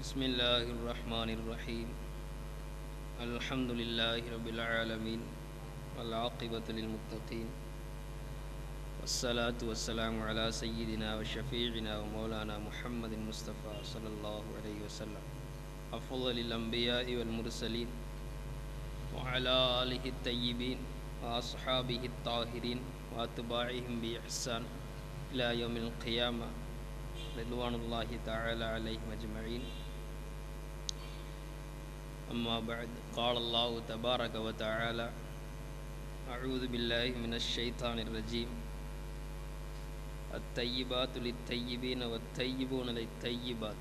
بسم الله الرحمن الرحيم الحمد لله رب العالمين والعاقبة للمتقين والصلاة والسلام على سيدنا وشفيعنا ومولانا محمد المصطفى صلى الله عليه وسلم أفضل الأنبياء والمرسلين وعلى آله الطيبين وأصحابه الطاهرين وأتباعهم بإحسان إلى يوم القيامة رضوان الله تعالى عليهم أجمعين أما بعد قال الله تبارك وتعالى أعوذ بالله من الشيطان الرجيم الطيبات للطيبين والطيبون للطيبات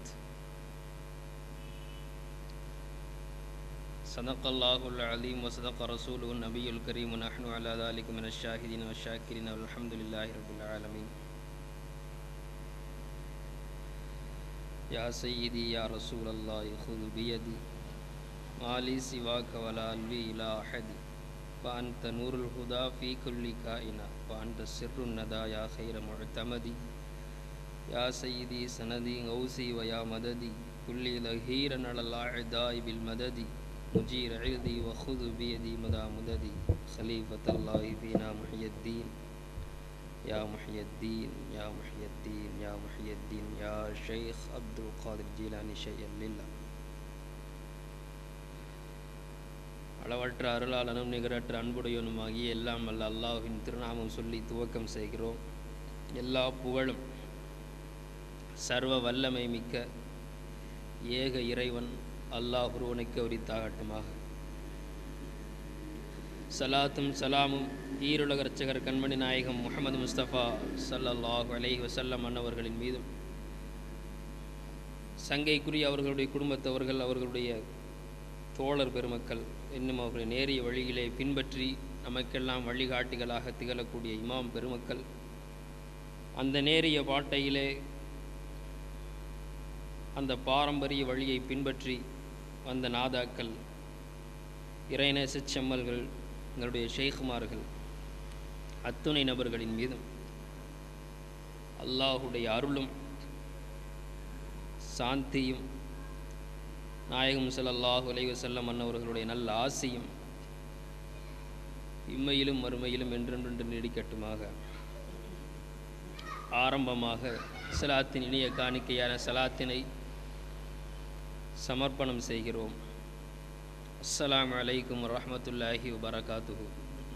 صدق الله العليم وصدق رسوله النبي الكريم ونحن على ذلك من الشاهدين والشاكرين والحمد لله رب العالمين يا سيدي يا رسول الله خذ بيدي ما لي سواك ولا ألوي إلى أحد فأنت نور الهدى في كل كائنة وأنت سر الندى يا خير معتمد يا سيدي سندي غوثي ويا مددي كل ظهيرا على الأعداء بالمدد مجير عرضي وخذ بيدي مدى مددي خليفة الله فينا محي الدين يا محي الدين يا محي الدين يا محي الدين يا شيخ عبد القادر جيلاني شيئا لله அளவற்ற அருளாளனும் நிகரற்ற அன்புடையவனுமாகிய எல்லாம் வல்ல அல்லாஹ்வின் திருநாமம் சொல்லி துவக்கம் செய்கிறோம் எல்லா புகழும் சர்வ வல்லமை மிக்க ஏக இறைவன் அல்லாஹ் ஒருவனுக்கு உரித்தாகட்டுமாக சலாத்தும் சலாமும் ஈருலக ரட்சகர் கண்மணி நாயகம் முகமது முஸ்தபா சல்லல்லாஹு அலைஹி வசல்லம் அன்னவர்களின் மீதும் சங்கைக்குரிய அவர்களுடைய குடும்பத்தவர்கள் அவர்களுடைய தோழர் பெருமக்கள் இன்னும் அவர்களை நேரிய வழியிலே பின்பற்றி நமக்கெல்லாம் வழிகாட்டிகளாக திகழக்கூடிய இமாம் பெருமக்கள் அந்த நேரிய பாட்டையிலே அந்த பாரம்பரிய வழியை பின்பற்றி வந்த நாதாக்கள் இறைநேச செம்மல்கள் எங்களுடைய ஷேகுமார்கள் அத்துணை நபர்களின் மீதும் அல்லாஹுடைய அருளும் சாந்தியும் நாயகம் ஸல்லல்லாஹு அலைஹி வஸல்லம் அன்னவர்களுடைய நல்ல ஆசையும் இம்மையிலும் மறுமையிலும் என்றென்று நீடிக்கட்டுமாக ஆரம்பமாக சலாத்தின் இனிய காணிக்கையான சலாத்தினை சமர்ப்பணம் செய்கிறோம் அஸ்ஸலாமு அலைக்கும் வரஹ்மத்துல்லாஹி வபரகாத்துஹு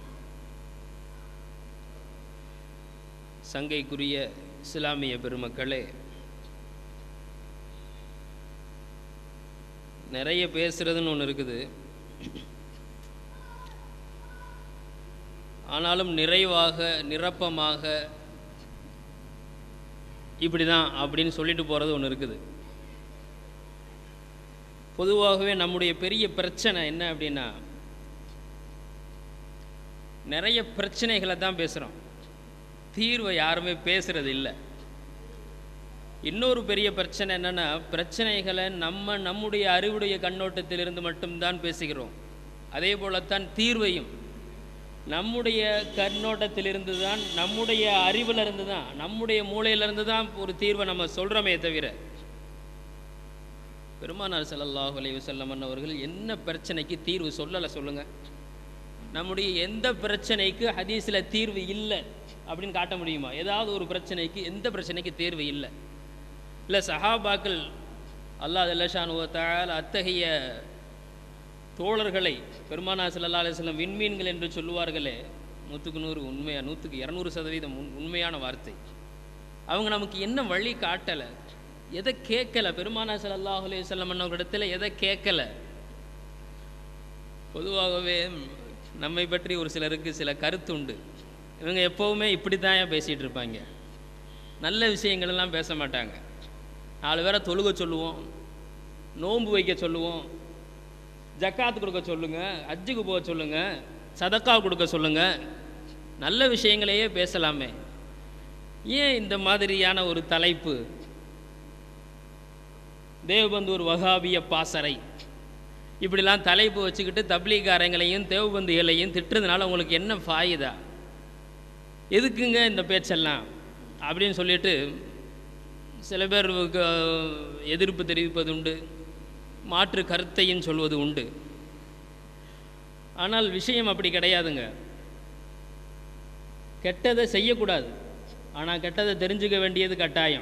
சங்கைக்குரிய இஸ்லாமிய பெருமக்களே நிறைய பேசுறதுன்னு ஒன்று இருக்குது ஆனாலும் நிறைவாக நிரப்பமாக இப்படி தான் அப்படின்னு சொல்லிட்டு போகிறது ஒன்று இருக்குது பொதுவாகவே நம்முடைய பெரிய பிரச்சனை என்ன அப்படின்னா நிறைய பிரச்சனைகளை தான் பேசுகிறோம் தீர்வை யாருமே பேசுறது இல்லை இன்னொரு பெரிய பிரச்சனை என்னென்னா பிரச்சனைகளை நம்ம நம்முடைய அறிவுடைய கண்ணோட்டத்திலிருந்து மட்டும்தான் பேசுகிறோம் அதே போலத்தான் தீர்வையும் நம்முடைய கண்ணோட்டத்திலிருந்து தான் நம்முடைய அறிவிலிருந்து தான் நம்முடைய மூளையிலிருந்து தான் ஒரு தீர்வை நம்ம சொல்கிறோமே தவிர பெருமானார் ஸல்லல்லாஹு அலைஹி வஸல்லம் அவர்கள் என்ன பிரச்சனைக்கு தீர்வு சொல்லலை சொல்லுங்கள் நம்முடைய எந்த பிரச்சனைக்கு ஹதீஸில் தீர்வு இல்லை அப்படின்னு காட்ட முடியுமா ஏதாவது ஒரு பிரச்சனைக்கு எந்த பிரச்சனைக்கு தீர்வு இல்லை இல்லை சஹாபாக்கள் அல்லாஹ் அல்லஷானுவத்தால் அத்தகைய தோழர்களை பெருமானா சல்லா அலிஸ்லம் விண்மீன்கள் என்று சொல்லுவார்களே நூற்றுக்கு நூறு உண்மையா நூற்றுக்கு இரநூறு சதவீதம் உண் உண்மையான வார்த்தை அவங்க நமக்கு என்ன வழி காட்டலை எதை கேட்கல பெருமானா சல்லாஹ் அலையம் அண்ணவரிடத்தில் எதை கேட்கல பொதுவாகவே நம்மை பற்றி ஒரு சிலருக்கு சில கருத்து உண்டு இவங்க எப்போவுமே இப்படி தான் பேசிகிட்டு இருப்பாங்க நல்ல விஷயங்களெல்லாம் பேச மாட்டாங்க நாலு பேரை தொழுக சொல்லுவோம் நோன்பு வைக்க சொல்லுவோம் ஜக்காத்து கொடுக்க சொல்லுங்கள் அஜ்ஜுக்கு போக சொல்லுங்கள் சதக்கா கொடுக்க சொல்லுங்கள் நல்ல விஷயங்களையே பேசலாமே ஏன் இந்த மாதிரியான ஒரு தலைப்பு தேவபந்தூர் வகாபிய பாசறை இப்படிலாம் தலைப்பு வச்சுக்கிட்டு தப்லீகாரங்களையும் தேவபந்துகளையும் திட்டுறதுனால உங்களுக்கு என்ன ஃபாயுதா எதுக்குங்க இந்த பேச்செல்லாம் அப்படின்னு சொல்லிட்டு சில பேர் க- எதிர்ப்பு தெரிவிப்பது உண்டு மாற்று கருத்தையும் சொல்வது உண்டு ஆனால் விஷயம் அப்படி கிடையாதுங்க கெட்டதை செய்யக்கூடாது ஆனால் கெட்டதை தெரிஞ்சுக்க வேண்டியது கட்டாயம்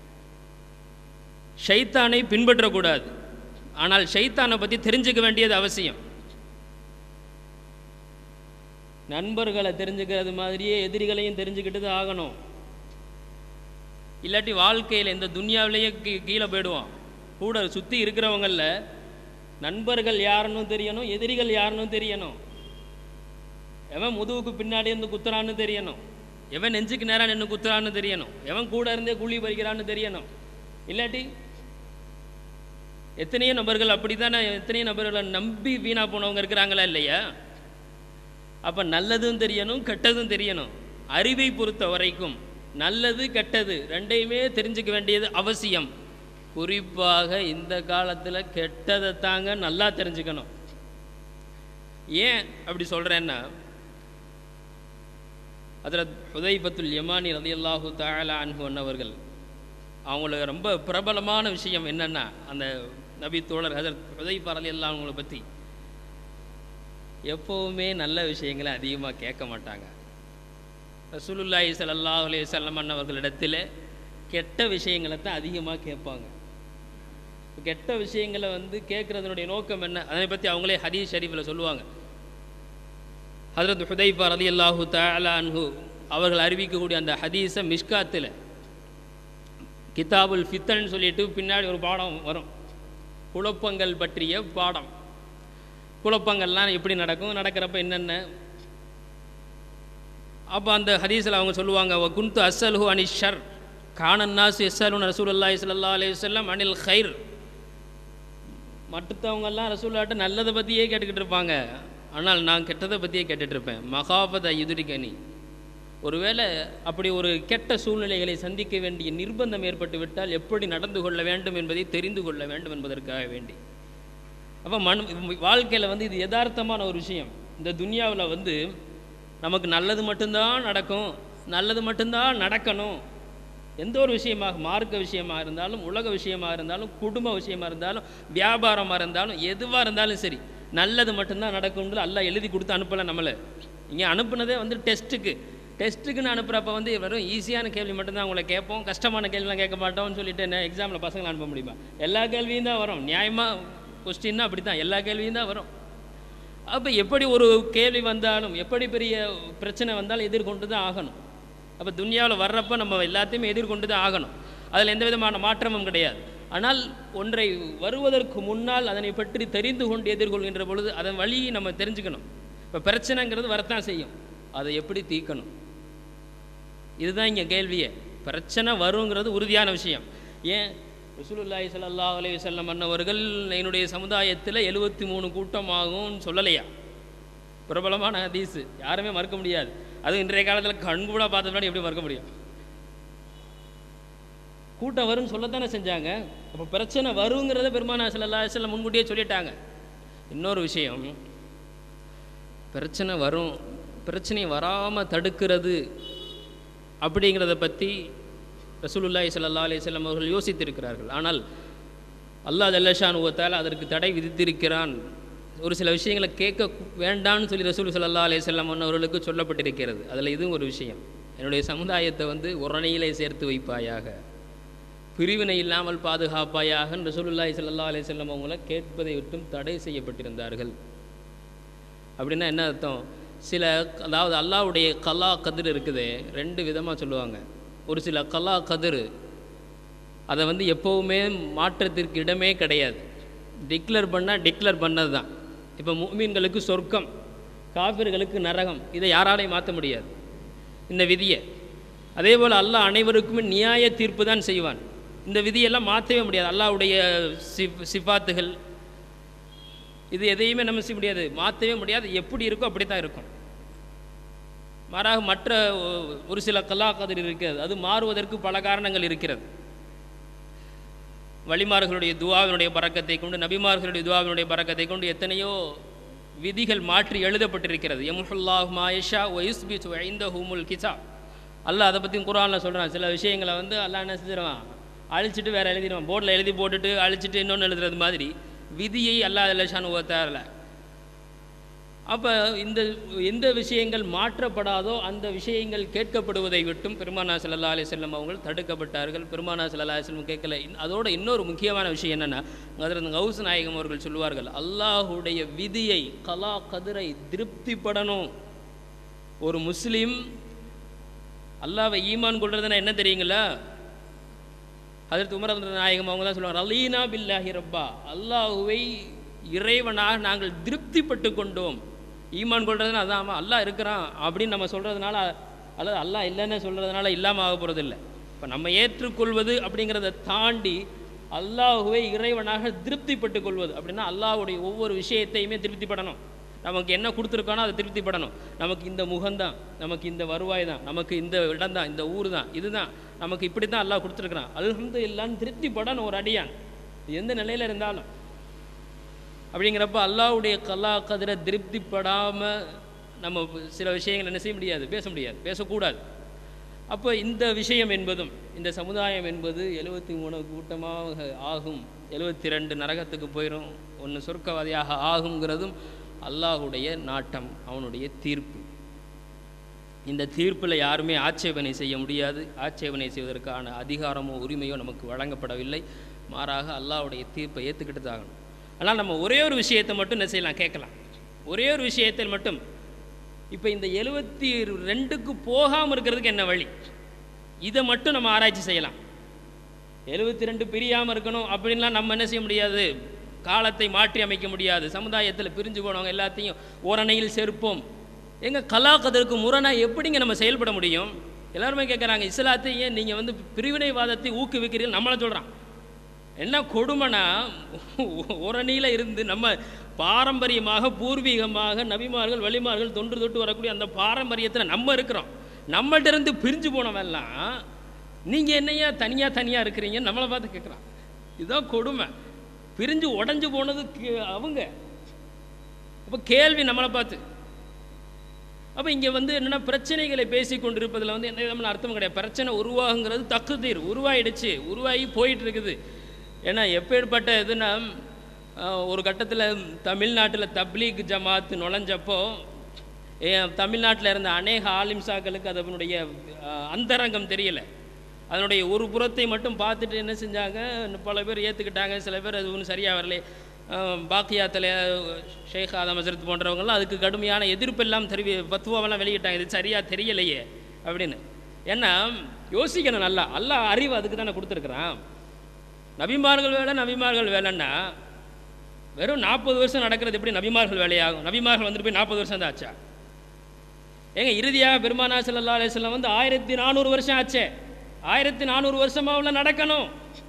ஷைத்தானை பின்பற்றக்கூடாது ஆனால் ஷைத்தானை பற்றி தெரிஞ்சுக்க வேண்டியது அவசியம் நண்பர்களை தெரிஞ்சுக்கிறது மாதிரியே எதிரிகளையும் தெரிஞ்சுக்கிட்டு தான் ஆகணும் இல்லாட்டி வாழ்க்கையில் இந்த துன்யாவிலேயே கீ கீழே போயிடுவோம் கூட சுற்றி இருக்கிறவங்கள நண்பர்கள் யாருன்னு தெரியணும் எதிரிகள் யாருன்னு தெரியணும் எவன் முதுகுக்கு பின்னாடி இருந்து குத்துறான்னு தெரியணும் எவன் நெஞ்சுக்கு நேராக நின்று குத்துறான்னு தெரியணும் எவன் கூட இருந்தே குழி பறிக்கிறான்னு தெரியணும் இல்லாட்டி எத்தனையோ நபர்கள் அப்படி தானே எத்தனையோ நபர்களை நம்பி வீணா போனவங்க இருக்கிறாங்களா இல்லையா அப்போ நல்லதும் தெரியணும் கெட்டதும் தெரியணும் அறிவை பொறுத்த வரைக்கும் நல்லது கெட்டது ரெண்டையுமே தெரிஞ்சுக்க வேண்டியது அவசியம் குறிப்பாக இந்த காலத்தில் கெட்டதை தாங்க நல்லா தெரிஞ்சுக்கணும் ஏன் அப்படி சொல்கிறேன்னா அதில் ஹுதைபத்துல் யமானி ரதியல்லாஹு தஆலா அன்ஹு அன்னவர்கள் அவங்களுக்கு ரொம்ப பிரபலமான விஷயம் என்னன்னா அந்த நபி தோழர் ஹசரத் ஹுதைபா ரலியல்லாஹு அவங்கள பற்றி எப்போவுமே நல்ல விஷயங்களை அதிகமாக கேட்க மாட்டாங்க ரசூலுல்லாஹி ஸல்லல்லாஹு அலைஹி வஸல்லம் அன்னவர்களிடத்தில் கெட்ட விஷயங்களை தான் அதிகமாக கேட்பாங்க கெட்ட விஷயங்களை வந்து கேட்குறதுனுடைய நோக்கம் என்ன அதை பற்றி அவங்களே ஹதீஸ் ஷரீஃபில் சொல்லுவாங்க ஹஜரத் ஹுதைஃபா ரலியல்லாஹு தஆலா அன்ஹு அவர்கள் அறிவிக்கக்கூடிய அந்த ஹதீஸை மிஷ்காத்தில் கிதாபுல் ஃபித்தன் சொல்லிட்டு பின்னாடி ஒரு பாடம் வரும் குழப்பங்கள் பற்றிய பாடம் குழப்பங்கள்லாம் எப்படி நடக்கும் நடக்கிறப்ப என்னென்ன அப்போ அந்த ஹதீஸில் அவங்க சொல்லுவாங்க "வ குன்து அஸ்ஸல்ஹு அனி ஷர் கானன்னாஸ் எஸ்ஸலுன் ரசூலுல்லாஹி ஸல்லல்லாஹு அலைஹி வஸல்லம் அனில் ஹைர் மற்றவங்கெல்லாம் ரசூல்லாட்ட நல்லதை பற்றியே கேட்டுக்கிட்டு இருப்பாங்க ஆனால் நான் கெட்டதை பற்றியே கேட்டுட்டு இருப்பேன் மகாபத யுதுரிகனி ஒருவேளை அப்படி ஒரு கெட்ட சூழ்நிலைகளை சந்திக்க வேண்டிய நிர்பந்தம் ஏற்பட்டு விட்டால் எப்படி நடந்து கொள்ள வேண்டும் என்பதை தெரிந்து கொள்ள வேண்டும் என்பதற்காக வேண்டி அப்போ மண் வாழ்க்கையில் வந்து இது யதார்த்தமான ஒரு விஷயம் இந்த துனியாவில் வந்து நமக்கு நல்லது மட்டும்தான் நடக்கும் நல்லது மட்டும்தான் நடக்கணும் எந்த ஒரு விஷயமாக மார்க்க விஷயமாக இருந்தாலும் உலக விஷயமாக இருந்தாலும் குடும்ப விஷயமாக இருந்தாலும் வியாபாரமாக இருந்தாலும் எதுவாக இருந்தாலும் சரி நல்லது மட்டும்தான் நடக்கும்னு அல்லாஹ் எழுதி கொடுத்து அனுப்பலை நம்மளை இங்கே அனுப்புனதே வந்து டெஸ்ட்டுக்கு டெஸ்ட்டுக்குன்னு அனுப்புகிறப்ப வந்து வெறும் ஈஸியான கேள்வி மட்டும்தான் உங்களை கேட்போம் கஷ்டமான கேள்விலாம் கேட்க மாட்டோம்னு சொல்லிட்டு என்ன எக்ஸாமில் பசங்களை அனுப்ப முடியுமா எல்லா கேள்வியும் தான் வரும் நியாயமாக கொஸ்டின்னா அப்படி தான் எல்லா கேள்வியும் தான் வரும் அப்போ எப்படி ஒரு கேள்வி வந்தாலும் எப்படி பெரிய பிரச்சனை வந்தாலும் எதிர்கொண்டு தான் ஆகணும் அப்போ துனியாவில் வர்றப்ப நம்ம எல்லாத்தையுமே எதிர்கொண்டு தான் ஆகணும் அதில் எந்த விதமான மாற்றமும் கிடையாது ஆனால் ஒன்றை வருவதற்கு முன்னால் அதனை பற்றி தெரிந்து கொண்டு எதிர்கொள்கின்ற பொழுது அதன் வழியை நம்ம தெரிஞ்சுக்கணும் இப்போ பிரச்சனைங்கிறது வரத்தான் செய்யும் அதை எப்படி தீர்க்கணும் இதுதான் இங்கே கேள்வியே பிரச்சனை வருங்கிறது உறுதியான விஷயம் ஏன் ரசூலுல்லாஹி ஸல்லல்லாஹு அலைஹி வஸல்லம் அன்னவர்கள் என்னுடைய சமுதாயத்தில் எழுபத்தி மூணு கூட்டமாகும்னு சொல்லலையா பிரபலமான ஹதீஸு யாருமே மறுக்க முடியாது அதுவும் இன்றைய காலத்தில் கண்கூட பார்த்ததுனால எப்படி மறுக்க முடியும் கூட்டம் வரும்னு சொல்லத்தானே செஞ்சாங்க அப்போ பிரச்சனை வருங்கிறத பெருமானா ஸல்லல்லாஹு அலைஹி வஸல்லம் முன்கூட்டியே சொல்லிட்டாங்க இன்னொரு விஷயம் பிரச்சனை வரும் பிரச்சனை வராமல் தடுக்கிறது அப்படிங்கிறத பற்றி ரசூலுல்லாஹி ஸல்லல்லாஹு அலைஹி வஸல்லம் அவர்கள் யோசித்திருக்கிறார்கள் ஆனால் அல்லாஹ் ஜல்லஷான் உவத்தால் அதற்கு தடை விதித்திருக்கிறான் ஒரு சில விஷயங்களை கேட்க வேண்டாம்னு சொல்லி ரசூல் ஸல்லல்லாஹு அலைஹி வஸல்லம் அவர்களுக்கு சொல்லப்பட்டிருக்கிறது அதில் இதுவும் ஒரு விஷயம் என்னுடைய சமுதாயத்தை வந்து உரணையிலே சேர்த்து வைப்பாயாக பிரிவினை இல்லாமல் பாதுகாப்பாயாக ரசூலுல்லாஹி ஸல்லல்லாஹு அலைஹி வஸல்லம் அவங்கள கேட்பதை விட்டும் தடை செய்யப்பட்டிருந்தார்கள் அப்படின்னா என்ன அர்த்தம் சில அதாவது அல்லாஹ்வுடைய கலா கதிர் இருக்குது ரெண்டு விதமாக சொல்லுவாங்க ஒரு சில கலா கதிர் அதை வந்து எப்போவுமே மாற்றத்திற்கு இடமே கிடையாது டிக்ளேர் பண்ணால் டிக்ளேர் பண்ணது தான் இப்போ முஃமின்களுக்கு சொர்க்கம் காபிர்களுக்கு நரகம் இதை யாராலையும் மாற்ற முடியாது இந்த விதியை அதே போல் அல்லாஹ் அனைவருக்குமே நியாய தீர்ப்பு தான் செய்வான் இந்த விதியெல்லாம் மாற்றவே முடியாது அல்லாஹ்வுடைய சிப் சிஃபாத்துகள் இது எதையுமே நம்ம செய்ய முடியாது மாற்றவே முடியாது எப்படி இருக்கோ அப்படி தான் இருக்கும் மாறாக மற்ற ஒ- ஒரு சில கலாக்கதிர் இருக்கிறது அது மாறுவதற்கு பல காரணங்கள் இருக்கிறது வழிமார்களுடைய துவாவினுடைய பறக்கத்தை கொண்டு நபிமார்களுடைய துவாவினுடைய பறக்கத்தை கொண்டு எத்தனையோ விதிகள் மாற்றி எழுதப்பட்டிருக்கிறது எமுல்லாஹ் மாயஷா ஒயுஸ்பி ஐந்த ஹூமுல் கிசா அல்லாஹ் அதை பற்றியும் குரானில் சொல்கிறான் சில விஷயங்களை வந்து அல்லாஹ் என்ன செஞ்சிருவான் அழிச்சிட்டு வேற எழுதிடுவான் போர்டில் எழுதி போட்டுட்டு அழிச்சிட்டு இன்னொன்று எழுதுறது மாதிரி விதியை அல்லாஹ் லஷான் தேரல அப்போ இந்த எந்த விஷயங்கள் மாற்றப்படாதோ அந்த விஷயங்கள் கேட்கப்படுவதை விட்டும் பெருமானா ஸல்லல்லாஹு அலைஹி வஸல்லம் அவங்கள் தடுக்கப்பட்டார்கள் பெருமானா ஸல்லல்லாஹு அலைஹி வஸல்லம் கேட்கல இன்- அதோட இன்னொரு முக்கியமான விஷயம் என்னென்னா அதில் கௌஸ் நாயகம் அவர்கள் சொல்லுவார்கள் அல்லாஹுடைய விதியை கலா கதிரை திருப்திப்படணும் ஒரு முஸ்லீம் அல்லாவை ஈமான் கொள்றதுன்னா என்ன தெரியுங்களா அதற்கு உமர் ரலியல்லாஹு நாயகம் அவங்க தான் சொல்லுவாங்க ரலீனா பில்லாஹி ரப்பா அல்லாஹுவை இறைவனாக நாங்கள் திருப்திப்பட்டு கொண்டோம் ஈமான் கொள்றதுன்னா அதான் ஆமா, அல்லாஹ் இருக்கிறான் அப்படின்னு நம்ம சொல்கிறதுனால அல்லது அல்லாஹ் இல்லைன்னு சொல்கிறதுனால இல்லாமல் ஆக போகிறது இல்லை இப்போ நம்ம ஏற்றுக்கொள்வது அப்படிங்கிறத தாண்டி அல்லாஹுவை இறைவனாக திருப்திப்பட்டு கொள்வது அப்படின்னா அல்லாஹ்வுடைய ஒவ்வொரு விஷயத்தையுமே திருப்திப்படணும் நமக்கு என்ன கொடுத்துருக்கானோ அதை திருப்திப்படணும் நமக்கு இந்த முகம்தான் நமக்கு இந்த வருவாய் தான் நமக்கு இந்த இடம் தான் இந்த ஊர் தான் இதுதான் நமக்கு இப்படி தான் அல்லாஹ் கொடுத்துருக்குறான் அல்ஹம்து இல்லான்னு திருப்திப்படணும் ஒரு அடியான் எந்த நிலையில் இருந்தாலும் அப்படிங்கிறப்ப அல்லாஹ்வுடைய கலா கதிரை திருப்திப்படாமல் நம்ம சில விஷயங்கள் என்ன செய்ய முடியாது பேச முடியாது பேசக்கூடாது அப்போ இந்த விஷயம் என்பதும் இந்த சமுதாயம் என்பது எழுபத்தி மூணு கூட்டமாக ஆகும் எழுபத்தி ரெண்டு நரகத்துக்கு போயிடும் ஒன்று சொர்க்கவாதியாக ஆகுங்கிறதும் அல்லாஹுடைய நாட்டம் அவனுடைய தீர்ப்பு இந்த தீர்ப்பில் யாருமே ஆட்சேபனை செய்ய முடியாது ஆட்சேபனை செய்வதற்கான அதிகாரமோ உரிமையோ நமக்கு வழங்கப்படவில்லை மாறாக அல்லாஹ்வுடைய தீர்ப்பை ஏற்றுக்கிட்டு தான் ஆகணும் ஆனால் நம்ம ஒரே ஒரு விஷயத்தை மட்டும் என்ன செய்யலாம் கேட்கலாம் ஒரே ஒரு விஷயத்தில் மட்டும் இப்போ இந்த எழுபத்தி ரெண்டுக்கு போகாமல் இருக்கிறதுக்கு என்ன வழி இதை மட்டும் நம்ம ஆராய்ச்சி செய்யலாம் எழுபத்தி ரெண்டு பிரியாமல் இருக்கணும் அப்படின்லாம் நம்ம என்ன செய்ய முடியாது காலத்தை மாற்றி அமைக்க முடியாது சமுதாயத்தில் பிரிஞ்சு போனவங்க எல்லாத்தையும் ஓரணையில் சேர்ப்போம் எங்க கலாக்கதற்கு முரணா எப்படிங்க நம்ம செயல்பட முடியும் எல்லாருமே கேட்குறாங்க இஸ்லாத்தை ஏன் நீங்கள் வந்து பிரிவினைவாதத்தை ஊக்குவிக்கிறீர்கள் நம்மளை சொல்கிறான் என்ன கொடுமைனா உரணியில் இருந்து நம்ம பாரம்பரியமாக பூர்வீகமாக நபிமார்கள் வழிமார்கள் தொன்று தொட்டு வரக்கூடிய அந்த பாரம்பரியத்தில் நம்ம இருக்கிறோம் நம்மள்ட்ட இருந்து பிரிஞ்சு போனவெல்லாம் நீங்கள் என்னையா தனியாக தனியாக இருக்கிறீங்க நம்மளை பார்த்து கேட்குறான் இதுதான் கொடுமை பிரிஞ்சு உடஞ்சு போனது கே- அவங்க அப்போ கேள்வி நம்மளை பார்த்து அப்போ இங்கே வந்து என்னென்னா பிரச்சனைகளை பேசி கொண்டிருப்பதில் வந்து எந்த விதமான அர்த்தம் கிடையாது பிரச்சனை உருவாகுங்கிறது தக்குதீர் உருவாயிடுச்சு உருவாகி போயிட்டு இருக்குது ஏன்னா எப்பேற்பட்ட இதுன்னா ஆஹ், ஒரு கட்டத்தில் தமிழ்நாட்டில் தப்லீக் ஜமாத் நுழைஞ்சப்போ ஏன் தமிழ்நாட்டில் இருந்த அநேக ஆலிம்சாக்களுக்கு அதனுடைய ஆஹ், அந்தரங்கம் தெரியல அதனுடைய ஒரு புறத்தை மட்டும் பார்த்துட்டு என்ன செஞ்சாங்க பல பேர் ஏற்றுக்கிட்டாங்க சில பேர் அது ஒன்றும் சரியாக வரல பாக்கியாத்தில் ஷேக் ஆதம் ஹசரத் போன்றவங்கலாம் அதுக்கு கடுமையான எதிர்ப்பெல்லாம் தெரிவி பத்துவாவெல்லாம் வெளியிட்டாங்க இது சரியாக தெரியலையே அப்படின்னு ஏன்னா யோசிக்கணும் நல்லா அல்லாஹ் அறிவு அதுக்கு தானே கொடுத்துருக்குறான் நபிமார்கள் வேலை நபிமார்கள் வேலைன்னா வெறும் நாற்பது வருஷம் நடக்கிறது எப்படி நபிமார்கள் வேலையாகும் நபிமார்கள் வந்துட்டு போய் நாற்பது வருஷம் தான் ஆச்சா ஏங்க இறுதியாக பெருமானா ஸல்லல்லாஹு அலைஹி வஸல்லம் வந்து ஆயிரத்தி நானூறு வருஷம் ஆச்சே ஆயிரத்தி நானூறு வருஷமா உள்ள நடக்கணும்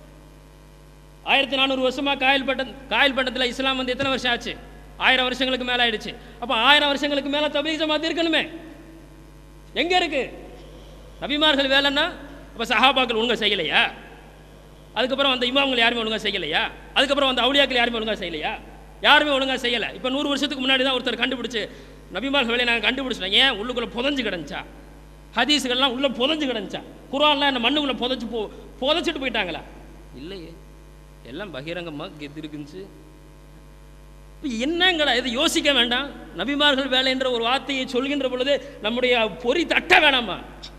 ஆயிரத்தி நானூறு வருஷமா காயல் பட்ட காயல் பட்டத்தில் இஸ்லாம் வந்து எத்தனை வருஷம் ஆச்சு ஆயிரம் வருஷங்களுக்கு மேலே ஆயிடுச்சு அப்போ ஆயிரம் வருஷங்களுக்கு மேலே தபீக் ஜமாத் இருக்கணுமே எங்கே இருக்கு நபிமார்கள் வேலைன்னா அப்போ சஹாபாக்கள் ஒழுங்கா செய்யலையா அதுக்கப்புறம் அந்த இமாம்கள் யாருமே ஒழுங்கா செய்யலையா அதுக்கப்புறம் அந்த அவுளியாக்கள் யாருமே ஒழுங்கா செய்யலையா யாருமே ஒழுங்கா செய்யலை இப்போ நூறு வருஷத்துக்கு முன்னாடி தான் ஒருத்தர் கண்டுபிடிச்சு நபிமார்கள் வேலையை நாங்கள் கண்டுபிடிச்சிட்டோம் ஏன் உள்ளுக்குள்ளே புதஞ்சு கிடந்துச்சா ஹதீஸுகள்லாம் உள்ளே புதஞ்சு கிடந்துச்சா குரான்லாம் என்ன மண்ணுக்குள்ளே புதைச்சு போ புதைச்சிட்டு போயிட்டாங்களா இல்லையே எல்லாம் பகிரங்கமாக இருக்குச்சு இப்போ என்னங்கடா இது யோசிக்க வேண்டாம் நபிமார்கள் வேலை என்ற ஒரு வார்த்தையை சொல்கின்ற பொழுது நம்முடைய பொறி தட்ட வேணாமா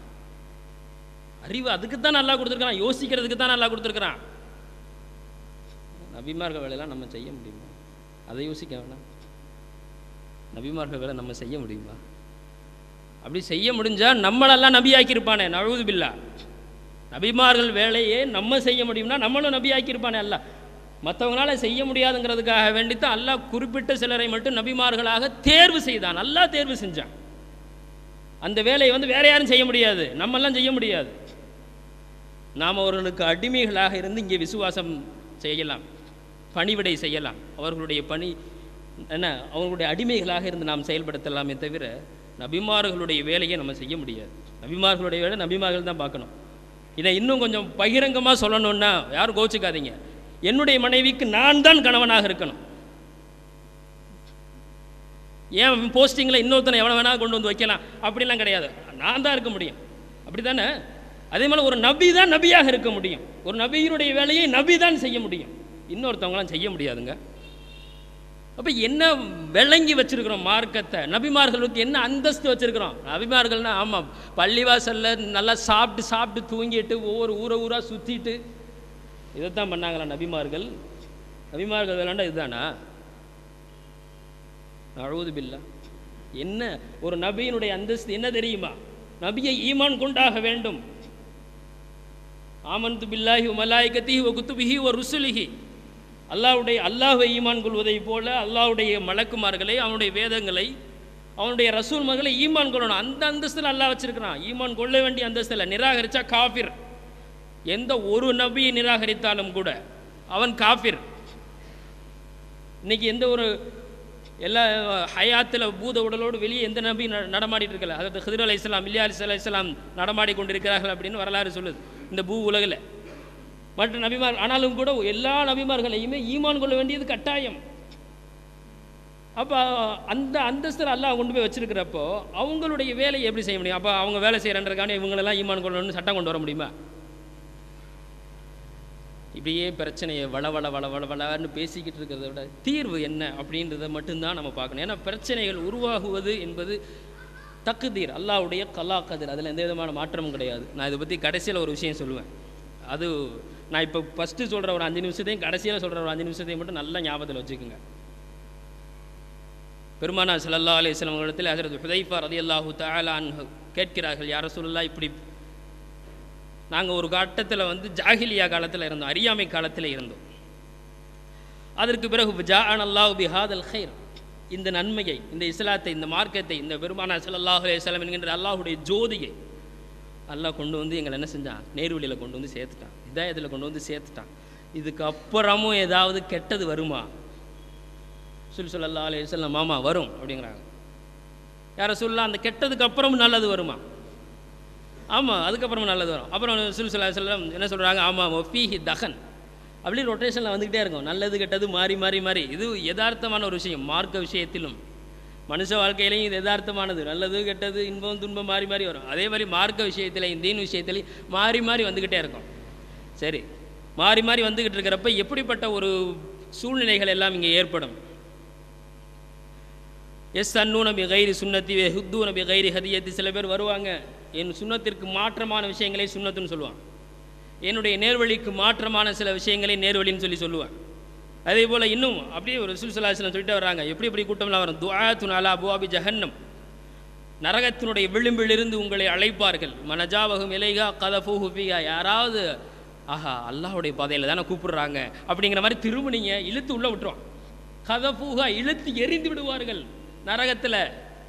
அறிவு அதுக்கு தான் நல்லா கொடுத்துருக்கான் யோசிக்கிறதுக்கு தான் நல்லா கொடுத்துருக்குறான் நபிமார்கள் வேலையெல்லாம் நம்ம செய்ய முடியுமா அதை யோசிக்க வேணாம் நபிமார்கள் வேலை நம்ம செய்ய முடியுமா அப்படி செய்ய முடிஞ்சா நம்மளெல்லாம் நபியாக்கியிருப்பானே நழுவுது பில்லா நபிமார்கள் வேலையே நம்ம செய்ய முடியும்னா நம்மளும் நபியாக்கியிருப்பானே அல்ல மற்றவங்களால செய்ய முடியாதுங்கிறதுக்காக வேண்டித்தான் அல்லாஹ் குறிப்பிட்ட சிலரை மட்டும் நபிமார்களாக தேர்வு செய்தான் அல்லாஹ் தேர்வு செஞ்சான் அந்த வேலையை வந்து வேற யாரும் செய்ய முடியாது நம்மெல்லாம் செய்ய முடியாது நாம் அவர்களுக்கு அடிமைகளாக இருந்து இங்கே விசுவாசம் செய்யலாம் பணிவிடை செய்யலாம் அவர்களுடைய பணி என்ன அவர்களுடைய அடிமைகளாக இருந்து நாம் செயல்படுத்தலாமே தவிர நபிமார்களுடைய வேலையை நம்ம செய்ய முடியாது நபிமார்களுடைய வேலை நபிமார்கள் தான் பார்க்கணும் இதை இன்னும் கொஞ்சம் பகிரங்கமாக சொல்லணும்னா யாரும் கோச்சிக்காதீங்க என்னுடைய மனைவிக்கு நான் தான் கணவனாக இருக்கணும் ஏன் போஸ்டிங்கில் இன்னொருத்தனை எவ்வளோ வேணால் கொண்டு வந்து வைக்கலாம் அப்படிலாம் கிடையாது நான் தான் இருக்க முடியும் அப்படி தானே அதே மாதிரி ஒரு நபி தான் நபியாக இருக்க முடியும் ஒரு நபியினுடைய வேலையை நபி தான் செய்ய முடியும் இன்னொருத்தவங்களாம் செய்ய முடியாதுங்க அப்போ என்ன விளங்கி வச்சிருக்கிறோம் மார்க்கத்தை நபிமார்களுக்கு என்ன அந்தஸ்து வச்சிருக்கிறோம் நபிமார்கள்னா ஆமாம் பள்ளிவாசல்ல நல்லா சாப்பிட்டு சாப்பிட்டு தூங்கிட்டு ஒவ்வொரு ஊரை ஊராக சுற்றிட்டு இதைத்தான் பண்ணாங்களா நபிமார்கள் நபிமார்கள் விளாண்டா இதுதானா அழுது பில்லா என்ன ஒரு நபியினுடைய அந்தஸ்து என்ன தெரியுமா நபியை ஈமான் கொண்டாக வேண்டும் ஆமன்து பில்லாஹி மலாய்கத்திஹி ஒ குத்துபிஹி ஒ ருசுலிஹி அல்லாஹ்வுடைய அல்லாஹ்வை ஈமான் கொள்வதைப் போல அல்லாஹ்வுடைய மலக்குமார்களை அவனுடைய வேதங்களை அவனுடைய ரசூல் மகளை ஈமான் கொள்ளணும் அந்த அந்தஸ்தில் அல்லாஹ் வச்சிருக்கிறான் ஈமான் கொள்ள வேண்டிய அந்தஸ்தில் நிராகரிச்சா காஃபிர் எந்த ஒரு நபியை நிராகரித்தாலும் கூட அவன் காஃபிர் இன்னைக்கு எந்த ஒரு எல்லா ஹயாத்தில் பூத உடலோடு வெளியே எந்த நபி ந- நடமாடிட்டு இருக்கல அதாவது ஹிதர் அலை இஸ்லாம் இல்லியா அலி இஸ்லாம் நடமாடி கொண்டிருக்கிறார்கள் அப்படின்னு வரலாறு சொல்லுது இந்த பூ உலகில் மற்ற நபிமார் ஆனாலும் கூட எல்லா நபிமார்களையுமே ஈமான் கொள்ள வேண்டியது கட்டாயம் அப்போ அந்த அந்தஸ்தில் அல்லாஹ் கொண்டு போய் வச்சிருக்கிறப்போ அவங்களுடைய வேலையை எப்படி செய்ய முடியும் அப்போ அவங்க வேலை செய்கிறன்றக்கான இவங்களெல்லாம் ஈமான் கொள்ளணும்னு சட்டம் கொண்டு வர முடியுமா இப்படியே பிரச்சனையை வள வள வள வள வளன்னு பேசிக்கிட்டு இருக்கிறத விட தீர்வு என்ன அப்படின்றத மட்டும்தான் நம்ம பார்க்கணும் ஏன்னா பிரச்சனைகள் உருவாகுவது என்பது தக்குதீர் அல்லாஹ்வுடைய கலா கதிர் அதில் எந்த விதமான மாற்றமும் கிடையாது நான் இதை பற்றி கடைசியில் ஒரு விஷயம் சொல்லுவேன் அது நான் இப்போ ஃபஸ்ட்டு சொல்கிற ஒரு அஞ்சு நிமிஷத்தையும் கடைசியில் சொல்கிற ஒரு அஞ்சு நிமிஷத்தையும் மட்டும் நல்லா ஞாபகத்தில் வச்சுக்கோங்க பெருமானா ஸல்லல்லாஹு அலைஹி வஸல்லம் அவர்களிடத்தில் ஹஜரத் ஹுதைஃபா ரலியல்லாஹு தஆலா அன்ஹு கேட்கிறார்கள் யார் ரசூலுல்லாஹ் இப்படி நாங்கள் ஒரு கட்டத்தில் வந்து ஜாஹிலியா காலத்தில் இருந்தோம் அறியாமை காலத்தில் இருந்தோம் அதற்கு பிறகு ஜாஅன் அல்லாஹ் பிஹாதல் ஹைர் இந்த நன்மையை இந்த இஸ்லாத்தை இந்த மார்க்கத்தை இந்த பெருமானா ஸல்லல்லாஹு அலைஹி வஸல்லம் என்கின்ற அல்லாஹ்வுடைய ஜோதியை அல்லாஹ் கொண்டு வந்து எங்களை என்ன செஞ்சான் நேர்வழியில் கொண்டு வந்து சேர்த்துட்டான் இதாயத்தில் கொண்டு வந்து சேர்த்துட்டான் இதுக்கு அப்புறமும் ஏதாவது கெட்டது வருமா சுல் சொல்லல்லா அலைஹி வஸல்லம் மாமா வரும் அப்படிங்கிறாங்க யாரை சொல்லலாம் அந்த கெட்டதுக்கு அப்புறமும் நல்லது வருமா ஆமாம் அதுக்கப்புறம் நல்லது வரும் அப்புறம் சுல் சொல்லா சொல்லம் என்ன சொல்கிறாங்க ஆமாம் ஒஃபீஹி தகன் அப்படி ரொட்டேஷனில் வந்துக்கிட்டே இருக்கும் நல்லது கெட்டது மாறி மாறி மாறி இது யதார்த்தமான ஒரு விஷயம் மார்க்க விஷயத்திலும் மனுஷ வாழ்க்கையிலையும் இது யதார்த்தமானது நல்லது கெட்டது இன்பம் துன்பம் மாறி மாறி வரும் அதே மாதிரி மார்க்க விஷயத்திலையும் தீன் விஷயத்திலையும் மாறி மாறி வந்துக்கிட்டே இருக்கும் சரி மாறி மாறி வந்துக்கிட்டு இருக்கிறப்ப எப்படிப்பட்ட ஒரு சூழ்நிலைகள் எல்லாம் இங்கே ஏற்படும் எஸ் அன்னூன பி கைரி சுன்னத்தி வே ஹுத்தூன பி கைரி ஹதியத்தி சில பேர் வருவாங்க என் சுன்னத்திற்கு மாற்றமான விஷயங்களை சுன்னத்துன்னு சொல்லுவான் என்னுடைய நேர்வழிக்கு மாற்றமான சில விஷயங்களை நேர்வழின்னு சொல்லி சொல்லுவான் அதே போல் இன்னும் அப்படியே ஒரு சுல்சலாசனம் சொல்லிட்டு வர்றாங்க எப்படி எப்படி கூட்டம்லாம் வரும் துஆத்துன் அலா அபுவாபி ஜஹன்னம் நரகத்தினுடைய விளிம்பிலிருந்து உங்களை அழைப்பார்கள் மனஜாவகும் இலைகா கதஃபூஹு ஃபிஹா யாராவது ஆஹா அல்லாஹ்வுடைய பாதையில் தானே கூப்பிடுறாங்க அப்படிங்கிற மாதிரி திரும்பினீங்க இழுத்து உள்ளே விட்டுருவான் கதஃபூஹா இழுத்து எரிந்து விடுவார்கள் நரகத்தில்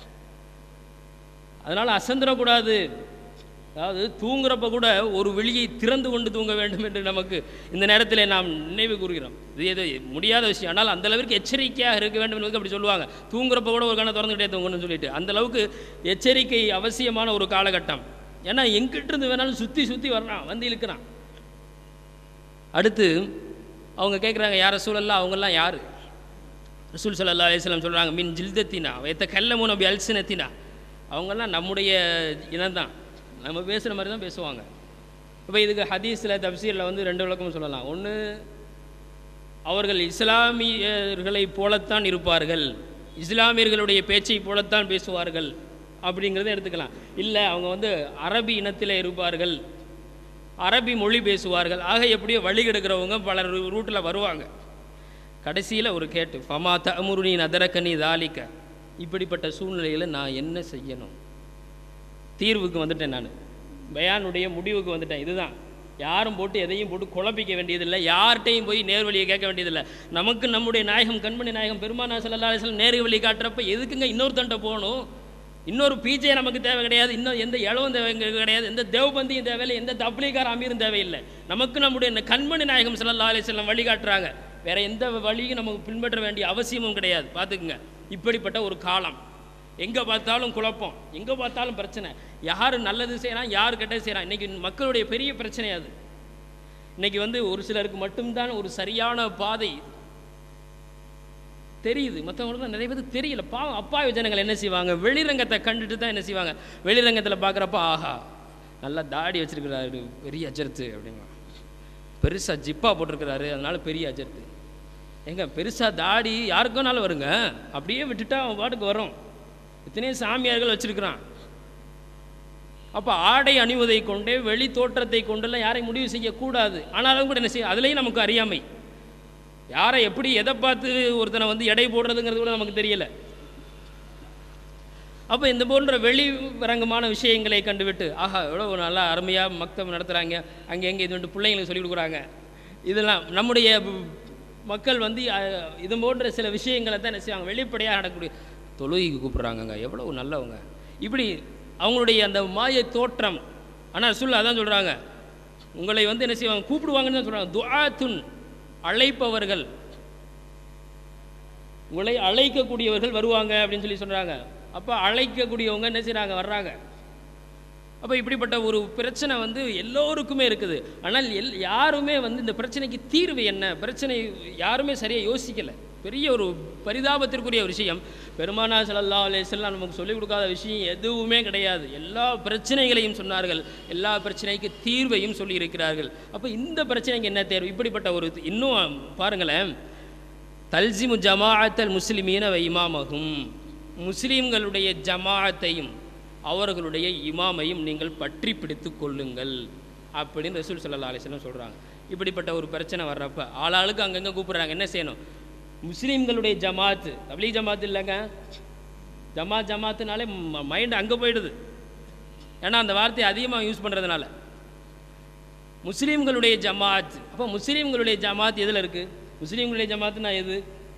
அதனால் அசந்திரக்கூடாது அதாவது தூங்குறப்ப கூட ஒரு வெளியை திறந்து கொண்டு தூங்க வேண்டும் என்று நமக்கு இந்த நேரத்தில் நாம் நினைவு கூறுகிறோம் இது எது முடியாத விஷயம் ஆனால் அந்த அளவிற்கு எச்சரிக்கையாக இருக்க வேண்டும் என்பதுக்கு அப்படி சொல்லுவாங்க தூங்குறப்ப கூட ஒரு கண்ணை திறந்துக்கிட்டே தூங்கணும்னு சொல்லிட்டு அந்த அளவுக்கு எச்சரிக்கை அவசியமான ஒரு காலகட்டம் ஏன்னா எங்கிட்ட இருந்து வேணாலும் சுற்றி சுற்றி வர்றான் வந்து இழுக்கிறான் அடுத்து அவங்க கேட்குறாங்க யார சூழல்லாம் அவங்கெல்லாம் யார் ரசூல் சல்லா அலிஸ்லாம் சொல்கிறாங்க மின் ஜில்தத்தினா எத்த கல்லமுன பி அல்சினத்தினா அவங்கெல்லாம் நம்முடைய இனம்தான் நம்ம பேசுகிற மாதிரி தான் பேசுவாங்க இப்போ இதுக்கு ஹதீஸில் தப்சீரில் வந்து ரெண்டு விளக்கமும் சொல்லலாம் ஒன்று அவர்கள் இஸ்லாமியர்களைப் போலத்தான் இருப்பார்கள் இஸ்லாமியர்களுடைய பேச்சை போலத்தான் பேசுவார்கள் அப்படிங்கிறத எடுத்துக்கலாம் இல்லை அவங்க வந்து அரபி இனத்தில் இருப்பார்கள் அரபி மொழி பேசுவார்கள் ஆக எப்படியோ வழி கெடுக்கிறவங்க பல ரூட்டில் வருவாங்க கடைசியில் ஒரு கேட்டு ஃபமா தமுருனி நதரக்கனி தாலிக்க இப்படிப்பட்ட சூழ்நிலையில் நான் என்ன செய்யணும் தீர்வுக்கு வந்துட்டேன் நான் பயானுடைய முடிவுக்கு வந்துட்டேன் இதுதான் யாரும் போட்டு எதையும் போட்டு குழப்பிக்க வேண்டியதில்லை யார்கிட்டையும் போய் நேர்வழியை கேட்க வேண்டியதில்லை நமக்கு நம்முடைய நாயகம் கண்மணி நாயகம் பெருமானா சல்லா அலிஸ்லாம் நேரு வழி காட்டுறப்ப எதுக்குங்க இன்னொருத்தன்ட்ட போகணும் இன்னொரு பீஜே நமக்கு தேவை கிடையாது இன்னும் எந்த இளவும் தேவை கிடையாது எந்த தேவபந்தியும் தேவையில்லை எந்த தப்லீகார் அமீரும் தேவையில்லை நமக்கு நம்முடைய இந்த கண்மணி நாயகம் சல்லா அலிஸ்லாம் வழி காட்டுறாங்க வேற எந்த வழியும் நமக்கு பின்பற்ற வேண்டிய அவசியமும் கிடையாது பார்த்துக்குங்க இப்படிப்பட்ட ஒரு காலம் எங்கே பார்த்தாலும் குழப்பம் எங்கே பார்த்தாலும் பிரச்சனை யார் நல்லது செய்கிறான் யார் கெட்டது செய்கிறான் இன்றைக்கி மக்களுடைய பெரிய பிரச்சனை அது இன்றைக்கி வந்து ஒரு சிலருக்கு மட்டும்தான் ஒரு சரியான பாதை தெரியுது மற்றவங்களுக்கு நிறைய பேருக்கு தெரியல பாவம் அப்பாவி ஜனங்கள் என்ன செய்வாங்க வெளிரங்கத்தை கண்டுட்டு தான் என்ன செய்வாங்க வெளிரங்கத்தில் பார்க்குறப்ப ஆஹா நல்லா தாடி வச்சிருக்கிறாரு பெரிய அஜர்த்து அப்படிங்க பெருசாக ஜிப்பா போட்டிருக்கிறாரு அதனால பெரிய அஜர்த்து ஏங்க பெருசாக தாடி யாருக்குனாலும் வருங்க அப்படியே விட்டுட்டா அவன் பாட்டுக்கு வரும் எத்தனையோ சாமியார்கள் வச்சிருக்கிறான் அப்போ ஆடை அணிவதை கொண்டே வெளி தோற்றத்தை கொண்டெல்லாம் யாரையும் முடிவு செய்யக்கூடாது ஆனாலும் கூட என்ன செய்ய அதுலேயும் நமக்கு அறியாமை யாரை எப்படி எதை பார்த்து ஒருத்தனை வந்து எடை போடுறதுங்கிறது கூட நமக்கு தெரியல அப்போ இந்த போன்ற வெளி ரங்கமான விஷயங்களை கண்டுவிட்டு ஆஹா எவ்வளோ நல்லா அருமையாக மக்தம் நடத்துகிறாங்க அங்கே எங்கே இது வந்து பிள்ளைங்களுக்கு சொல்லிக் கொடுக்குறாங்க இதெல்லாம் நம்முடைய மக்கள் வந்து அஹ், இது போன்ற சில விஷயங்களை தான் என்ன செய்வாங்க வெளிப்படையாக நடக்கக்கூடிய தொழுகைக்கு கூப்பிட்றாங்கங்க எவ்வளவு நல்லவங்க இப்படி அவங்களுடைய அந்த மாய தோற்றம் ஆனால் சொல்ல அதான் சொல்கிறாங்க உங்களை வந்து என்ன செய்வாங்க கூப்பிடுவாங்கன்னு தான் சொல்கிறாங்க துஆத்துன் அழைப்பவர்கள் உங்களை அழைக்கக்கூடியவர்கள் வருவாங்க அப்படின்னு சொல்லி சொல்கிறாங்க அப்போ அழைக்கக்கூடியவங்க என்ன செய்கிறாங்க வர்றாங்க அப்போ இப்படிப்பட்ட ஒரு பிரச்சனை வந்து எல்லோருக்குமே இருக்குது ஆனால் எல் யாருமே வந்து இந்த பிரச்சனைக்கு தீர்வு என்ன பிரச்சனை யாருமே சரியாக யோசிக்கலை பெரிய ஒரு பரிதாபத்திற்குரிய விஷயம் பெருமானா ஸல்லல்லாஹு அலைஹி வஸல்லம் நமக்கு சொல்லிக் கொடுக்காத விஷயம் எதுவுமே கிடையாது எல்லா பிரச்சனைகளையும் சொன்னார்கள் எல்லா பிரச்சனைக்கு தீர்வையும் சொல்லியிருக்கிறார்கள் அப்போ இந்த பிரச்சனைக்கு என்ன தேர்வு இப்படிப்பட்ட ஒரு இன்னும் பாருங்களேன் தல்சிமு ஜமாஅத்தல் முஸ்லிமீன வ இமாமகும் முஸ்லீம்களுடைய ஜமாஅத்தையும் அவர்களுடைய இமாமையும் நீங்கள் பற்றி பிடித்து கொள்ளுங்கள் அப்படின்னு ரசூல் ஸல்லல்லாஹு அலைஹி வஸல்லம் சொல்கிறாங்க இப்படிப்பட்ட ஒரு பிரச்சனை வர்றப்ப ஆளாளுக்கு அங்கங்கே கூப்பிட்றாங்க என்ன செய்யணும் முஸ்லீம்களுடைய ஜமாத்து தப்லீக் ஜமாத் இல்லைங்க ஜமாத் ஜமாத்துனாலே மைண்டு அங்கே போயிடுது ஏன்னா அந்த வார்த்தையை அதிகமாக யூஸ் பண்ணுறதுனால முஸ்லீம்களுடைய ஜமாத் அப்போ முஸ்லீம்களுடைய ஜமாத் எதில் இருக்குது முஸ்லீம்களுடைய ஜமாத்துனா எது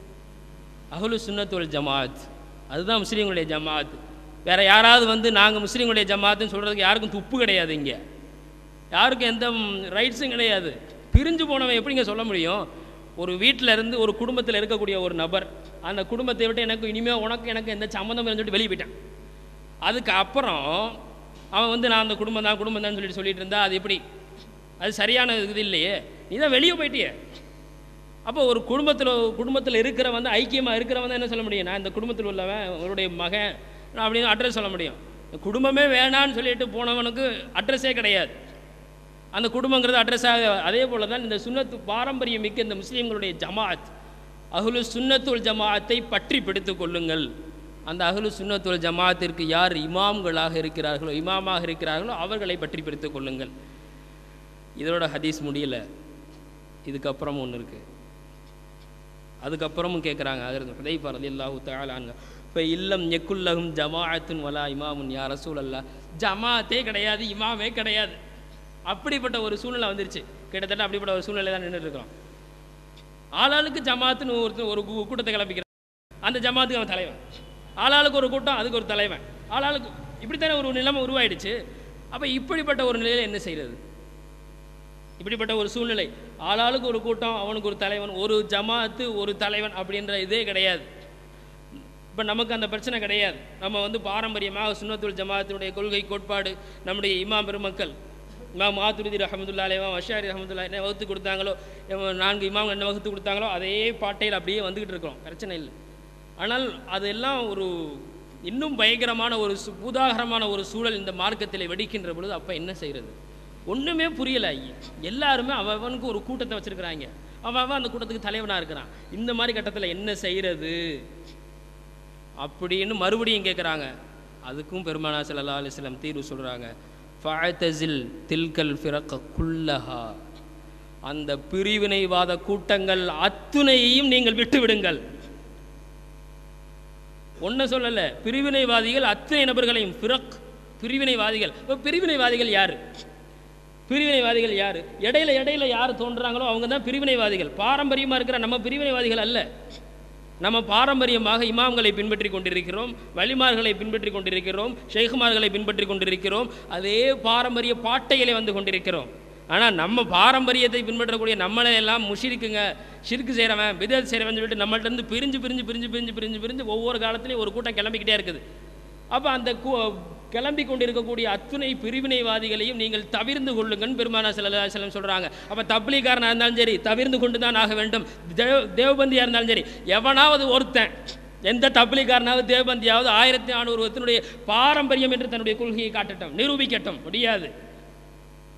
அஹ்லு சுன்னத்துல் ஜமாத் அதுதான் முஸ்லீம்களுடைய ஜமாத் வேற யாராவது வந்து நாங்கள் முஸ்லீம்களுடைய ஜமாத்துன்னு சொல்கிறதுக்கு யாருக்கும் துப்பு கிடையாது இங்கே யாருக்கும் எந்த ரைட்ஸும் கிடையாது பிரிஞ்சு போனவன் எப்படிங்க சொல்ல முடியும் ஒரு வீட்டில் இருந்து ஒரு குடும்பத்தில் இருக்கக்கூடிய ஒரு நபர் அந்த குடும்பத்தை விட்டு எனக்கு இனிமேல் உனக்கு எனக்கு எந்த சம்மந்தம் சொல்லிட்டு வெளியே போயிட்டான் அதுக்கு அப்புறம் அவன் வந்து நான் அந்த குடும்பம் தான் குடும்பம் தான் சொல்லிட்டு சொல்லிட்டு இருந்தா அது எப்படி அது சரியான இது இல்லையே நீ தான் வெளியே போயிட்டியே அப்போ ஒரு குடும்பத்தில் குடும்பத்தில் இருக்கிறவன் வந்து ஐக்கியமாக இருக்கிறவன் தான் என்ன சொல்ல முடியும் நான் இந்த குடும்பத்தில் உள்ளவன் அவருடைய மகன் நான் அப்படின்னு அட்ரஸ் சொல்ல முடியும் குடும்பமே வேணான்னு சொல்லிட்டு போனவனுக்கு அட்ரஸே கிடையாது அந்த குடும்பங்கிறது அட்ரஸாக அதே போல தான் இந்த சுன்னத்து பாரம்பரியம் மிக்க இந்த முஸ்லீம்களுடைய ஜமாத் அஹ்லு சுன்னத்துல் ஜமாஅத்தை பற்றி பிடித்துக் கொள்ளுங்கள் அந்த அஹ்லு சுன்னத்துல் ஜமாஅத்திற்கு யார் இமாம்களாக இருக்கிறார்களோ இமாமாக இருக்கிறார்களோ அவர்களை பற்றி பிடித்துக் கொள்ளுங்கள் இதோட ஹதீஸ் முடியல இதுக்கப்புறம் ஒன்று இருக்குது அதுக்கப்புறமும் கேட்குறாங்க அதில் ஹுதைஃபா ரலியல்லாஹு தஆலாங்க இப்போ இல்லம் எக்குல்லகும் ஜமாஅத்துன் வலா இமாமுன் யா ரசூல் அல்லா ஜமாஅத்தே கிடையாது இமாமே கிடையாது அப்படிப்பட்ட ஒரு சூழ்நிலை வந்துருச்சு கிட்டத்தட்ட அப்படிப்பட்ட ஒரு சூழ்நிலை தான் நின்றுட்டு இருக்கிறோம் ஆளாளுக்கு ஜமாத்துன்னு ஒருத்தர் ஒரு கூ- கூட்டத்தை கிளப்பிக்கிறான் அந்த ஜமாத்துக்கு அவன் தலைவன் ஆளாளுக்கு ஒரு கூட்டம் அதுக்கு ஒரு தலைவன் ஆளாளுக்கு இப்படித்தானே ஒரு நிலைமை உருவாயிடுச்சு அப்போ இப்படிப்பட்ட ஒரு நிலையில் என்ன செய்கிறது இப்படிப்பட்ட ஒரு சூழ்நிலை ஆளாளுக்கு ஒரு கூட்டம் அவனுக்கு ஒரு தலைவன் ஒரு ஜமாத்து ஒரு தலைவன் அப்படின்ற இதே கிடையாது இப்போ நமக்கு அந்த பிரச்சனை கிடையாது நம்ம வந்து பாரம்பரியமாக சுன்னத்துல் ஜமாத்தினுடைய கொள்கை கோட்பாடு நம்முடைய இமாம் பெருமக்கள் இமாம் மாத்துருதி ரஹமதுல்லா இமாம் அஷாரி ரஹமதுல்லா என்ன வகுத்து கொடுத்தாங்களோ இவன் நான்கு இமாம் என்ன வகுத்து கொடுத்தாங்களோ அதே பாட்டையில் அப்படியே வந்துக்கிட்டு இருக்கிறோம் பிரச்சனை இல்லை ஆனால் அதெல்லாம் ஒரு இன்னும் பயங்கரமான ஒரு சு- பூதாகரமான ஒரு சூழல் இந்த மார்க்கத்தில் வெடிக்கின்ற பொழுது அப்போ என்ன செய்கிறது ஒன்றுமே புரியல எல்லாருமே அவன் அவனுக்கு ஒரு கூட்டத்தை வச்சுருக்கிறாங்க அவன் அவன் அந்த கூட்டத்துக்கு தலைவனாக இருக்கிறான் இந்த மாதிரி கட்டத்தில் என்ன செய்கிறது அப்படின்னு மறுபடியும் கேட்குறாங்க அதுக்கும் பெருமானா ஸல்லல்லாஹு அலைஹி வஸல்லம் தீர்வு சொல்கிறாங்க ஃபஅதஸில் தில்கல் ஃபிரக குல்லஹா அந்த பிரிவினைவாத கூட்டங்கள் அத்துணையையும் நீங்கள் விட்டு விடுங்கள் ஒன்றை சொல்லலை பிரிவினைவாதிகள் அத்தனை நபர்களையும் ஃபிரக் பிரிவினைவாதிகள் இப்போ பிரிவினைவாதிகள் யார் பிரிவினைவாதிகள் யார் இடையில இடையில யார் தோன்றுறாங்களோ அவங்க தான் பிரிவினைவாதிகள் பாரம்பரியமாக இருக்கிற நம்ம பிரிவினைவாதிகள் அல்ல நம்ம பாரம்பரியமாக இமாம்களை பின்பற்றி கொண்டிருக்கிறோம் வலிமார்களை பின்பற்றி கொண்டிருக்கிறோம் ஷேகுமார்களை பின்பற்றி கொண்டிருக்கிறோம் அதே பாரம்பரிய பாட்டையிலே வந்து கொண்டிருக்கிறோம் ஆனால் நம்ம பாரம்பரியத்தை பின்பற்றக்கூடிய நம்மளை எல்லாம் முஷிரிக்குங்க ஷிர்கு செய்கிறவன் விதத் செய்கிறவன் சொல்லிட்டு நம்மள்ட்ட இருந்து பிரிஞ்சு பிரிஞ்சு பிரிஞ்சு பிரிஞ்சு பிரிஞ்சு பிரிஞ்சு ஒவ்வொரு காலத்துலேயும் ஒரு கூட்டம் கிளம்பிக்கிட்டே இருக்குது அப்போ அந்த கூ- கிளம்பி கொண்டிருக்கக்கூடிய அத்துணை பிரிவினைவாதிகளையும் நீங்கள் தவிர்ந்து கொள்ளுங்கன்னு பெருமானா ஸல்லல்லாஹு அலைஹி வஸல்லம் சொல்கிறாங்க அப்போ தப்லீகாரனாக இருந்தாலும் சரி தவிர்ந்து கொண்டு தான் ஆக வேண்டும் தேவ தேவபந்தியாக இருந்தாலும் சரி எவனாவது ஒருத்தன் எந்த தப்லீகாரனாவது தேவபந்தியாவது ஆயிரத்தி நானூறு வருத்தினுடைய பாரம்பரியம் என்று தன்னுடைய கொள்கையை காட்டட்டும் நிரூபிக்கட்டும் முடியாது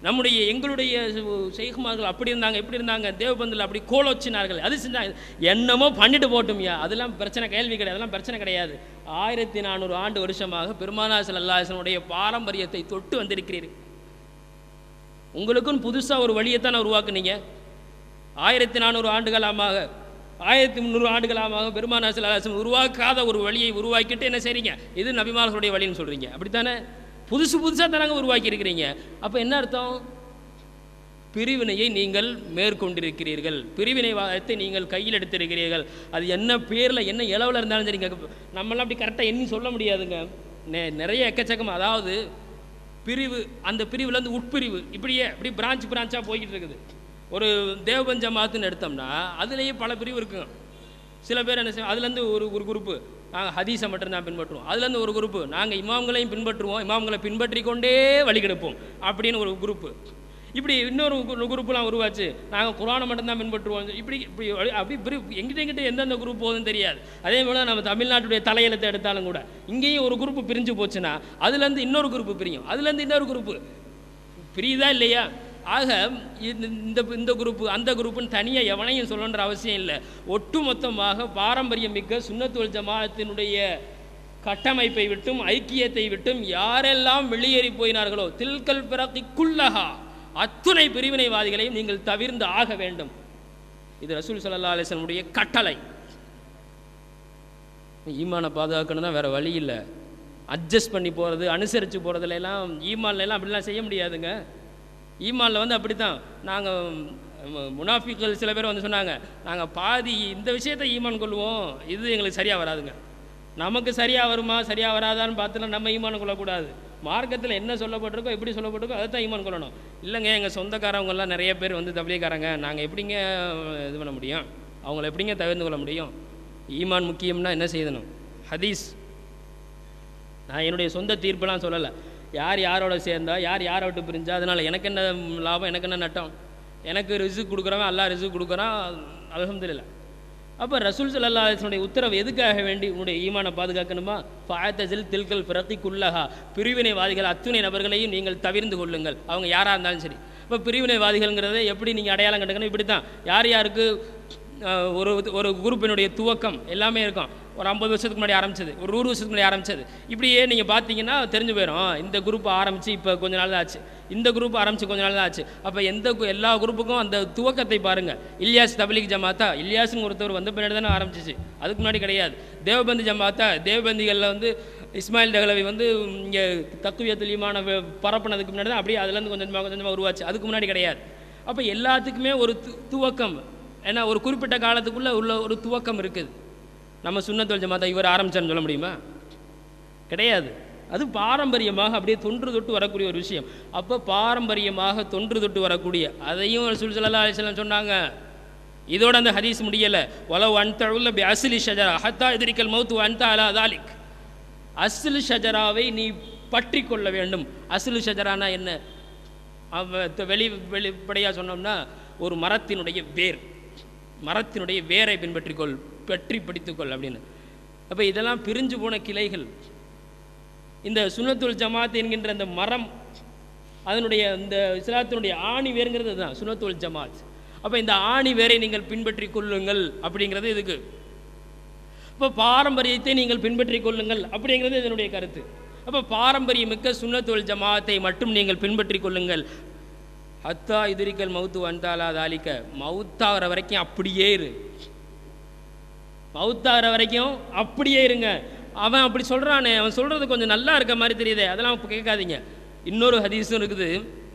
நம்முடைய எங்களுடைய செய்குமார்கள் அப்படி இருந்தாங்க இப்படி இருந்தாங்க தேவபந்தில் அப்படி கோலோச்சினார்கள் அது செஞ்சாங்க என்னமோ பண்ணிட்டு போட்டும்யா அதெல்லாம் பிரச்சனை கேள்வி கிடையாது அதெல்லாம் பிரச்சனை கிடையாது ஆயிரத்தி நானூறு ஆண்டு வருஷமாக பெருமானா சல்லாசனுடைய பாரம்பரியத்தை தொட்டு வந்திருக்கிறீர்கள் உங்களுக்கும் புதுசாக ஒரு வழியைத்தான் உருவாக்குனீங்க ஆயிரத்தி நானூறு ஆண்டுகளாமாக ஆயிரத்தி முந்நூறு ஆண்டுகளாக பெருமானா சல்லாசன் உருவாக்காத ஒரு வழியை உருவாக்கிட்டு என்ன செய்றீங்க இது நபிமார்களுடைய வழின்னு சொல்கிறீங்க அப்படித்தானே புதுசு புதுசாக தானங்க உருவாக்கி இருக்கிறீங்க அப்போ என்ன அர்த்தம் பிரிவினையை நீங்கள் மேற்கொண்டிருக்கிறீர்கள் பிரிவினைவாதத்தை நீங்கள் கையில் எடுத்திருக்கிறீர்கள் அது என்ன பேரில் என்ன இளவில் இருந்தாலும் சரிங்க நம்மளாம் அப்படி கரெக்டாக எண்ணி சொல்ல முடியாதுங்க நெ நிறைய எக்கச்சக்கம் அதாவது பிரிவு அந்த பிரிவுலேருந்து உட்பிரிவு இப்படியே இப்படி பிரான்ச் பிரான்ச்சாக போய்கிட்டு இருக்குது ஒரு தேவபஞ்ச மாத்துன்னு எடுத்தோம்னா அதுலேயே பல பிரிவு இருக்குங்க சில பேர் என்ன செய்வோம் அதுலேருந்து ஒரு ஒரு குரூப்பு நாங்கள் ஹதீஸை மட்டும்தான் பின்பற்றுவோம் அதுலேருந்து ஒரு குரூப்பு நாங்கள் இமாம்களையும் பின்பற்றுவோம் இமாம்களை பின்பற்றி கொண்டே வழி கெடுப்போம் அப்படின்னு ஒரு குரூப்பு இப்படி இன்னொரு கு- குரூப்லாம் உருவாச்சு நாங்கள் குரானை மட்டும்தான் பின்பற்றுவோம் இப்படி இப்படி அப்படி- அப்படி பிரி எங்கிட்ட எங்கிட்ட எந்தெந்த குரூப் போகுதுன்னு தெரியாது அதே போல் நம்ம தமிழ்நாட்டுடைய தலையெழுத்தை எடுத்தாலும் கூட இங்கேயும் ஒரு குரூப் பிரிஞ்சு போச்சுன்னா அதுலேருந்து இன்னொரு குரூப் பிரியும் அதுலேருந்து இன்னொரு குரூப்பு பிரியுதா இல்லையா ஆக இந்த இந்த இந்த குரூப்பு அந்த குரூப்புன்னு தனியாக எவனையும் சொல்லணுன்ற அவசியம் இல்லை ஒட்டுமொத்தமாக பாரம்பரியம் மிக்க சுன்னத்துவல் ஜமாஅத்தினுடைய கட்டமைப்பை விட்டும் ஐக்கியத்தை விட்டும் யாரெல்லாம் வெளியேறி போயினார்களோ தில்கல் பிறக்கி குல்லஹா அத்துணை பிரிவினைவாதிகளையும் நீங்கள் தவிர்ந்து ஆக வேண்டும் இது ரசூல் ஸல்லல்லாஹு அலைஹி வஸல்லமுடைய கட்டளை ஈமானை பாதுகாக்கணும்னா வேற வழி இல்லை அட்ஜஸ்ட் பண்ணி போகிறது அனுசரித்து போகிறதுல எல்லாம் ஈமான்ல எல்லாம் அப்படிலாம் செய்ய முடியாதுங்க ஈமான்ல வந்து அப்படி தான் நாங்கள் முனாஃபிக்கள் சில பேர் வந்து சொன்னாங்க நாங்கள் பாதி இந்த விஷயத்தை ஈமான் கொள்வோம் இது எங்களுக்கு சரியாக வராதுங்க நமக்கு சரியாக வருமா சரியாக வராதான்னு பார்த்துலாம் நம்ம ஈமான் கொள்ளக்கூடாது மார்க்கத்தில் என்ன சொல்லப்பட்டிருக்கோ எப்படி சொல்லப்பட்டிருக்கோ அதை தான் ஈமான் கொள்ளணும் இல்லைங்க எங்கள் சொந்தக்காரவங்கெல்லாம் நிறைய பேர் வந்து தபிலிக்காரங்க நாங்கள் எப்படிங்க இது பண்ண முடியும் அவங்கள எப்படிங்க தவிர்த்து கொள்ள முடியும் ஈமான் முக்கியம்னா என்ன செய்யணும் ஹதீஸ் நான் என்னுடைய சொந்த தீர்ப்பெல்லாம் சொல்லலை யார் யாரோட சேர்ந்தா யார் யாரை விட்டு பிரிஞ்சா அதனால் எனக்கு என்ன லாபம் எனக்கு என்ன நட்டம் எனக்கு ரிசுக் கொடுக்குறவன் அல்லாஹ் ரிசுக் கொடுக்குறான் அல்ஹம்துலில்லாஹ் அப்போ ரசூல் ஸல்லல்லாஹு அலைஹி வஸல்லம் உத்தரவு எதுக்காக வேண்டி உன்னுடைய ஈமானை பாதுகாக்கணுமா ஃபாயத்தசில் தில்கல் பிரத்தி குல்லஹா பிரிவினைவாதிகள் அத்துணை நபர்களையும் நீங்கள் தவிர்ந்து கொள்ளுங்கள் அவங்க யாராக இருந்தாலும் சரி இப்போ பிரிவினைவாதிகள்ங்கிறத எப்படி நீங்கள் அடையாளம் கண்டுக்கணும் இப்படி தான் யார் யாருக்கு அஹ், ஒரு ஒரு குரூப்பினுடைய துவக்கம் எல்லாமே இருக்கும் ஒரு ஐம்பது வருஷத்துக்கு முன்னாடி ஆரம்பிச்சது ஒரு நூறு வருஷத்துக்கு முன்னாடி ஆரம்பிச்சது இப்படியே நீங்கள் பார்த்தீங்கன்னா தெரிஞ்சு போயிடும் ஆ, இந்த குரூப் ஆரம்பித்து இப்போ கொஞ்ச நாள் தான் ஆச்சு இந்த குரூப் ஆரம்பித்து கொஞ்ச நாள் தான் ஆச்சு அப்போ எந்த கு- எல்லா குரூப்புக்கும் அந்த துவக்கத்தை பாருங்கள் இல்யாஸ் தபிலிக் ஜமாத்தா இல்யாஸ்னு ஒருத்தர் வந்த பின்னாடி தானே ஆரம்பிச்சிச்சு அதுக்கு முன்னாடி கிடையாது தேவபந்தி ஜமாத்தா தேவபந்திகளில் வந்து இஸ்மாயில் தகலவி வந்து இங்கே தக்குவியத்தில் ஈமான பரப்புனதுக்கு முன்னாடி தான் அப்படியே அதுலேருந்து கொஞ்சம் கொஞ்சமாக கொஞ்சமாக உருவாச்சு அதுக்கு முன்னாடி கிடையாது அப்போ எல்லாத்துக்குமே ஒரு து- துவக்கம் ஏன்னா ஒரு குறிப்பிட்ட காலத்துக்குள்ளே உள்ள ஒரு துவக்கம் இருக்குது நம்ம சுண்ணத்தொல் ஜமாத்தா இவர் ஆரம்பிச்சான்னு சொல்ல முடியுமா கிடையாது அது பாரம்பரியமாக அப்படியே தொன்று தொட்டு வரக்கூடிய ஒரு விஷயம் அப்போ பாரம்பரியமாக தொன்று தொட்டு வரக்கூடிய அதையும் ரசூல் ஸல்லல்லாஹு அலைஹி வஸல்லம் சொன்னாங்க இதோட அந்த ஹதீஸ் முடியலை வலவ் அன்த உள்ள பி அஸ்லி ஷஜரா ஹத்தா எதிரிக்கல் மௌத்து அன்த அலா தாலிக் அஸ்லு ஷஜராவை நீ பற்றி கொள்ள வேண்டும் அஸ்லு ஷஜரானா என்ன அவ த- வெளி வெளிப்படையாக சொன்னோம்னா ஒரு மரத்தினுடைய வேர் மரத்தினுடைய வேரை பின்பற்றிக்கொள் பற்றி பிடித்துக்கொள் அப்படின்னு அப்போ இதெல்லாம் பிரிஞ்சு போன கிளைகள் இந்த சுனத்துல் ஜமாத் என்கின்ற அந்த மரம் அதனுடைய இந்த இஸ்லாத்தினுடைய ஆணி வேருங்கிறது தான் சுனத்துல் ஜமாத் அப்போ இந்த ஆணி வேரை நீங்கள் பின்பற்றி கொள்ளுங்கள் அப்படிங்கிறது இதுக்கு இப்போ பாரம்பரியத்தை நீங்கள் பின்பற்றி கொள்ளுங்கள் அப்படிங்கிறது இதனுடைய கருத்து அப்போ பாரம்பரியமிக்க சுன்னத்துல் ஜமாத்தை மட்டும் நீங்கள் பின்பற்றி கொள்ளுங்கள் ஹத்தா எதிரிக்கல் மவுத்து வந்தாலா தாலிக்க மவுத்தாகிற வரைக்கும் அப்படியே இரு மவுத்தாகிற வரைக்கும் அப்படியே இருங்க அவன் அப்படி சொல்கிறானே அவன் சொல்கிறது கொஞ்சம் நல்லா இருக்க மாதிரி தெரியுதே அதெல்லாம் இப்போ கேட்காதீங்க இன்னொரு ஹதீஸும் இருக்குது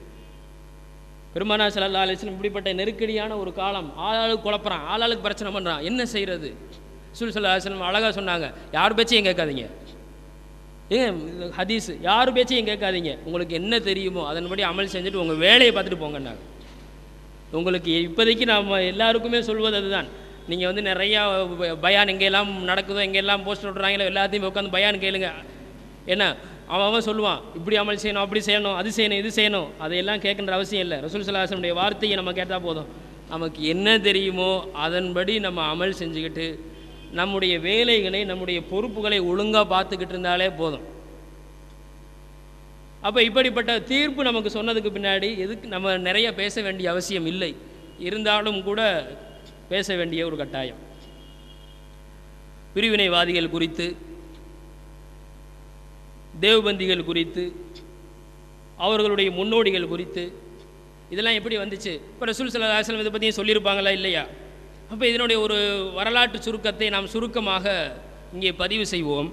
பெருமானா ஸல்லல்லாஹு அலைஹி வஸல்லம் இப்படிப்பட்ட நெருக்கடியான ஒரு காலம் ஆளாளுக்கு குழப்பறான் ஆளாளுக்கு பிரச்சனை பண்ணுறான் என்ன செய்கிறது ரசூல் ஸல்லல்லாஹு அலைஹி வஸல்லம் அழகாக சொன்னாங்க யார் பேச்சையும் கேட்காதீங்க ஏன் இது ஹதீஸ் யார் பேச்சையும் கேட்காதீங்க உங்களுக்கு என்ன தெரியுமோ அதன்படி அமல் செஞ்சுட்டு உங்கள் வேலையை பார்த்துட்டு போங்கன்னாங்க உங்களுக்கு இப்போதைக்கு நாம் எல்லாருக்குமே சொல்வது அதுதான் நீங்கள் வந்து நிறையா ப- பயான் எங்கெல்லாம் நடக்குதோ எங்கெல்லாம் போஸ்ட் விட்றாங்களோ எல்லாத்தையும் உட்காந்து பயான் கேளுங்க என்ன அவன் அவன் சொல்லுவான் இப்படி அமல் செய்யணும் அப்படி செய்யணும் அது செய்யணும் இது செய்யணும் அதையெல்லாம் கேட்குற அவசியம் இல்லை ரசூல் சலாஹனுடைய வார்த்தையை நம்ம கேட்டால் போதும் நமக்கு என்ன தெரியுமோ அதன்படி நம்ம அமல் செஞ்சுக்கிட்டு நம்முடைய வேலைகளை நம்முடைய பொறுப்புகளை ஒழுங்காக பார்த்துக்கிட்டு இருந்தாலே போதும் அப்போ இப்படிப்பட்ட தீர்ப்பு நமக்கு சொன்னதுக்கு பின்னாடி எதுக்கு நம்ம நிறைய பேச வேண்டிய அவசியம் இல்லை இருந்தாலும் கூட பேச வேண்டிய ஒரு கட்டாயம் பிரிவினைவாதிகள் குறித்து தேவபந்திகள் குறித்து அவர்களுடைய முன்னோடிகள் குறித்து இதெல்லாம் எப்படி வந்துச்சு இப்போ ரசூல் சல்லா அலுவலம் இதை பற்றியும் சொல்லியிருப்பாங்களா இல்லையா அப்போ இதனுடைய ஒரு வரலாற்று சுருக்கத்தை நாம் சுருக்கமாக இங்கே பதிவு செய்வோம்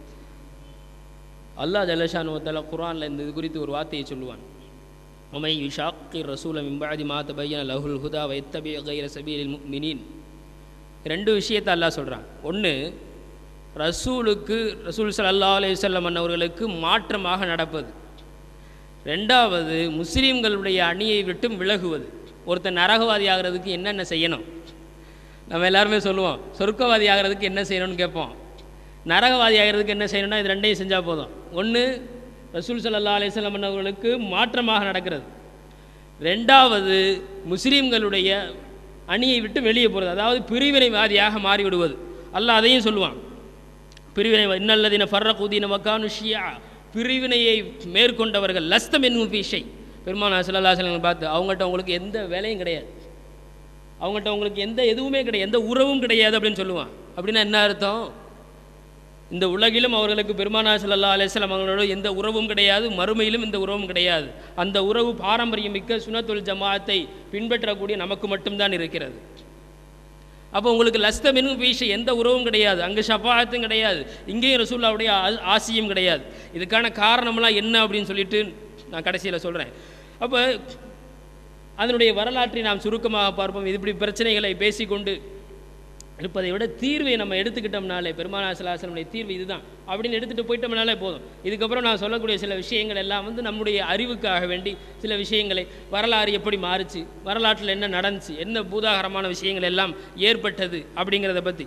அல்லாஹ் ஜல்லஷானுவத்தால குரானில் இந்த இது குறித்து ஒரு வார்த்தையை சொல்லுவான் உமை யுஷாக்கி ரசூல மிம்பாதி மாத்த பையன லஹுல் ஹுதா வைத்தபி கைர சபீலில் மினின் ரெண்டு விஷயத்தை அல்லாஹ் சொல்கிறான் ஒன்று ரசூலுக்கு ரசூல் சல்லா அலையம் அவர்களுக்கு மாற்றமாக நடப்பது ரெண்டாவது முஸ்லீம்களுடைய அணியை விட்டும் விலகுவது ஒருத்தன் நரகவாதி ஆகிறதுக்கு என்னென்ன செய்யணும் நம்ம எல்லாருமே சொல்லுவோம் சொர்க்கவாதி ஆகிறதுக்கு என்ன செய்யணும்னு கேட்போம் நரகவாதி ஆகிறதுக்கு என்ன செய்யணும்னா இது ரெண்டையும் செஞ்சால் போதும் ஒன்று ரசூல் சல்லா அலிஸ்லாம் அவர்களுக்கு மாற்றமாக நடக்கிறது ரெண்டாவது முஸ்லீம்களுடைய அணியை விட்டு வெளியே போகிறது அதாவது பிரிவினைவாதியாக மாறிவிடுவது அல்லாஹ் அதையும் சொல்லுவான் பிரிவினை இன்னல்லதின ஃபர்ரகுதீன வக்கானு ஷியா பிரிவினையை மேற்கொண்டவர்கள் லஸ்தம் என்னும் விஷை பெருமானா சல்லா சலம் பார்த்து அவங்கள்ட்ட உங்களுக்கு எந்த வேலையும் கிடையாது அவங்கள்ட்ட உங்களுக்கு எந்த எதுவுமே கிடையாது எந்த உறவும் கிடையாது அப்படின்னு சொல்லுவான் அப்படின்னா என்ன அர்த்தம் இந்த உலகிலும் அவர்களுக்கு பெருமானா சல்லா அலிஸ்லாம் அவங்களோட எந்த உறவும் கிடையாது மறுமையிலும் இந்த உறவும் கிடையாது அந்த உறவு பாரம்பரியம் மிக்க சுனத்துல் ஜமாத்தை பின்பற்றக்கூடிய நமக்கு மட்டும்தான் இருக்கிறது அப்போ உங்களுக்கு லஸ்தம் என்னும் வீஷ எந்த உறவும் கிடையாது அங்கே ஷஃபாத்தும் கிடையாது இங்கேயும் ரசூல்லாவுடைய ஆ- ஆசியும் கிடையாது இதுக்கான காரணமெல்லாம் என்ன அப்படின்னு சொல்லிட்டு நான் கடைசியில் சொல்கிறேன் அப்போ அதனுடைய வரலாற்றை நாம் சுருக்கமாக பார்ப்போம் இது இப்படி பிரச்சனைகளை பேசிக்கொண்டு இருப்பதை விட தீர்வை நம்ம எடுத்துக்கிட்டோம்னாலே பெருமானா சலாசனுடைய தீர்வு இதுதான் அப்படின்னு எடுத்துகிட்டு போயிட்டோம்னாலே போதும் இதுக்கப்புறம் நான் சொல்லக்கூடிய சில விஷயங்கள் எல்லாம் வந்து நம்முடைய அறிவுக்காக வேண்டி சில விஷயங்களை வரலாறு எப்படி மாறுச்சு வரலாற்றில் என்ன நடந்துச்சு என்ன பூதாகரமான விஷயங்கள் எல்லாம் ஏற்பட்டது அப்படிங்கிறத பற்றி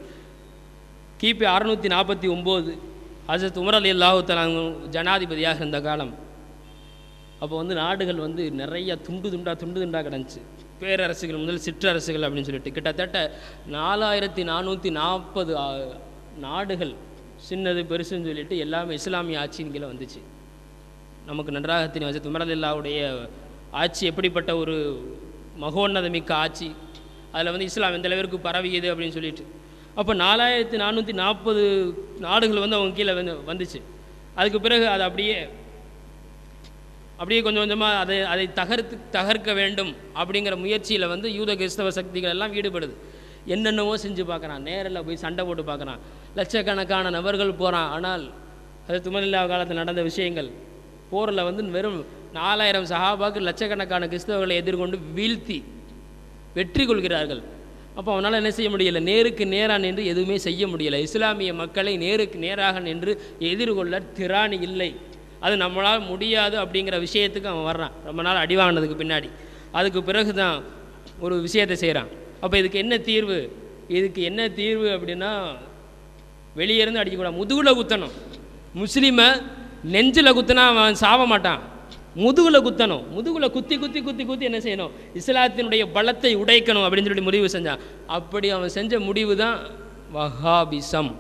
கிபி அறுநூற்றி நாற்பத்தி ஒம்பது ஹசரத் உமர் அலி அல்லாஹு ஜனாதிபதியாக இருந்த காலம் அப்போ வந்து நாடுகள் வந்து நிறைய துண்டு துண்டா துண்டு துண்டா கிடந்துச்சு பேரரசுகள் முதல் சிற்றரசுகள் அப்படின்னு சொல்லிட்டு கிட்டத்தட்ட நாலாயிரத்தி நானூற்றி நாற்பது நாடுகள் சின்னது பெருசுன்னு சொல்லிட்டு எல்லாமே இஸ்லாமிய ஆட்சியின் கீழே வந்துச்சு நமக்கு நன்றாக தெரியும் ஹசரத் உமர் அல்லாவுடைய ஆட்சி எப்படிப்பட்ட ஒரு மகோன்னதமிக்க ஆட்சி அதில் வந்து இஸ்லாம் எந்த அளவிற்கு பரவியது அப்படின்னு சொல்லிட்டு அப்போ நாலாயிரத்தி நானூற்றி நாற்பது நாடுகள் வந்து அவங்க கீழே வந்து வந்துச்சு அதுக்கு பிறகு அது அப்படியே அப்படியே கொஞ்சம் கொஞ்சமாக அதை அதை தகர்த்து தகர்க்க வேண்டும் அப்படிங்கிற முயற்சியில் வந்து யூத கிறிஸ்தவ சக்திகள் எல்லாம் ஈடுபடுது என்னென்னவோ செஞ்சு பார்க்குறான் நேரில் போய் சண்டை போட்டு பார்க்குறான் லட்சக்கணக்கான நபர்கள் போகிறான் ஆனால் அது துமலில்லா காலத்தில் நடந்த விஷயங்கள் போரில் வந்து வெறும் நாலாயிரம் சஹாபாக்கு லட்சக்கணக்கான கிறிஸ்தவர்களை எதிர்கொண்டு வீழ்த்தி வெற்றி கொள்கிறார்கள் அப்போ அவனால் என்ன செய்ய முடியலை நேருக்கு நேராக நின்று எதுவுமே செய்ய முடியலை இஸ்லாமிய மக்களை நேருக்கு நேராக நின்று எதிர்கொள்ள திராணி இல்லை அது நம்மளால் முடியாது அப்படிங்கிற விஷயத்துக்கு அவன் வர்றான் ரொம்ப நாள் அடி வாங்கினதுக்கு பின்னாடி அதுக்கு பிறகு தான் ஒரு விஷயத்தை செய்கிறான் அப்போ இதுக்கு என்ன தீர்வு இதுக்கு என்ன தீர்வு அப்படின்னா வெளியே இருந்து அடிக்கக்கூடாது முதுகுல குத்தணும் முஸ்லீமை நெஞ்சில் குத்தினா அவன் சாவ மாட்டான் முதுகுல குத்தணும் முதுகுல குத்தி குத்தி குத்தி குத்தி என்ன செய்யணும் இஸ்லாத்தினுடைய பலத்தை உடைக்கணும் அப்படின்னு சொல்லி முடிவு செஞ்சான் அப்படி அவன் செஞ்ச முடிவு தான் வஹாபிசம்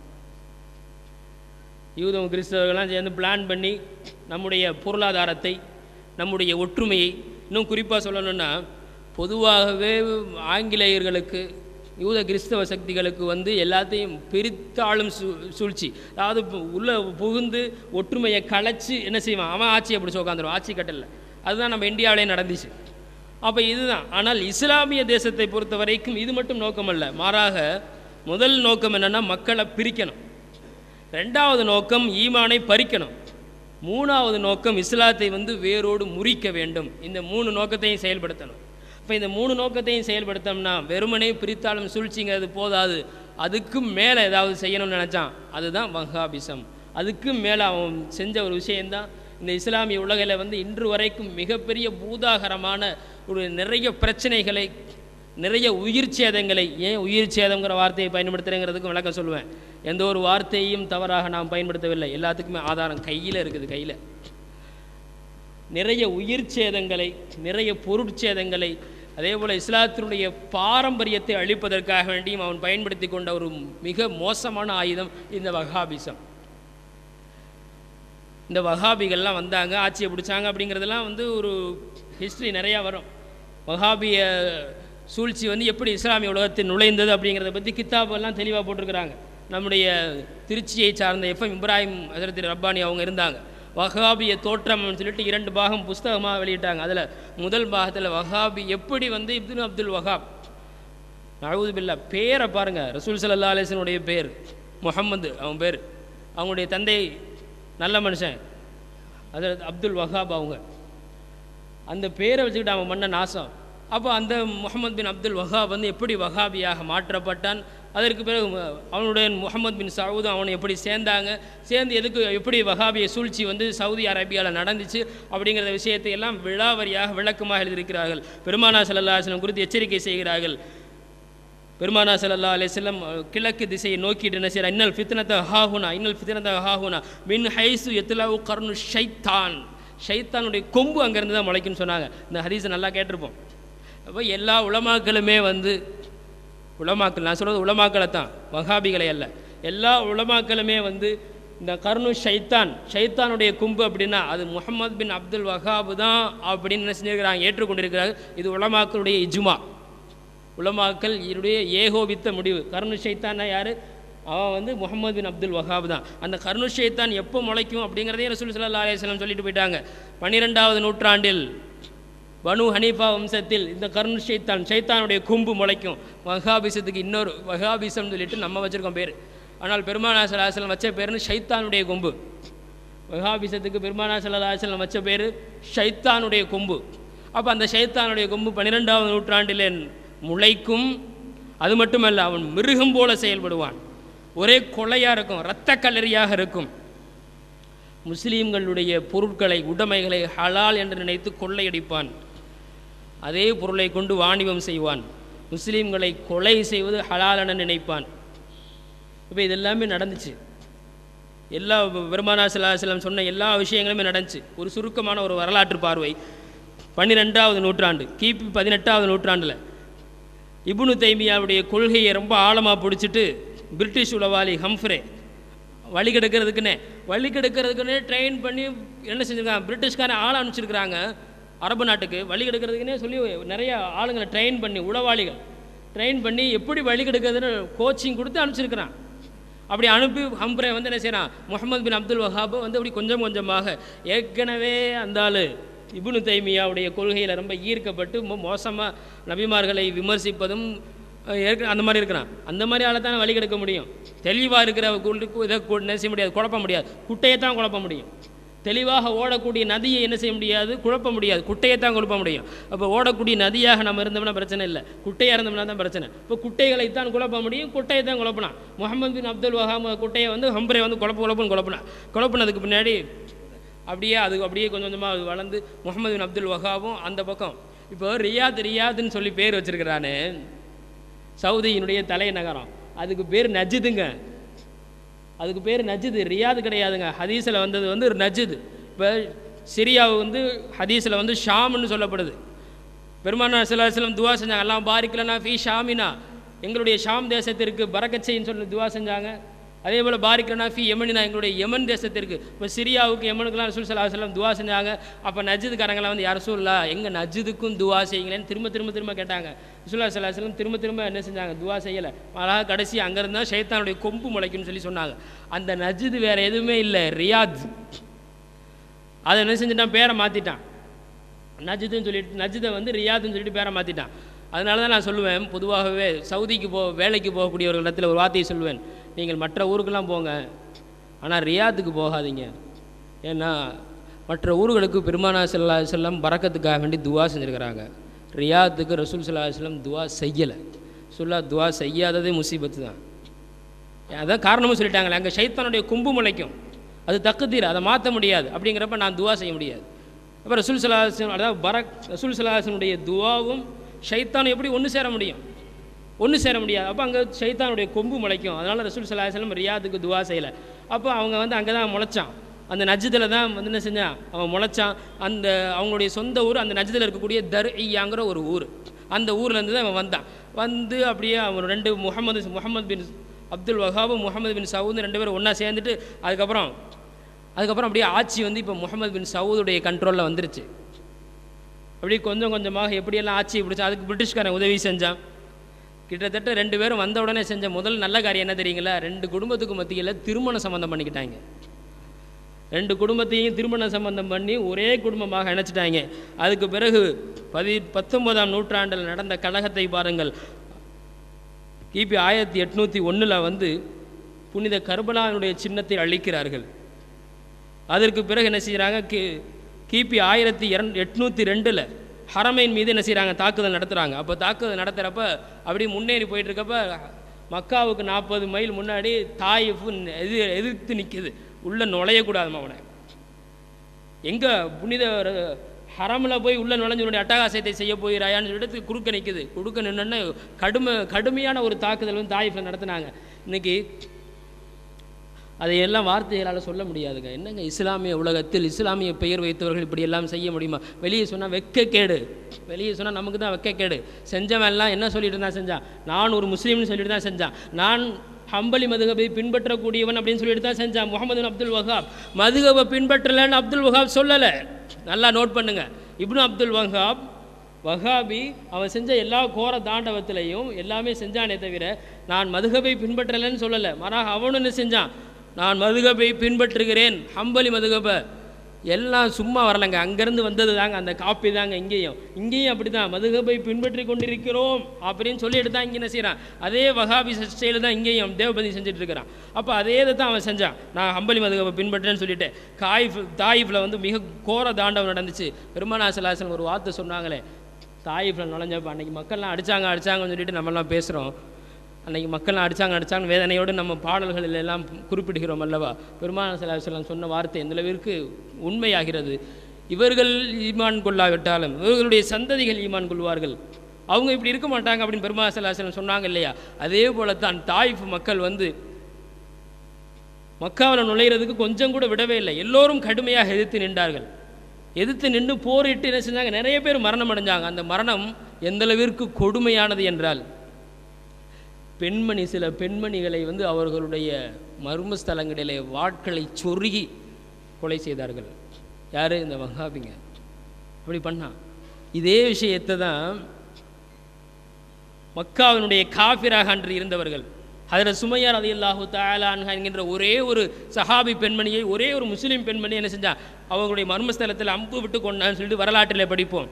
யூதம் கிறிஸ்தவர்கள்லாம் சேர்ந்து பிளான் பண்ணி நம்முடைய பொருளாதாரத்தை நம்முடைய ஒற்றுமையை இன்னும் குறிப்பாக சொல்லணும்னா பொதுவாகவே ஆங்கிலேயர்களுக்கு யூத கிறிஸ்தவ சக்திகளுக்கு வந்து எல்லாத்தையும் பிரித்தாளும் சூ சூழ்ச்சி அதாவது பு- உள்ள புகுந்து ஒற்றுமையை கலைச்சு என்ன செய்வான் அவன் ஆட்சியை பிடிச்சி உட்காந்துருவான் ஆட்சி கட்டல அதுதான் நம்ம இந்தியாவிலே நடந்துச்சு அப்போ இதுதான் ஆனால் இஸ்லாமிய தேசத்தை பொறுத்த வரைக்கும் இது மட்டும் நோக்கம் அல்ல மாறாக முதல் நோக்கம் என்னென்னா மக்களை பிரிக்கணும் ரெண்டாவது நோக்கம் ஈமானை பறிக்கணும் மூணாவது நோக்கம் இஸ்லாத்தை வந்து வேரோடு முறிக்க வேண்டும் இந்த மூணு நோக்கத்தையும் செயல்படுத்தணும் இப்போ இந்த மூணு நோக்கத்தையும் செயல்படுத்தோம்னா வெறுமனே பிரித்தாலும் சூழ்ச்சிங்கிறது போதாது அதுக்கும் மேலே ஏதாவது செய்யணும்னு நினச்சான் அதுதான் வஹாபிசம் அதுக்கும் மேலே அவன் செஞ்ச ஒரு விஷயந்தான் இந்த இஸ்லாமிய உலகில் வந்து இன்று வரைக்கும் மிகப்பெரிய பூதாகரமான ஒரு நிறைய பிரச்சனைகளை நிறைய உயிர் சேதங்களை ஏன் உயிர் சேதங்கிற வார்த்தையை பயன்படுத்துகிறேங்கிறதுக்கு விளக்கம் சொல்லுவேன் எந்த ஒரு வார்த்தையும் தவறாக நாம் பயன்படுத்தவில்லை எல்லாத்துக்குமே ஆதாரம் கையில் இருக்குது கையில் நிறைய உயிர் சேதங்களை நிறைய பொருட்சேதங்களை அதே போல் இஸ்லாத்தினுடைய பாரம்பரியத்தை அழிப்பதற்காக வேண்டியும் அவன் பயன்படுத்தி கொண்ட ஒரு மிக மோசமான ஆயுதம் இந்த வஹாபிசம் இந்த வஹாபிகள்லாம் வந்தாங்க ஆட்சியை பிடிச்சாங்க அப்படிங்கிறதெல்லாம் வந்து ஒரு ஹிஸ்ட்ரி நிறையா வரும் வஹாபிய சூழ்ச்சி வந்து எப்படி இஸ்லாமிய உலகத்தில் நுழைந்தது அப்படிங்கிறத பற்றி கித்தாபெல்லாம் தெளிவாக போட்டிருக்கிறாங்க நம்முடைய திருச்சியை சார்ந்த எஃப்எம் இப்ராஹிம் ஹசரத் ரப்பானி அவங்க இருந்தாங்க வஹாபிய தோற்றம்னு சொல்லிட்டு இரண்டு பாகம் புஸ்தகமாக வெளியிட்டாங்க அதில் முதல் பாகத்தில் வஹாபி எப்படி வந்து இப்துல் அப்துல் வஹாப் நழுவுது பில்லா பேரை பாருங்க ரசூல் சல்லா அலிஸ்னுடைய பேர் முகம்மது அவன் பேர் அவங்களுடைய தந்தை நல்ல மனுஷன் அது அப்துல் வஹாப் அவங்க அந்த பேரை வச்சுக்கிட்டு அவன் பண்ண நாசம் அப்போ அந்த முகமது பின் அப்துல் வஹாப் வந்து எப்படி வஹாபியாக மாற்றப்பட்டான் அதற்கு பிறகு ம- அவனுடைய முகமது பின் சவுதும் அவனை எப்படி சேர்ந்தாங்க சேர்ந்து எதுக்கு எப்படி வஹாபிய சூழ்ச்சி வந்து சவுதி அரேபியாவில் நடந்துச்சு அப்படிங்கிற விஷயத்தை எல்லாம் விழாவரியாக விளக்கமாக எழுதியிருக்கிறார்கள் பெருமானா ஸல்லல்லாஹு அலைஹி வஸல்லம் குறித்து எச்சரிக்கை செய்கிறார்கள் பெருமானா ஸல்லல்லாஹு அலைஹி வஸல்லம் கிழக்கு திசையை நோக்கிட்டு என்ன செய்யறார் இன்னல் ஃபித்னத ஹாஹுனா இன்னல் ஃபித்னத ஹாஹுனா மின் ஹைசு எத்லவு கர்னு ஷைத்தான் ஷைத்தானுடைய கொம்பு அங்கேருந்து தான் முளைக்குன்னு சொன்னாங்க இந்த ஹதீஸை நல்லா கேட்டிருப்போம் அப்போ எல்லா உலமாக்களுமே வந்து உலமாக்கள் நான் சொல்கிறது உலமாக்களை தான் வஹாபிகளை அல்ல எல்லா உலமாக்களுமே வந்து இந்த கர்னு ஷைத்தான் ஷைத்தானுடைய கும்பு அப்படின்னா அது முஹம்மது பின் அப்துல் வஹாபு தான் அப்படின்னு என்ன செஞ்சிருக்கிறாங்க ஏற்றுக்கொண்டிருக்கிறாங்க இது உலமாக்களுடைய இஜ்மா உலமாக்கள் இவருடைய ஏகோபித்த முடிவு கர்னு ஷைத்தான்னா யார் அவன் வந்து முகமது பின் அப்துல் வஹாப் தான் அந்த கர்னு ஷைத்தான் எப்போ முளைக்கும் அப்படிங்கிறதையும் ரசூல் ஸல்லல்லாஹு அலைஹி வஸல்லம் சொல்லிட்டு போயிட்டாங்க பன்னிரெண்டாவது நூற்றாண்டில் பனு ஹனீஃபா வம்சத்தில் இந்த கர்னு ஷைத்தான் ஷைத்தானுடைய கொம்பு முளைக்கும் வஹாபிசத்துக்கு இன்னொரு வஹாபிசம்னு சொல்லிட்டு நம்ம வச்சுருக்கோம் பேர் ஆனால் பெருமானா சலாஹலம் வச்ச பேருன்னு ஷைத்தானுடைய கொம்பு வஹாபிசத்துக்கு பெருமானா சல்லாஹலம் வச்ச பேர் ஷைத்தானுடைய கொம்பு அப்போ அந்த ஷைத்தானுடைய கொம்பு பன்னிரெண்டாவது நூற்றாண்டிலே முளைக்கும் அது மட்டுமல்ல அவன் மிருகம் போல செயல்படுவான் ஒரே கொலையாக இருக்கும் இரத்த கல்லறியாக இருக்கும் முஸ்லீம்களுடைய பொருட்களை உடைமைகளை ஹலால் என்று நினைத்து கொள்ளையடிப்பான் அதே பொருளை கொண்டு வாணிபம் செய்வான் முஸ்லீம்களை கொலை செய்வது ஹலால் என நினைப்பான் இப்போ இதெல்லாமே நடந்துச்சு எல்லா பெருமானா சலாஹலம் சொன்ன எல்லா விஷயங்களுமே நடந்துச்சு ஒரு சுருக்கமான ஒரு வரலாற்று பார்வை பன்னிரெண்டாவது நூற்றாண்டு கிபி பதினெட்டாவது நூற்றாண்டில் இப்னு தைமியாவுடைய கொள்கையை ரொம்ப ஆழமாக பிடிச்சிட்டு பிரிட்டிஷ் உளவாளி ஹம்ஃப்ரே வழி கெடுக்கிறதுக்குன்னே வழி கெடுக்கிறதுக்குன்னே ட்ரெயின் பண்ணி என்ன செஞ்சுருக்காங்க பிரிட்டிஷ்காரன் ஆள் அனுப்பிச்சிருக்கிறாங்க அரபு நாட்டுக்கு வழி கெடுக்கிறதுக்குன்னே சொல்லி நிறைய ஆளுங்களை ட்ரெயின் பண்ணி உளவாளிகள் ட்ரெயின் பண்ணி எப்படி வழி கெடுக்கிறதுன்னு கோச்சிங் கொடுத்து அனுப்பிச்சிருக்கிறான் அப்படி அனுப்பி ஹம்ப்ரே வந்து என்ன செய்கிறான் முகமது பின் அப்துல் வஹாப் வந்து அப்படி கொஞ்சம் கொஞ்சமாக ஏற்கனவே அந்த ஆள் இப்னு தைமியாவுடைய கொள்கையில் ரொம்ப ஈர்க்கப்பட்டு ரொம்ப மோசமாக நபிமார்களை விமர்சிப்பதும் அஹ், ஏற்க அந்த மாதிரி இருக்கிறான் அந்த மாதிரி ஆளை தான் வழி கெடுக்க முடியும் தெளிவாக இருக்கிற குண்டு- இதை கு- என்ன செய்ய முடியாது குழப்ப முடியாது குட்டையை தான் குழப்ப முடியும் தெளிவாக ஓடக்கூடிய நதியை என்ன செய்ய முடியாது குழப்ப முடியாது குட்டையை தான் குழப்ப முடியும் அப்போ ஓடக்கூடிய நதியாக நம்ம இருந்தோம்னா பிரச்சனை இல்லை குட்டையாக இருந்தோம்னா தான் பிரச்சனை இப்போ குட்டைகளை தான் குழப்ப முடியும் குட்டையை தான் குழப்பினான் முகமது பின் அப்துல் வஹாம் குட்டையை வந்து ஹம்பரை வந்து குழப்ப குழப்பம்னு குழப்பினான் குழப்பினதுக்கு பின்னாடி அப்படியே அது அப்படியே கொஞ்சம் கொஞ்சமாக அது வளர்ந்து முகமது பின் அப்துல் வஹாபும் அந்த பக்கம் இப்போ ரியாத் ரியாதுன்னு சொல்லி பேர் வச்சிருக்கிறானே சவுதியினுடைய தலைநகரம் அதுக்கு பேர் நஜிதுங்க அதுக்கு பேர் நஜிது ரியாது கிடையாதுங்க ஹதீஸில் வந்தது வந்து நஜிது இப்போ சிரியாவு வந்து ஹதீஸில் வந்து ஷாம்னு சொல்லப்படுது பெருமானா சிலம் துவா செஞ்சாங்க எல்லாம் பாரிக்கலனா ஃபீ ஷாமினா எங்களுடைய ஷாம் தேசத்திற்கு பரக்கச்சைன்னு சொல்லி துவா செஞ்சாங்க அதே போல் பாரிக்கலனா ஃபி யமனினா எங்களுடைய யமன் தேசத்திற்கு இப்போ சிரியாவுக்கு யமனுக்கெல்லாம் ரசூல் சல்லா செல்லம் துவா செஞ்சாங்க அப்போ நஜிதுக்காரங்களாம் வந்து யார் சொல்லா எங்கள் நஜிதுக்கும் துவா செய்யுங்களேன்னு திரும்ப திரும்ப திரும்ப கேட்டாங்க ரசூல்லா சல்லா செல்லம் திரும்ப திரும்ப என்ன செஞ்சாங்க துவா செய்யலை அழகாக கடைசி அங்கேருந்து தான் ஷைத்தானுடைய கொம்பு முளைக்கும்னு சொல்லி சொன்னாங்க அந்த நஜிது வேறு எதுவுமே இல்லை ரியாத் அதை என்ன செஞ்சுட்டான் பேரை மாற்றிட்டான் நஜிதுன்னு சொல்லிட்டு நஜிதை வந்து ரியாதுன்னு சொல்லிட்டு பேரை மாற்றிட்டான் அதனால தான் நான் சொல்லுவேன் பொதுவாகவே சவுதிக்கு போ வேலைக்கு போகக்கூடியவர்களிடத்தில் ஒரு வார்த்தையை சொல்லுவேன் நீங்கள் மற்ற ஊருக்கெல்லாம் போங்க ஆனால் ரியாத்துக்கு போகாதீங்க ஏன்னா மற்ற ஊர்களுக்கு பெருமானா செல்லா செல்லம் பறக்கத்துக்காக வேண்டி துவா செஞ்சுருக்கிறாங்க ரியாத்துக்கு ரசூல் சல்லா செல்லம் துவா செய்யலை சொல்லா துவா செய்யாததே முசீபத்து தான் அதான் காரணமும் சொல்லிட்டாங்களே அங்கே சைத்தானுடைய கும்பு முளைக்கும் அது தக்குதீர் அதை மாற்ற முடியாது அப்படிங்கிறப்ப நான் துவா செய்ய முடியாது அப்போ ரசூல் சலாஹன் அதாவது பரக் ரசூல் சலாஹனுடைய துவாவும் ஷைத்தானும் எப்படி ஒன்று சேர முடியும் ஒன்று சேர முடியாது அப்போ அங்கே ஷைத்தானுடைய கொம்பு முளைக்கும் அதனால் ரசூல் சலாஹலம் ரியாதுக்கு துவா செய்யலை அப்போ அவங்க வந்து அங்கே தான் முளைச்சான் அந்த நஜ்தில் தான் வந்து என்ன செஞ்சான் அவன் முளைச்சான் அந்த அவங்களுடைய சொந்த ஊர் அந்த நஜ்தில் இருக்கக்கூடிய தர் ஐயாங்கிற ஒரு ஊர் அந்த ஊர்லேருந்து தான் அவன் வந்தான் வந்து அப்படியே அவன் ரெண்டு Muhammad Muhammad bin Abdul Wahhab Muhammad bin Saud ரெண்டு பேரும் ஒன்றா சேர்ந்துட்டு அதுக்கப்புறம் அதுக்கப்புறம் அப்படியே ஆட்சி வந்து இப்போ முகமது பின் சவுதுடைய கண்ட்ரோலில் வந்துருச்சு அப்படியே கொஞ்சம் கொஞ்சமாக எப்படியெல்லாம் ஆட்சி பிடிச்சா அதுக்கு பிரிட்டிஷ்காரன் உதவி செஞ்சான் கிட்டத்தட்ட ரெண்டு பேரும் வந்த உடனே செஞ்ச முதல் நல்ல காரியம் என்ன தெரியுங்களா ரெண்டு குடும்பத்துக்கு மத்தியில் திருமண சம்மந்தம் பண்ணிக்கிட்டாங்க ரெண்டு குடும்பத்தையும் திருமண சம்பந்தம் பண்ணி ஒரே குடும்பமாக இணைச்சிட்டாங்க அதுக்கு பிறகு பதி பத்தொன்பதாம் நூற்றாண்டில் நடந்த கழகத்தை பாருங்கள் கிபி ஆயிரத்தி எட்நூற்றி ஒன்றில் வந்து புனித கர்பலானுடைய சின்னத்தை அழிக்கிறார்கள் அதற்கு பிறகு என்ன செய்கிறாங்க கி கிபி ஆயிரத்தி இரண் எட்நூற்றி ரெண்டில் ஹரமைன் மீது என்ன செய்கிறாங்க தாக்குதல் நடத்துகிறாங்க அப்போ தாக்குதல் நடத்துகிறப்ப அப்படியே முன்னேறி போயிட்டு இருக்கப்ப மக்காவுக்கு நாற்பது மைல் முன்னாடி தாயிஃபு எதிர் எதிர்த்து நிற்கிது உள்ளே நுழையக்கூடாதுமா அவனை எங்கே புனித ஹரமில் போய் உள்ள நுழைஞ்சவனுடைய அட்டகாசத்தை செய்ய போகிறாயான்னு சொல்லிட்டு குறுக்க நிற்குது குறுக்க நின்னோடனே கடுமை கடுமையான ஒரு தாக்குதல் வந்து தாயிஃபில் நடத்துனாங்க இன்னைக்கு அதையெல்லாம் வார்த்தைகளால் சொல்ல முடியாதுங்க என்னங்க இஸ்லாமிய உலகத்தில் இஸ்லாமிய பெயர் வைத்தவர்கள் இப்படி எல்லாம் செய்ய முடியுமா வெளியே சொன்னால் வெக்கக்கேடு வெளியே சொன்னால் நமக்கு தான் வெக்கக்கேடு செஞ்சவன் எல்லாம் என்ன சொல்லிட்டு தான் செஞ்சான் நான் ஒரு முஸ்லீம்னு சொல்லிட்டு தான் செஞ்சான் நான் ஹம்பலி மதுகபை பின்பற்றக்கூடியவன் அப்படின்னு சொல்லிட்டு தான் செஞ்சான் முகமது பின் அப்துல் வஹாப் மதுகபை பின்பற்றலைன்னு அப்துல் வஹாப் சொல்லலை நல்லா நோட் பண்ணுங்க இப்னு அப்துல் வஹாப் வஹாபி அவன் செஞ்ச எல்லா கோர தாண்டவத்திலையும் எல்லாமே செஞ்சானே தவிர நான் மதுகபை பின்பற்றலைன்னு சொல்லலை மாறாக அவனும் என்ன செஞ்சான் நான் மதுகபை பின்பற்றுகிறேன் ஹம்பலி மதுகபை எல்லாம் சும்மா வரலங்க அங்கேருந்து வந்தது தாங்க அந்த காப்பி தாங்க இங்கேயும் இங்கேயும் அப்படி தான் மதுகபை பின்பற்றி கொண்டிருக்கிறோம் அப்படின்னு சொல்லிட்டு தான் இங்கே என்ன செய்கிறான் அதே வகாபி ஸ்டைலு தான் இங்கேயும் தேவபதி செஞ்சுட்டு இருக்கிறான் அப்போ அதே இதை தான் அவன் செஞ்சான் நான் ஹம்பலி மதுகபை பின்பற்றேன்னு சொல்லிட்டு காயிஃப் தாயிஃபில் வந்து மிக கோர தாண்டவம் நடந்துச்சு பெருமானா சலாசன் ஒரு வார்த்தை சொன்னாங்களே தாயிஃபில் நுழைஞ்சப்ப அன்னைக்கு மக்கள்லாம் அடிச்சாங்க அடிச்சாங்கன்னு சொல்லிட்டு நம்மலாம் பேசுகிறோம் அன்னைக்கு மக்கள்லாம் அடிச்சாங்க அடிச்சாங்க வேதனையோடு நம்ம பாடல்களில் எல்லாம் குறிப்பிடுகிறோம் அல்லவா பெருமான சலாஹலம் சொன்ன வார்த்தை எந்த அளவிற்கு உண்மையாகிறது இவர்கள் ஈமான் கொள்ளாவிட்டாலும் இவர்களுடைய சந்ததிகள் ஈமான் கொள்வார்கள் அவங்க இப்படி இருக்க மாட்டாங்க அப்படின்னு பெருமா சலாஹலம் சொன்னாங்க இல்லையா அதே போல தான் தாயிஃப் மக்கள் வந்து மக்காவில் நுழையிறதுக்கு கொஞ்சம் கூட விடவே இல்லை எல்லோரும் கடுமையாக எதிர்த்து நின்றார்கள் எதிர்த்து நின்று போரிட்டு என்ன செஞ்சாங்க நிறைய பேர் மரணம் அடைஞ்சாங்க அந்த மரணம் எந்த அளவிற்கு கொடுமையானது என்றால் பெண்மணி சில பெண்மணிகளை வந்து அவர்களுடைய மர்மஸ்தலங்களிலே வாட்களை சொருகி கொலை செய்தார்கள் யார் இந்த வகாபிங்க அப்படி பண்ணா இதே விஷயத்தை தான் மக்காவினுடைய காஃபிராக அன்று இருந்தவர்கள் அதில் சுமையார் அலி அல்லாஹு தாலான்ஹா என்கின்ற ஒரே ஒரு சஹாபி பெண்மணியை ஒரே ஒரு முஸ்லீம் பெண்மணி என்ன செஞ்சா அவங்களுடைய மர்மஸ்தலத்தில் அம்பு விட்டு கொண்டான்னு சொல்லிட்டு வரலாற்றில் படிப்போம்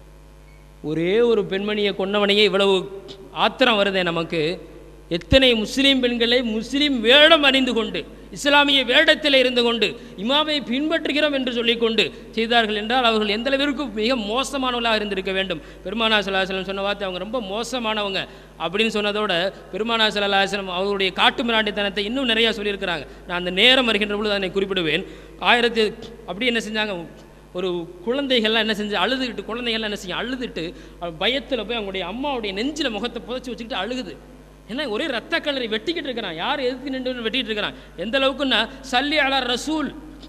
ஒரே ஒரு பெண்மணியை கொன்னவனையே இவ்வளவு ஆத்திரம் வருதே நமக்கு எத்தனை முஸ்லீம் பெண்களை முஸ்லீம் வேடம் அணிந்து கொண்டு இஸ்லாமிய வேடத்தில் இருந்து கொண்டு இமாமை பின்பற்றுகிறோம் என்று சொல்லிக்கொண்டு செய்தார்கள் என்றால் அவர்கள் எந்த அளவிற்கு மிக மோசமானவர்களாக இருந்திருக்க வேண்டும் பெருமானா சலாஹலம் சொன்ன வார்த்தை அவங்க ரொம்ப மோசமானவங்க அப்படின்னு சொன்னதோட பெருமானா சலாஹலம் அவருடைய காட்டு மிராண்டித்தனத்தை இன்னும் நிறையா சொல்லியிருக்கிறாங்க நான் அந்த நேரம் வருகின்ற பொழுது அதனை குறிப்பிடுவேன் ஆயிரத்தி அப்படி என்ன செஞ்சாங்க ஒரு குழந்தைகள்லாம் என்ன செஞ்சு அழுதுகிட்டு குழந்தைகள்லாம் என்ன செய்யும் அழுதுட்டு பயத்தில் போய் அவங்களுடைய அம்மாவுடைய நெஞ்சில் முகத்தை புதைச்சி வச்சுக்கிட்டு அழுகுது ஏன்னா ஒரே ரத்த கலரை வெட்டிக்கிட்டு இருக்கிறான் யார் எதுக்கு நின்று வெட்டிக்கிட்டு இருக்கிறான் எந்த அளவுக்குன்னா சல்லி அலா ரசூல்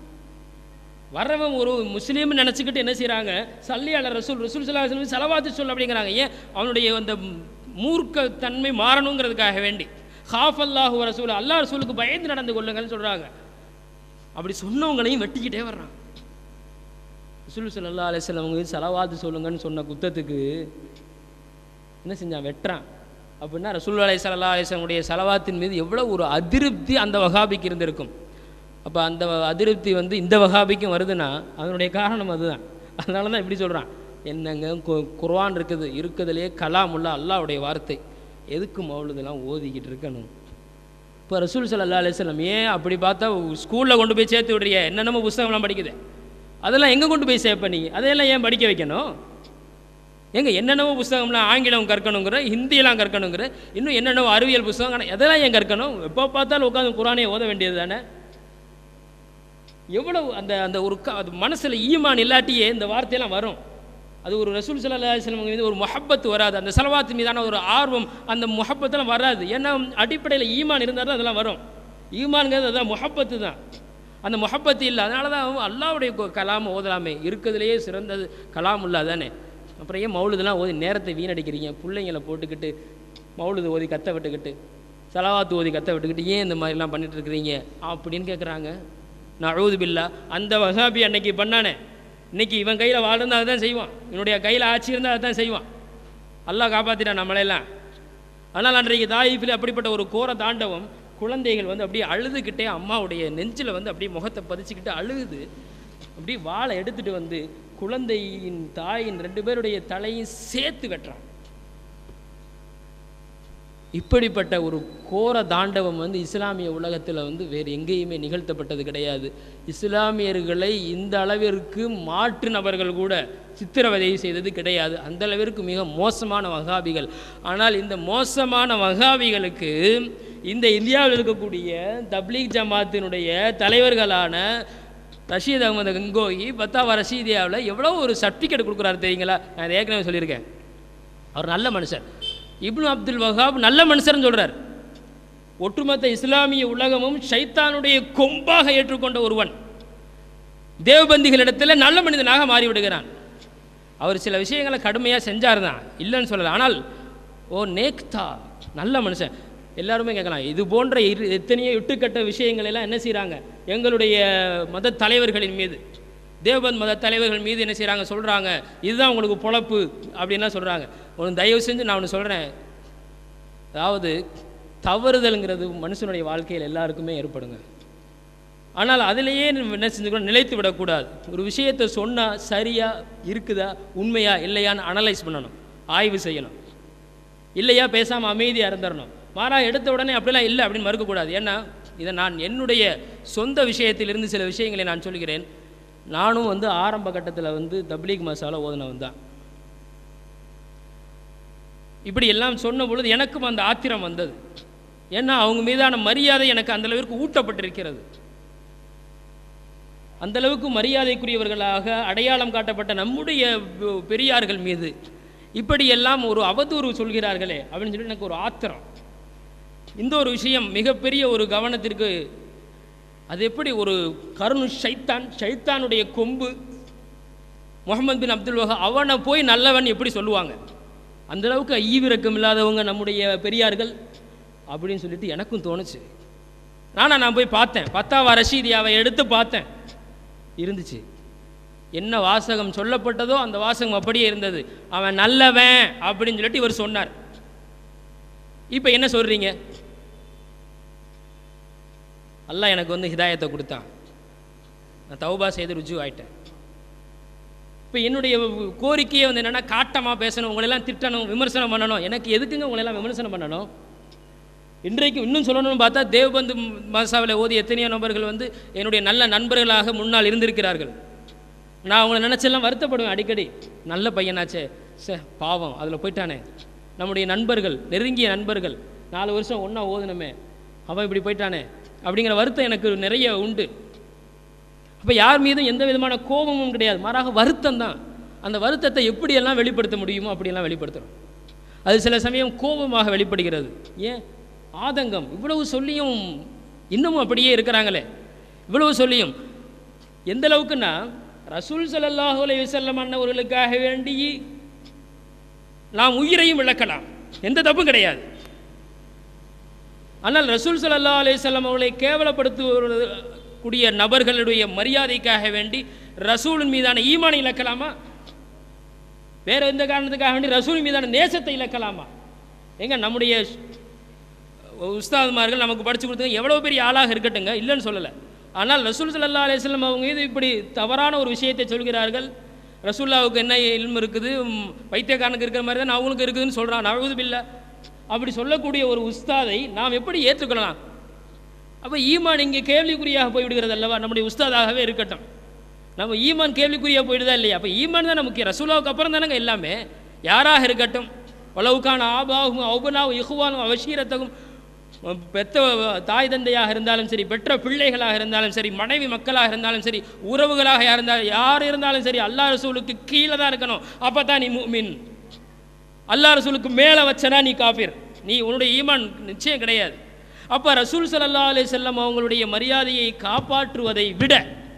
வர்றவன் ஒரு முஸ்லீம்னு நினச்சிக்கிட்டு என்ன செய்கிறாங்க சல்லி அலா ரசூல் ரசூல் சல்லா செலவாத்து சொல் அப்படிங்கிறாங்க ஏன் அவனுடைய அந்த மூர்க்க தன்மை மாறணுங்கிறதுக்காக வேண்டி ஹாஃப் அல்லாஹு ரசூல் அல்லா ரசூலுக்கு பயந்து நடந்து கொள்ளுங்கள்னு சொல்கிறாங்க அப்படி சொன்னவங்களையும் வெட்டிக்கிட்டே வர்றான் ரசூல் சல்லா அலிஸ்லாம் அவங்க செலவாத்து சொல்லுங்கன்னு சொன்ன குத்தத்துக்கு என்ன செஞ்சான் வெட்டுறான் அப்படின்னா ரசூல் அலை சல்லா அலிஸ்லமுடைய செலவாத்தின் மீது எவ்வளோ ஒரு அதிருப்தி அந்த வகாபிக்கு இருந்திருக்கும் அப்போ அந்த அதிருப்தி வந்து இந்த வகாபிக்கும் வருதுன்னா அதனுடைய காரணம் அதுதான் அதனால தான் இப்படி சொல்கிறான் என்னங்க கு- குர்ஆன் இருக்குது இருக்கிறதுலே கலாம் உள்ள அல்லாவுடைய வார்த்தை எதுக்கு மௌலுதெல்லாம் ஓதிக்கிட்டு இருக்கணும் இப்போ ரசூல் சல்லா அலிஸ்லாம் ஏன் அப்படி பார்த்தா ஸ்கூலில் கொண்டு போய் சேர்த்து விடுறிய என்னென்னமோ புஸ்தகம்லாம் படிக்குது அதெல்லாம் எங்கே கொண்டு போய் சேர்ப்ப நீ அதையெல்லாம் ஏன் படிக்க வைக்கணும் ஏங்க என்னென்னவோ புஸ்தகம்லாம் ஆங்கிலம் கற்கணுங்கிற ஹிந்தியெல்லாம் கற்கணுங்கிற இன்னும் என்னென்னவோ அறிவியல் புஸ்தகம் ஆனா எதெல்லாம் ஏன் கற்கணும் எப்போ பார்த்தாலும் உட்காந்து குரானே ஓத வேண்டியது தானே எவ்வளவு அந்த அந்த ஒரு க அது மனசில் ஈமான் இல்லாட்டியே இந்த வார்த்தையெல்லாம் வரும் அது ஒரு ரசூல் சல்லா அலிஸ்லாம் மீது ஒரு முஹப்பத் வராது அந்த செலவாத்து மீதான ஒரு ஆர்வம் அந்த முஹப்பத்தெல்லாம் வராது ஏன்னா அடிப்படையில் ஈமான் இருந்தால் தான் அதெல்லாம் வரும் ஈமான்ங்கிறது அதான் முஹப்பத்து தான் அந்த முஹப்பத்து இல்லை அதனால தான் அல்லாவுடைய கு- கலாம் ஓதலாமே இருக்கிறதுலையே சிறந்தது கலாம் இல்லா தானே அப்புறம் ஏன் மௌலுதெல்லாம் ஓதி நேரத்தை வீணடிக்கிறீங்க பிள்ளைங்களை போட்டுக்கிட்டு மௌலுது ஓதி கத்த விட்டுக்கிட்டு செலவாத்து ஓதி கத்த விட்டுக்கிட்டு ஏன் இந்த மாதிரிலாம் பண்ணிட்டு இருக்கிறீங்க அப்படின்னு கேட்குறாங்க நழுவுது பில்லா அந்த வகாபி அன்னைக்கு பண்ணானே இன்னைக்கு இவன் கையில் வாழ்ந்தால் தான் செய்வான் இவனுடைய கையில் ஆட்சி இருந்தால் அதை தான் செய்வான் அல்லாஹ் காப்பாற்றிட்டான் நம்மளையெல்லாம் ஆனால் அன்றைக்கு தாயிஃபில் அப்படிப்பட்ட ஒரு கோர தாண்டவம் குழந்தைகள் வந்து அப்படியே அழுதுகிட்டே அம்மாவுடைய நெஞ்சில் வந்து அப்படியே முகத்தை பதிச்சுக்கிட்டு அழுகுது அப்படியே வாளை எடுத்துட்டு வந்து குழந்தையின் தாயின் ரெண்டு பேருடைய தலையும் சேர்த்து வெட்டுறான் இப்படிப்பட்ட ஒரு கோர தாண்டவம் வந்து இஸ்லாமிய உலகத்தில் வந்து வேறு எங்கேயுமே நிகழ்த்தப்பட்டது கிடையாது இஸ்லாமியர்களை இந்த அளவிற்கு மாற்று நபர்கள் கூட சித்திரவதை செய்தது கிடையாது அந்த அளவிற்கு மிக மோசமான வகாபிகள் ஆனால் இந்த மோசமான வகாபிகளுக்கு இந்த இந்தியாவில் இருக்கக்கூடிய தப்லீக் ஜமாத்தினுடைய தலைவர்களான ரஷீத் அகமது கங்கோகி பத்தாவா ரஷீதியாவில் எவ்வளோ ஒரு சர்டிஃபிகேட் கொடுக்குறாரு தெரியுங்களா நான் இதை ஏற்கனவே சொல்லியிருக்கேன் அவர் நல்ல மனுஷர் இப்னு அப்துல் வஹாப் நல்ல மனுஷர்னு சொல்றார் ஒட்டுமொத்த இஸ்லாமிய உலகமும் ஷைத்தானுடைய கொம்பாக ஏற்றுக்கொண்ட ஒருவன் தேவபந்திகளிடத்தில் நல்ல மனிதனாக மாறிவிடுகிறான் அவர் சில விஷயங்களை கடுமையாக செஞ்சார் தான் இல்லைன்னு சொல்லலை ஆனால் ஓ நேக்தா நல்ல மனுஷன் எல்லாருமே கேட்கலாம் இது போன்ற இரு எத்தனையோ இட்டுக்கட்ட விஷயங்கள் எல்லாம் என்ன செய்கிறாங்க எங்களுடைய மத தலைவர்களின் மீது தேவபந்த் மத தலைவர்கள் மீது என்ன செய்கிறாங்க சொல்கிறாங்க இதுதான் உங்களுக்கு பொழப்பு அப்படின்லாம் சொல்கிறாங்க ஒன்று தயவு செஞ்சு நான் ஒன்று சொல்கிறேன் அதாவது தவறுதல்ங்கிறது மனுஷனுடைய வாழ்க்கையில் எல்லாருக்குமே ஏற்படுங்க ஆனால் அதிலேயே நம்ம என்ன செஞ்சுக்கணும் நிலைத்து விடக்கூடாது ஒரு விஷயத்தை சொன்னால் சரியா இருக்குதா உண்மையா இல்லையான்னு அனலைஸ் பண்ணணும் ஆய்வு செய்யணும் இல்லையா பேசாமல் அமைதியாக இருந்துடணும் மாறா எடுத்த உடனே அப்படிலாம் இல்லை அப்படின்னு மறுக்கக்கூடாது ஏன்னா இதை நான் என்னுடைய சொந்த விஷயத்திலிருந்து சில விஷயங்களை நான் சொல்கிறேன் நானும் வந்து ஆரம்ப கட்டத்தில் வந்து தப்லீக் மசாலா ஓதுனவன் தான் இப்படி எல்லாம் சொன்ன பொழுது எனக்கும் அந்த ஆத்திரம் வந்தது ஏன்னா அவங்க மீதான மரியாதை எனக்கு அந்த அளவிற்கு ஊட்டப்பட்டிருக்கிறது அந்த அளவுக்கு மரியாதைக்குரியவர்களாக அடையாளம் காட்டப்பட்ட நம்முடைய பெ- பெரியார்கள் மீது இப்படியெல்லாம் ஒரு அவதூறு சொல்கிறார்களே அப்படின்னு சொல்லி எனக்கு ஒரு ஆத்திரம் இந்த ஒரு விஷயம் மிகப்பெரிய ஒரு கவனத்திற்கு அது எப்படி ஒரு கருணு ஷைத்தான் ஷைத்தானுடைய கொம்பு முகமது பின் அப்துல் வஹா அவனை போய் நல்லவன் எப்படி சொல்லுவாங்க அந்த அளவுக்கு ஈவிரக்கம் இல்லாதவங்க நம்முடைய பெரியார்கள் அப்படின்னு சொல்லிட்டு எனக்கும் தோணுச்சு நானா நான் போய் பார்த்தேன் பத்தாவா ரஷீதியாவை எடுத்து பார்த்தேன் இருந்துச்சு என்ன வாசகம் சொல்லப்பட்டதோ அந்த வாசகம் அப்படியே இருந்தது அவன் நல்லவன் அப்படின்னு சொல்லிட்டு இவர் சொன்னார் இப்போ என்ன சொல்றீங்க அல்லாஹ் எனக்கு வந்து ஹிதாயத்தை கொடுத்தான் நான் தௌபா செய்து ருஜு ஆயிட்டேன் இப்போ என்னுடைய கோரிக்கையே வந்து என்னென்னா காட்டமாக பேசணும் உங்களெல்லாம் திட்டணும் விமர்சனம் பண்ணணும் எனக்கு எதுக்குங்க உங்களெல்லாம் விமர்சனம் பண்ணணும் இன்றைக்கு இன்னும் சொல்லணும்னு பார்த்தா தேவபந்து மசாவில் ஓதி எத்தனையோ நபர்கள் வந்து என்னுடைய நல்ல நண்பர்களாக முன்னால் இருந்திருக்கிறார்கள் நான் அவங்கள நினச்செல்லாம் வருத்தப்படுவேன் அடிக்கடி நல்ல பையனாச்சே சே பாவம் அதில் போயிட்டானே நம்முடைய நண்பர்கள் நெருங்கிய நண்பர்கள் நாலு வருஷம் ஒன்றா ஓதுனமே அவன் இப்படி போயிட்டானே அப்படிங்கிற வருத்தம் எனக்கு நிறைய உண்டு அப்போ யார் மீதும் எந்த விதமான கோபமும் கிடையாது மாறாக வருத்தம் தான் அந்த வருத்தத்தை எப்படியெல்லாம் வெளிப்படுத்த முடியுமோ அப்படியெல்லாம் வெளிப்படுத்துகிறோம் அது சில சமயம் கோபமாக வெளிப்படுகிறது ஏன் ஆதங்கம் இவ்வளவு சொல்லியும் இன்னமும் அப்படியே இருக்கிறாங்களே இவ்வளவு சொல்லியும் எந்த அளவுக்குன்னா ரசூல் ஸல்லல்லாஹு அலைஹி வஸல்லம் அன்னவர்களுக்காக வேண்டி நாம் உயிரையும் இழக்கலாம் எந்த தப்பும் கிடையாது ஆனால் ரசூல் ஸல்லல்லாஹு அலைஹி வஸல்லம் அவர்களை கேவலப்படுத்தக்கூடிய நபர்களுடைய மரியாதைக்காக வேண்டி ரசூலின் மீதான ஈமானை இழக்கலாமா வேற எந்த காரணத்துக்காக வேண்டி ரசூலின் மீதான நேசத்தை இழக்கலாமா எங்க நம்முடைய உஸ்தாதுமார்கள் நமக்கு படிச்சு கொடுத்தது எவ்வளோ பெரிய ஆளாக இருக்கட்டுங்க இல்லைன்னு சொல்லலை ஆனால் ரசூல் ஸல்லல்லாஹு அலைஹி வஸல்லம் அவங்க மீது இப்படி தவறான ஒரு விஷயத்தை சொல்கிறார்கள் ரசூல்லாவுக்கு என்ன இல்மு இருக்குது ம், பைத்தியக்காரனுக்கு இருக்கிற மாதிரி தான் அவங்களுக்கு இருக்குதுன்னு சொல்கிறான் நழுவுது பில்லை அப்படி சொல்லக்கூடிய ஒரு உஸ்தாதை நாம் எப்படி ஏற்றுக்கொள்ளலாம் அப்போ ஈமான் இங்கே கேள்விக்குறியாக போய்விடுகிறது அல்லவா நம்முடைய உஸ்தாதாகவே இருக்கட்டும் நம்ம ஈமான் கேள்விக்குறியாக போயிடுதா இல்லையா அப்போ ஈமான் தான் முக்கியம் ரசூலாவுக்கு அப்புறம் தானங்க எல்லாமே யாராக இருக்கட்டும் உளவுக்கான ஆபாவும் அவுபனாவும் இகுவானும் அவசீரத்தகும் பெத்த தாய் தந்தையாக இருந்தாலும் சரி பெற்ற பிள்ளைகளாக இருந்தாலும் சரி மனைவி மக்களாக இருந்தாலும் சரி உறவுகளாக இருந்தாலும் யார் இருந்தாலும் சரி அல்லாஹ் ரசூலுக்கு கீழே தான் இருக்கணும் அப்போ தான் நீ முஃமின் அல்லாஹ் ரசூலுக்கு மேலே வச்சனா நீ காஃபிர் நீ உன்னுடைய ஈமான் நிச்சயம் கிடையாது அப்போ ரசூல் ஸல்லல்லாஹு அலைஹி வஸல்லம் அவங்களுடைய மரியாதையை காப்பாற்றுவதை விட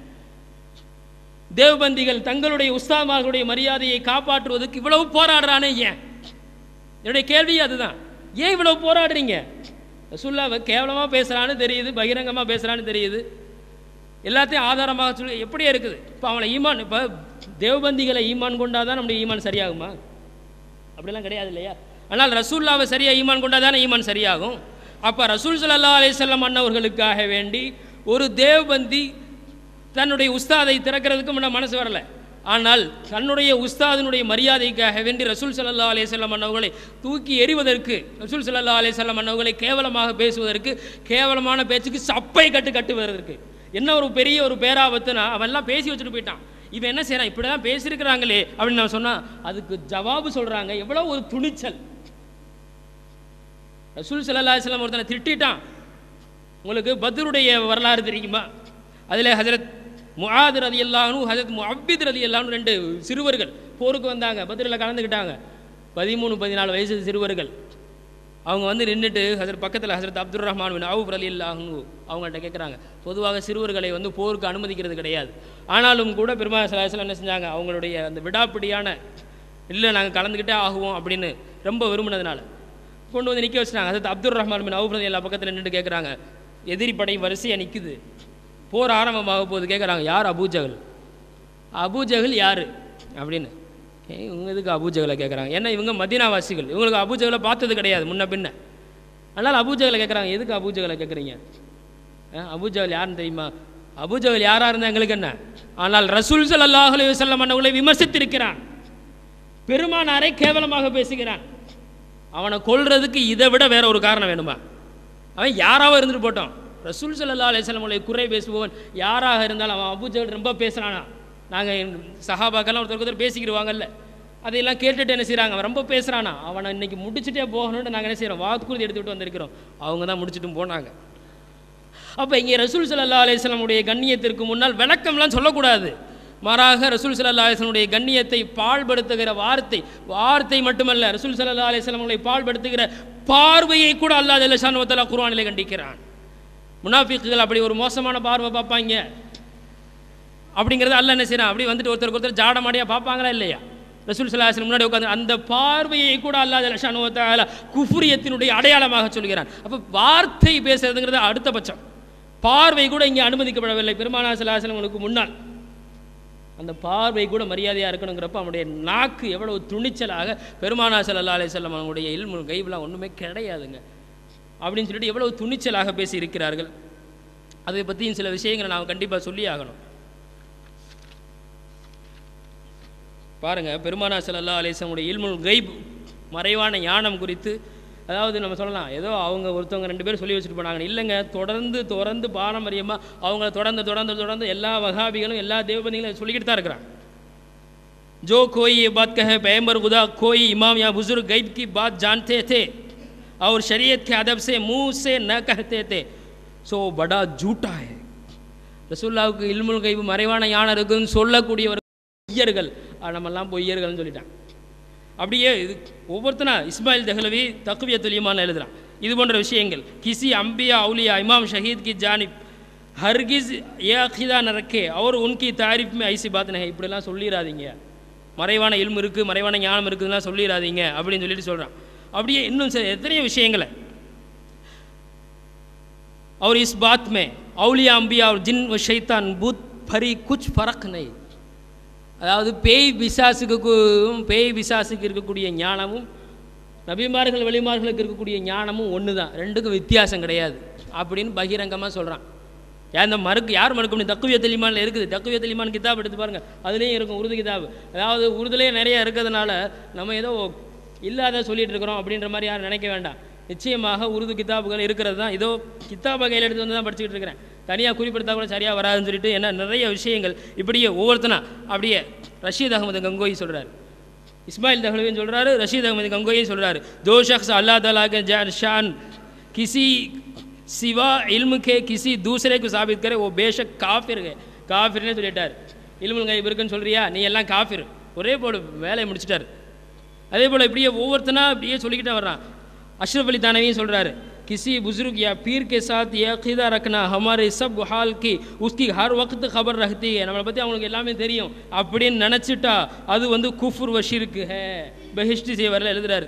தேவபந்திகள் தங்களுடைய உஸ்தாமார்களுடைய மரியாதையை காப்பாற்றுவதற்கு இவ்வளவு போராடுறானே ஏன் என்னுடைய கேள்வி அதுதான் ஏன் இவ்வளவு போராடுறீங்க ரசூல்லாவை கேவலமாக பேசுகிறான்னு தெரியுது பகிரங்கமாக பேசுகிறான்னு தெரியுது எல்லாத்தையும் ஆதாரமாக சொல்லி எப்படியே இருக்குது இப்போ அவனை ஈமான் இப்போ தேவபந்திகளை ஈமான் கொண்டாதான் நம்முடைய ஈமான் சரியாகுமா அப்படிலாம் கிடையாது இல்லையா ஆனால் ரசூல்லாவை சரியாக ஈமான் கொண்டாதானே ஈமான் சரியாகும் அப்போ ரசூல் ஸல்லல்லாஹு அலைஹி வஸல்லம் அண்ணவர்களுக்காக வேண்டி ஒரு தேவபந்தி தன்னுடைய உஸ்தாதை திறக்கிறதுக்கு முன்ன மனசு வரல ஆனால் தன்னுடைய உஸ்தாதினுடைய மரியாதைக்காக வேண்டி ரசூல் ஸல்லல்லாஹு அலைஹி வஸல்லம் அண்ணவர்களை தூக்கி எறிவதற்கு ரசூல் ஸல்லல்லாஹு அலைஹி வஸல்லம் அண்ணவர்களை கேவலமாக பேசுவதற்கு கேவலமான பேச்சுக்கு சப்பை கட்டு கட்டுவதற்கு என்ன ஒரு பெரிய ஒரு பேராபத்துனா அவன்லாம் பேசி வச்சுட்டு போயிட்டான் இவன் என்ன செய்றான் இப்படி தான் பேசியிருக்கிறாங்களே அப்படின்னு நான் சொன்னா அதுக்கு ஜவாபு சொல்றாங்க எவ்வளோ ஒரு துணிச்சல் ரசூல் ஸல்லல்லாஹு அலைஹி வஸல்லம் ஒருத்தனை திட்டிட்டான் உங்களுக்கு பத்ருடைய வரலாறு தெரியுமா அதில் ஹஜரத் முஆத் ரதி அல்லாஹனு ஹஜரத் முஅப்பித் ரதி அல்லாஹனு ரெண்டு சிறுவர்கள் போருக்கு வந்தாங்க பத்ரில் கலந்துக்கிட்டாங்க பதிமூணு பதினாலு வயசு சிறுவர்கள் அவங்க வந்து நின்றுட்டு ஹசரத் பக்கத்தில் ஹசரத் அப்துல் ரஹ்மான் பின் அவுப் ரலி அல்லாஹு அவங்கள்ட்ட கேட்குறாங்க பொதுவாக சிறுவர்களை வந்து போருக்கு அனுமதிக்கிறது கிடையாது ஆனாலும் கூட பெருமாள் சலாஹலம் என்ன செஞ்சாங்க அவங்களுடைய அந்த விடாப்பிடியான இல்லை நாங்கள் கலந்துக்கிட்டே ஆகுவோம் அப்படின்னு ரொம்ப விரும்பினதுனால கொண்டு வந்து நிற்க வச்சுட்டாங்க ஹசரத் அப்துல் ரஹ்மான் பின் அவுப் ரலி எல்லா பக்கத்தில் நின்று கேட்குறாங்க எதிரி படை வரிசையாக நிற்குது போர் ஆரம்பமாக போது கேட்குறாங்க யார் அபூஜகல் அபூஜகல் யார் அப்படின்னு ஏய், இவங்க எதுக்கு அபூஜகலை கேட்குறாங்க ஏன்னா இவங்க மதீனாவாசிகள் இவங்களுக்கு அபூஜகலை பார்த்தது கிடையாது முன்ன பின்ன அதனால் அபூஜகலை கேட்குறாங்க எதுக்கு அபூஜகலை கேட்குறீங்க அபூஜகல் யாருன்னு தெரியுமா அபூஜகல் யாராக இருந்தால் எங்களுக்கு என்ன ஆனால் ரசூல் ஸல்லல்லாஹு அலைஹி வஸல்லம் அவர்களை விமர்சித்திருக்கிறான் பெருமானாரை கேவலமாக பேசுகிறான் அவனை கொல்றதுக்கு இதை விட வேற ஒரு காரணம் வேணுமா அவன் யாராவது இருந்துட்டு போட்டோம் ரசூல் ஸல்லல்லாஹு அலைஹி வஸல்லம் அவர்களை குறை பேசுபவன் யாராக இருந்தாலும் அவன் அபூஜகல் ரொம்ப பேசுகிறானா நாங்கள் சஹாபாக்கெல்லாம் ஒருத்தருக்கு ஒருத்தர் பேசிக்கிடுவாங்கல்ல அதையெல்லாம் கேட்டுட்டு என்ன செய்கிறாங்க அவன் ரொம்ப பேசுகிறானா அவனை இன்னைக்கு முடிச்சுட்டே போகணும்னு நாங்கள் என்ன செய்கிறோம் வாக்குறுதி எடுத்துக்கிட்டு வந்திருக்கிறோம் அவங்க தான் முடிச்சுட்டும் போனாங்க அப்போ இங்கே ரசூல் ஸல்லல்லாஹு அலைஹி வஸல்லமுடைய கண்ணியத்திற்கு முன்னால் விளக்கம்லாம் சொல்லக்கூடாது மாறாக ரசூல் ஸல்லல்லாஹு அலைஹி வஸல்லமுடைய கண்ணியத்தை பாழ்படுத்துகிற வார்த்தை வார்த்தை மட்டுமல்ல ரசூல் ஸல்லல்லாஹு அலைஹி வஸல்லமுடைய பாழ்படுத்துகிற பார்வையை கூட அல்லாஹ் ஜல்லஷானு வத்தஆலா குர்ஆனிலே கண்டிக்கிறான் முனாஃபிக்குகள் அப்படி ஒரு மோசமான பார்வை பார்ப்பாங்க அப்படிங்கிறது அல்ல என்ன செய்யறான் அப்படி வந்துட்டு ஒருத்தருக்கு ஒருத்தர் ஜாடமாடியாக பார்ப்பாங்களா இல்லையா ரசூல் சலாஹ் முன்னாடி உட்காந்து அந்த பார்வையை கூட அல்லாஹ் ஜல்லஷானு வத்தஆலா குஃப்ரியத்தினுடைய அடையாளமாக சொல்கிறான் அப்போ வார்த்தை பேசுறதுங்கிறது அடுத்த பட்சம் பார்வை கூட இங்கே அனுமதிக்கப்படவில்லை பெருமானா சலாஹங்களுக்கு முன்னால் அந்த பார்வை கூட மரியாதையாக இருக்கணுங்கிறப்ப அவனுடைய நாக்கு எவ்வளவு துணிச்சலாக பெருமானா ஸல்லல்லாஹு அலைஹி வஸல்லம் அவனுடைய இல்மு கைப்லாம் ஒன்றுமே கிடையாதுங்க அப்படின்னு சொல்லிட்டு எவ்வளவு துணிச்சலாக பேசி இருக்கிறார்கள் அதை பற்றியும் சில விஷயங்களை நாம் கண்டிப்பாக சொல்லி ஆகணும் பாருங்க பெருமானா ஸல்லல்லாஹு அலைஹி வஸல்லமுடைய இல்முல் கைப் மறைவான ஞானம் குறித்து அதாவது நம்ம சொல்லலாம் ஏதோ அவங்க ஒருத்தவங்க ரெண்டு பேரும் சொல்லி வச்சுட்டு போனாங்க இல்லைங்க தொடர்ந்து தொடர்ந்து பாரம்பரியமாக அவங்கள தொடர்ந்து தொடர்ந்து தொடர்ந்து எல்லா வகாபிகளும் எல்லா தேவபதிகளும் சொல்லிக்கிட்டு தான் இருக்கிறாங்க जो कोई ये बात कहे पैम्बर खुदा कोई इमाम या बुजुर्ग गैब की बात जानते थे और शरीयत के अदब से मुंह से न कहते थे सो बड़ा झूठा है ரசூல்லாவுக்கு இல்முல் கைவு மறைவான ஞானம் இருக்குன்னு சொல்லக்கூடியவர் பொய்யர்கள் ஆ, நம்மெல்லாம் பொய்யர்கள்னு சொல்லிட்டான் அப்படியே இது ஒவ்வொருத்தனா இஸ்மாயில் தஹ்லவி தக்குவியத்துல் ஈமான் எழுதுறான் இது போன்ற விஷயங்கள் கிசி அம்பியா அவுலியா இமாம் ஷஹீத் கி ஜானிப் ஹர்கிஸ் ஏ அகிதா நரக்கே அவர் உன்கி தாரிஃப் மே ஐசி பாத் நஹே இப்படிலாம் சொல்லிடாதீங்க மறைவான இல்மு இருக்குது மறைவான ஞானம் இருக்குதுலாம் சொல்லிடாதீங்க அப்படின்னு சொல்லிட்டு சொல்கிறான் அப்படியே இன்னும் சில எத்தனையோ விஷயங்களை और इस बात में औलिया अम्बिया और जिन व शैतान भूत भरी कुछ फर्क नहीं அதாவது பேய் பிசாசுக்கும் பேய் பிசாசுக்கு இருக்கக்கூடிய ஞானமும் நபிமார்கள் வெளிமார்களுக்கு இருக்கக்கூடிய ஞானமும் ஒன்று தான் ரெண்டுக்கும் வித்தியாசம் கிடையாது அப்படின்னு பகிரங்கமாக சொல்கிறான் ஏன் இந்த மறுக்கு யார் மறுக்க முடியும் தக்குவிய தெளிமானில் இருக்குது தக்குவிய தெளிமான் கிதாப் எடுத்து பாருங்கள் அதுலேயும் இருக்கும் உருது கிதாப் அதாவது உருதுலேயே நிறைய இருக்கிறதுனால நம்ம ஏதோ இல்லாத சொல்லிட்டு இருக்கிறோம் அப்படின்ற மாதிரி யாரும் நினைக்க வேண்டாம் நிச்சயமாக உருது கிதாபுகள் இருக்கிறது தான் இதோ கித்தாபை கையில் எடுத்து வந்து தான் படிச்சுக்கிட்டு இருக்கிறேன் தனியாக குறிப்பிடுத்தா கூட சரியாக வராதுன்னு சொல்லிட்டு என்ன நிறைய விஷயங்கள் இப்படியே ஒவ்வொருத்தனா அப்படியே ரஷீத் அகமது கங்கோய் சொல்கிறார் இஸ்மாயில் தஹ்லவின் சொல்கிறாரு ரஷீத் அகமது கங்கோயும் சொல்கிறாரு दो शख्स अल्लाह ताला के जान शान किसी सिवा इल्म के किसी दूसरे को साबित करे वो बेशक काफिर है காஃபிர்னே சொல்லிட்டார் இல்முல் கைப் இருக்குன்னு சொல்றியா நீ எல்லாம் காஃபிர் ஒரே போல வேலையை முடிச்சிட்டார் அதே போல் இப்படியே ஒவ்வொருத்தனா இப்படியே சொல்லிக்கிட்டே வர்றான் अशरफ अली तानवी சொல்றாரு किसी बुजुर्ग या पीर के साथ ये अकीदा रखना हमारे सब हाल की उसकी हर वक्त खबर रहती है நம்மளை பற்றி அவங்களுக்கு எல்லாமே தெரியும் அப்படின்னு நினச்சிட்டா அது வந்து குஃபுர் வஷிருக்கு ஹே பெஹிஷ்டி செய்வரில் எழுதுறாரு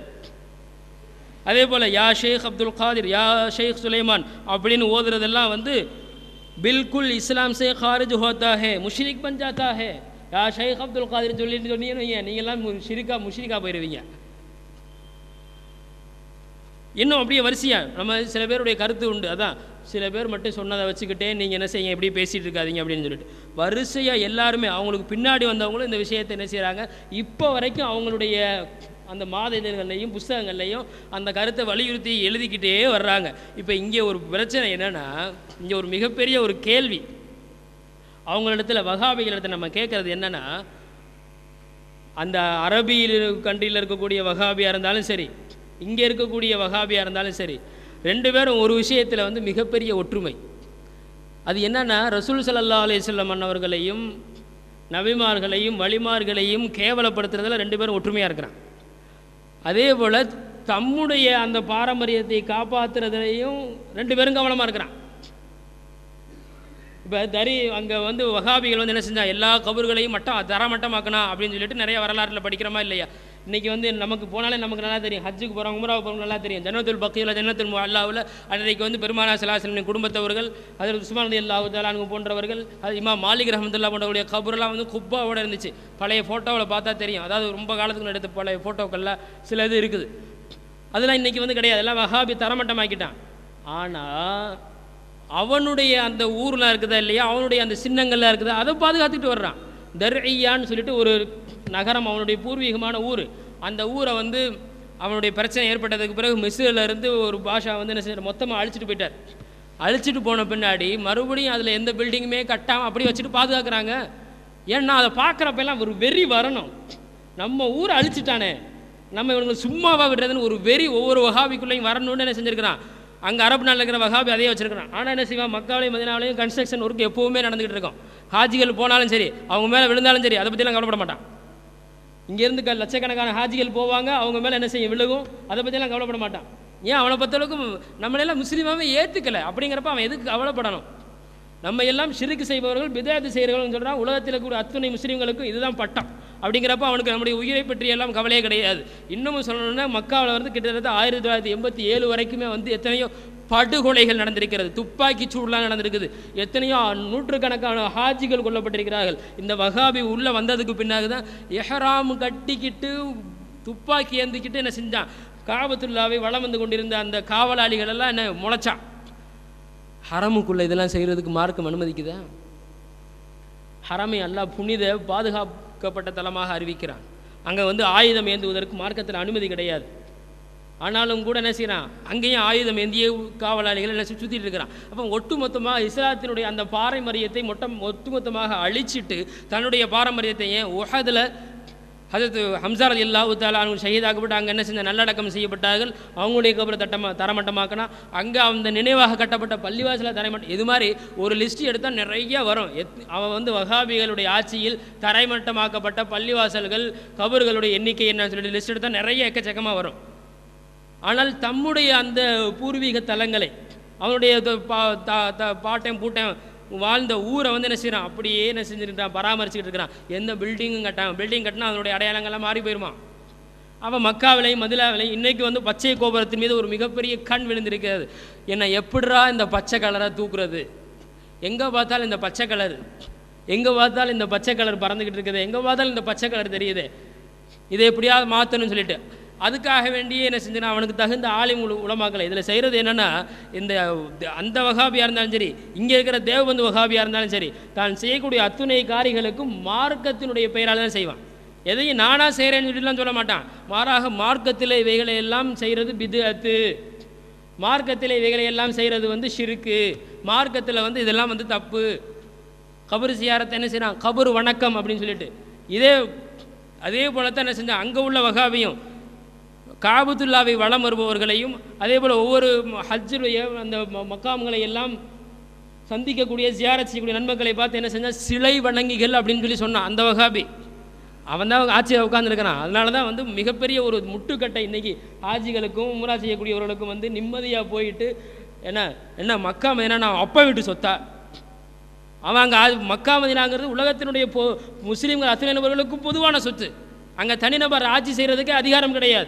அதே போல் யா ஷேக் அப்துல் காதிர் யா ஷேக் சுலைமான் அப்படின்னு ஓதுறதெல்லாம் வந்து बिल्कुल इस्लाम से खारिज होता है मुशरिक बन जाता है யா ஷேக் அப்துல் காதிர் சொல்லிட்டு சொன்னீங்கன்னு வைங்க, நீங்கெல்லாம் மு- ஷிரிக்கா முஷ்ரிக்கா போயிடுவீங்க இன்னும் அப்படியே வரிசையா நம்ம சில பேருடைய கருத்து உண்டு அதான் சில பேர் மட்டும் சொன்னதை வச்சுக்கிட்டே நீங்கள் என்ன செய்யுங்க இப்படி பேசிகிட்டு இருக்காதீங்க அப்படின்னு சொல்லிட்டு வரிசையாக எல்லாருமே அவங்களுக்கு பின்னாடி வந்தவங்களும் இந்த விஷயத்தை என்ன செய்கிறாங்க இப்போ வரைக்கும் அவங்களுடைய அந்த மாத இதழ்கள்லையும் புஸ்தகங்கள்லையும் அந்த கருத்தை வலியுறுத்தி எழுதிக்கிட்டே வர்றாங்க இப்போ இங்கே ஒரு பிரச்சனை என்னென்னா இங்கே ஒரு மிகப்பெரிய ஒரு கேள்வி அவங்களிடத்துல வகாபிகளிடத்துல நம்ம கேட்குறது என்னென்னா அந்த அரபியில் கண்ட்ரியில் இருக்கக்கூடிய வகாபியாக இருந்தாலும் சரி இங்கே இருக்கக்கூடிய வகாபியாக இருந்தாலும் சரி ரெண்டு பேரும் ஒரு விஷயத்தில் வந்து மிகப்பெரிய ஒற்றுமை அது என்னன்னா ரசூல் ஸல்லல்லாஹு அலைஹி வஸல்லம் அன்னவர்களையும் நபிமார்களையும் வழிமார்களையும் கேவலப்படுத்துறதுல ரெண்டு பேரும் ஒற்றுமையாக இருக்கிறான் அதே போல் தம்முடைய அந்த பாரம்பரியத்தை காப்பாற்றுறதுலையும் ரெண்டு பேரும் கவனமாக இருக்கிறான் இப்போ தரி அங்கே வந்து வகாபிகள் வந்து என்ன செஞ்சா எல்லா கபர்களையும் மட்டம் தரமட்டமாக்கணும் அப்படின்னு சொல்லிட்டு நிறைய வரலாற்றில் படிக்கிறோமா இல்லையா இன்றைக்கி வந்து நமக்கு போனாலே நமக்கு நல்லா தெரியும் ஹஜ்ஜுக்கு போகிறோம் உமராவுக்கு போகிறோம் நல்லா தெரியும் ஜன்னத்துல் பக்கியில் ஜன்னத்துல் அல்லாவில் அன்றைக்கு வந்து பெருமானா சலாசலின் குடும்பத்தவர்கள் அதில் உஸ்மான் அலி அல்லாஹு தாலானு போன்றவர்கள் அது இமா மாலிக் ரஹமத்துல்லா போன்றவருடைய கபரெல்லாம் வந்து குப்பாவோட இருந்துச்சு பழைய ஃபோட்டோவில் பார்த்தா தெரியும் அதாவது ரொம்ப காலத்துக்கு முன்னாடி எடுத்த பழைய ஃபோட்டோக்களில் சில இது இருக்குது அதெல்லாம் இன்றைக்கி வந்து கிடையாது எல்லாம் வஹாபி தரமட்டமாக்கிட்டான் ஆனால் அவனுடைய அந்த ஊரில் இருக்குதா இல்லையா அவனுடைய அந்த சின்னங்கள்லாம் இருக்குதா அதை பாதுகாத்துட்டு வர்றான் தர்ஐயான்னு சொல்லிட்டு ஒரு நகரம் அவனுடைய பூர்வீகமான ஊர் அந்த ஊரை வந்து அவனுடைய பிரச்சனை ஏற்பட்டதுக்கு பிறகு மிஸ்ரில் இருந்து ஒரு பாஷா வந்து என்ன செய்ய மொத்தமாக அழிச்சிட்டு போயிட்டார் அழிச்சிட்டு போன பின்னாடி மறுபடியும் அதில் எந்த பில்டிங்குமே கட்டாமல் அப்படி வச்சுட்டு பாதுகாக்கிறாங்க ஏன்னா அதை பார்க்குறப்பெல்லாம் ஒரு வெறி வரணும் நம்ம ஊரை அழிச்சிட்டானே நம்ம இவனுங்க சும்மாவா விடுறதுன்னு ஒரு வெறி ஒவ்வொரு வகாபிக்குள்ளேயும் வரணும்னு என்ன செஞ்சிருக்கிறான் அங்கே அரபு நாட்டில் இருக்கிற வகாபி அதையே வச்சிருக்கிறான் ஆனால் என்ன செய்வான் மக்காவிலையும் மதினாவிலையும் கன்ஸ்ட்ரக்ஷன் ஒர்க் எப்போவுமே நடந்துகிட்டு இருக்கும் ஹாஜிகள் போனாலும் சரி அவங்க மேலே விழுந்தாலும் சரி அதை பற்றிலாம் கவலைப்பட மாட்டான் இங்கேருந்து க லட்சக்கணக்கான ஹாஜிகள் போவாங்க அவங்க மேலே என்ன செய்யும் விழுகும் அதை பற்றிலாம் கவலைப்பட மாட்டான் ஏன் அவனை பொறுத்தளவுக்கு நம்மளையெல்லாம் முஸ்லீமாவே ஏற்றுக்கலை அப்படிங்கிறப்ப அவன் எதுக்கு கவலைப்படணும் நம்ம எல்லாம் ஷிருக்கு செய்பவர்கள் பிதாயத்து செய்கிறவர்கள் சொல்கிறான் உலகத்தில் கூட அத்துணை முஸ்லீம்களுக்கும் இதுதான் பட்டம் அப்படிங்கிறப்ப அவனுக்கு நம்முடைய உயிரை பற்றி எல்லாம் கவலையே கிடையாது இன்னமும் சொல்லணும்னா மக்காவில் வந்து கிட்டத்தட்ட ஆயிரத்தி தொள்ளாயிரத்தி எண்பத்தி ஏழு வரைக்குமே வந்து எத்தனையோ படுகொலைகள் நடந்திருக்கிறது துப்பாக்கி சூடுலாம் நடந்திருக்குது எத்தனையோ நூற்றுக்கணக்கான ஹாஜிகள் கொல்லப்பட்டிருக்கிறார்கள் இந்த வகாபி உள்ளே வந்ததுக்கு பின்னாடி தான் எஹராம் கட்டிக்கிட்டு துப்பாக்கி ஏந்திக்கிட்டு என்ன செஞ்சான் காபத்துல்லாவை வளம் வந்து கொண்டிருந்த அந்த காவலாளிகள் எல்லாம் என்ன முளைச்சான் ஹரமுக்குள்ளே இதெல்லாம் செய்கிறதுக்கு மார்க்கம் அனுமதிக்குதா ஹரமை அல்லாஹ் புனித பாதுகாக்கப்பட்ட தலமாக அறிவிக்கிறான் அங்கே வந்து ஆயுதம் ஏந்துவதற்கு மார்க்கத்தில் அனுமதி கிடையாது ஆனாலும் கூட என்ன செய்கிறான் அங்கேயும் ஆயுதம் ஏந்திய காவலாளிகள் என்ன சுற்றிட்டு இருக்கிறான் அப்போ ஒட்டுமொத்தமாக இஸ்லாத்தினுடைய அந்த பாரம்பரியத்தை மொட்டம் ஒட்டுமொத்தமாக அழிச்சிட்டு தன்னுடைய பாரம்பரியத்தை ஏன் உஹதில் ஹஜரத் ஹம்சார் அலி அல்லாஹு தாலா அவங்க ஷஹீதாக்கப்பட்டு அங்கே என்ன செஞ்ச நல்லடக்கம் செய்யப்பட்டார்கள் அவங்களுடைய கபரை தட்டமா தரமட்டமாக்கினா அங்கே அந்த நினைவாக கட்டப்பட்ட பள்ளிவாசல தரைமட்டம் இது மாதிரி ஒரு லிஸ்ட் எடுத்தால் நிறைய வரும் எத் அவன் வந்து வகாபிகளுடைய ஆட்சியில் தரைமட்டமாக்கப்பட்ட பள்ளிவாசல்கள் கபர்களுடைய எண்ணிக்கை என்னன்னு சொல்லிட்டு லிஸ்ட் எடுத்தால் நிறைய எக்கச்சக்கமாக வரும் ஆனால் தம்முடைய அந்த பூர்வீக தலங்களை அவனுடைய த- பா- தா- தா- பாட்டன் பூட்டன் வாழ்ந்த ஊரை வந்து என்ன செய்கிறான் அப்படியே என்ன செஞ்சுருக்கான் பராமரிச்சுக்கிட்டு இருக்கிறான் எந்த பில்டிங்கும் கட்டான் பில்டிங் கட்டினா அதனுடைய அடையாளங்கள்லாம் மாறி போயிருமா அவன் மக்காவிலையும் மதிலாவிலையும் இன்றைக்கி வந்து பச்சை கோபுரத்தின் மீது ஒரு மிகப்பெரிய கண் விழுந்திருக்கிறது என்னை எப்படிரா இந்த பச்சை கலரை தூக்குறது எங்கே பார்த்தாலும் இந்த பச்சை கலர் எங்கே பார்த்தாலும் இந்த பச்சை கலர் பறந்துக்கிட்டு இருக்குது எங்கே பார்த்தாலும் இந்த பச்சை கலர் தெரியுது இதை எப்படியாவது மாற்றணும்னு சொல்லிட்டு அதுக்காக வேண்டியே என்ன செஞ்சனா அவனுக்கு தகுந்த ஆலிம் உல உலமாக்கலை இதில் செய்கிறது என்னென்னா இந்த அந்த வகாபியாக இருந்தாலும் சரி இங்கே இருக்கிற தேவபந்து வகாபியாக இருந்தாலும் சரி தான் செய்யக்கூடிய அத்துணை காரிகளுக்கும் மார்க்கத்தினுடைய பெயரால் தான் செய்வான் எதையும் நானாக செய்கிறேன்னு சொல்லிட்டுலாம் சொல்ல மாட்டான் மாறாக மார்க்கத்தில் இவைகளை எல்லாம் செய்கிறது பிதுஅத்து மார்க்கத்தில் இவைகளை எல்லாம் செய்கிறது வந்து ஷிருக்கு மார்க்கத்தில் வந்து இதெல்லாம் வந்து தப்பு கபர் சியாரத்தை என்ன செய்யறான் கபர் வணக்கம் அப்படின்னு சொல்லிட்டு இதே அதே போல தான் என்ன செஞ்சான் அங்கே உள்ள வகாபியும் காபத்துல்லாவை வலம் வருபவர்களையும் அதே போல் ஒவ்வொரு ஹஜ்ஜுடைய அந்த ம- மக்காம்களை எல்லாம் சந்திக்கக்கூடிய ஜியாரத் செய்யக்கூடிய நன்மக்களை பார்த்து என்ன செஞ்சால் சிலை வணங்கிகள் அப்படின்னு சொல்லி சொன்னான் அந்த வகாபி அவன் தான் ஆட்சியில் உட்காந்துருக்கிறான் அதனால தான் வந்து மிகப்பெரிய ஒரு முட்டுக்கட்டை இன்னைக்கு ஆஜிகளுக்கும் உம்ரா செய்யக்கூடியவர்களுக்கும் வந்து நிம்மதியாக போயிட்டு என்ன என்ன மக்கா என்ன நான் அப்பா வீட்டு சொத்தா அவன் அங்கே மக்கா மதினாங்கிறது உலகத்தினுடைய பொ முஸ்லீம்கள் அத்தனை நபர்களுக்கும் பொதுவான சொத்து அங்கே தனிநபர் ஆட்சி செய்கிறதுக்கு அதிகாரம் கிடையாது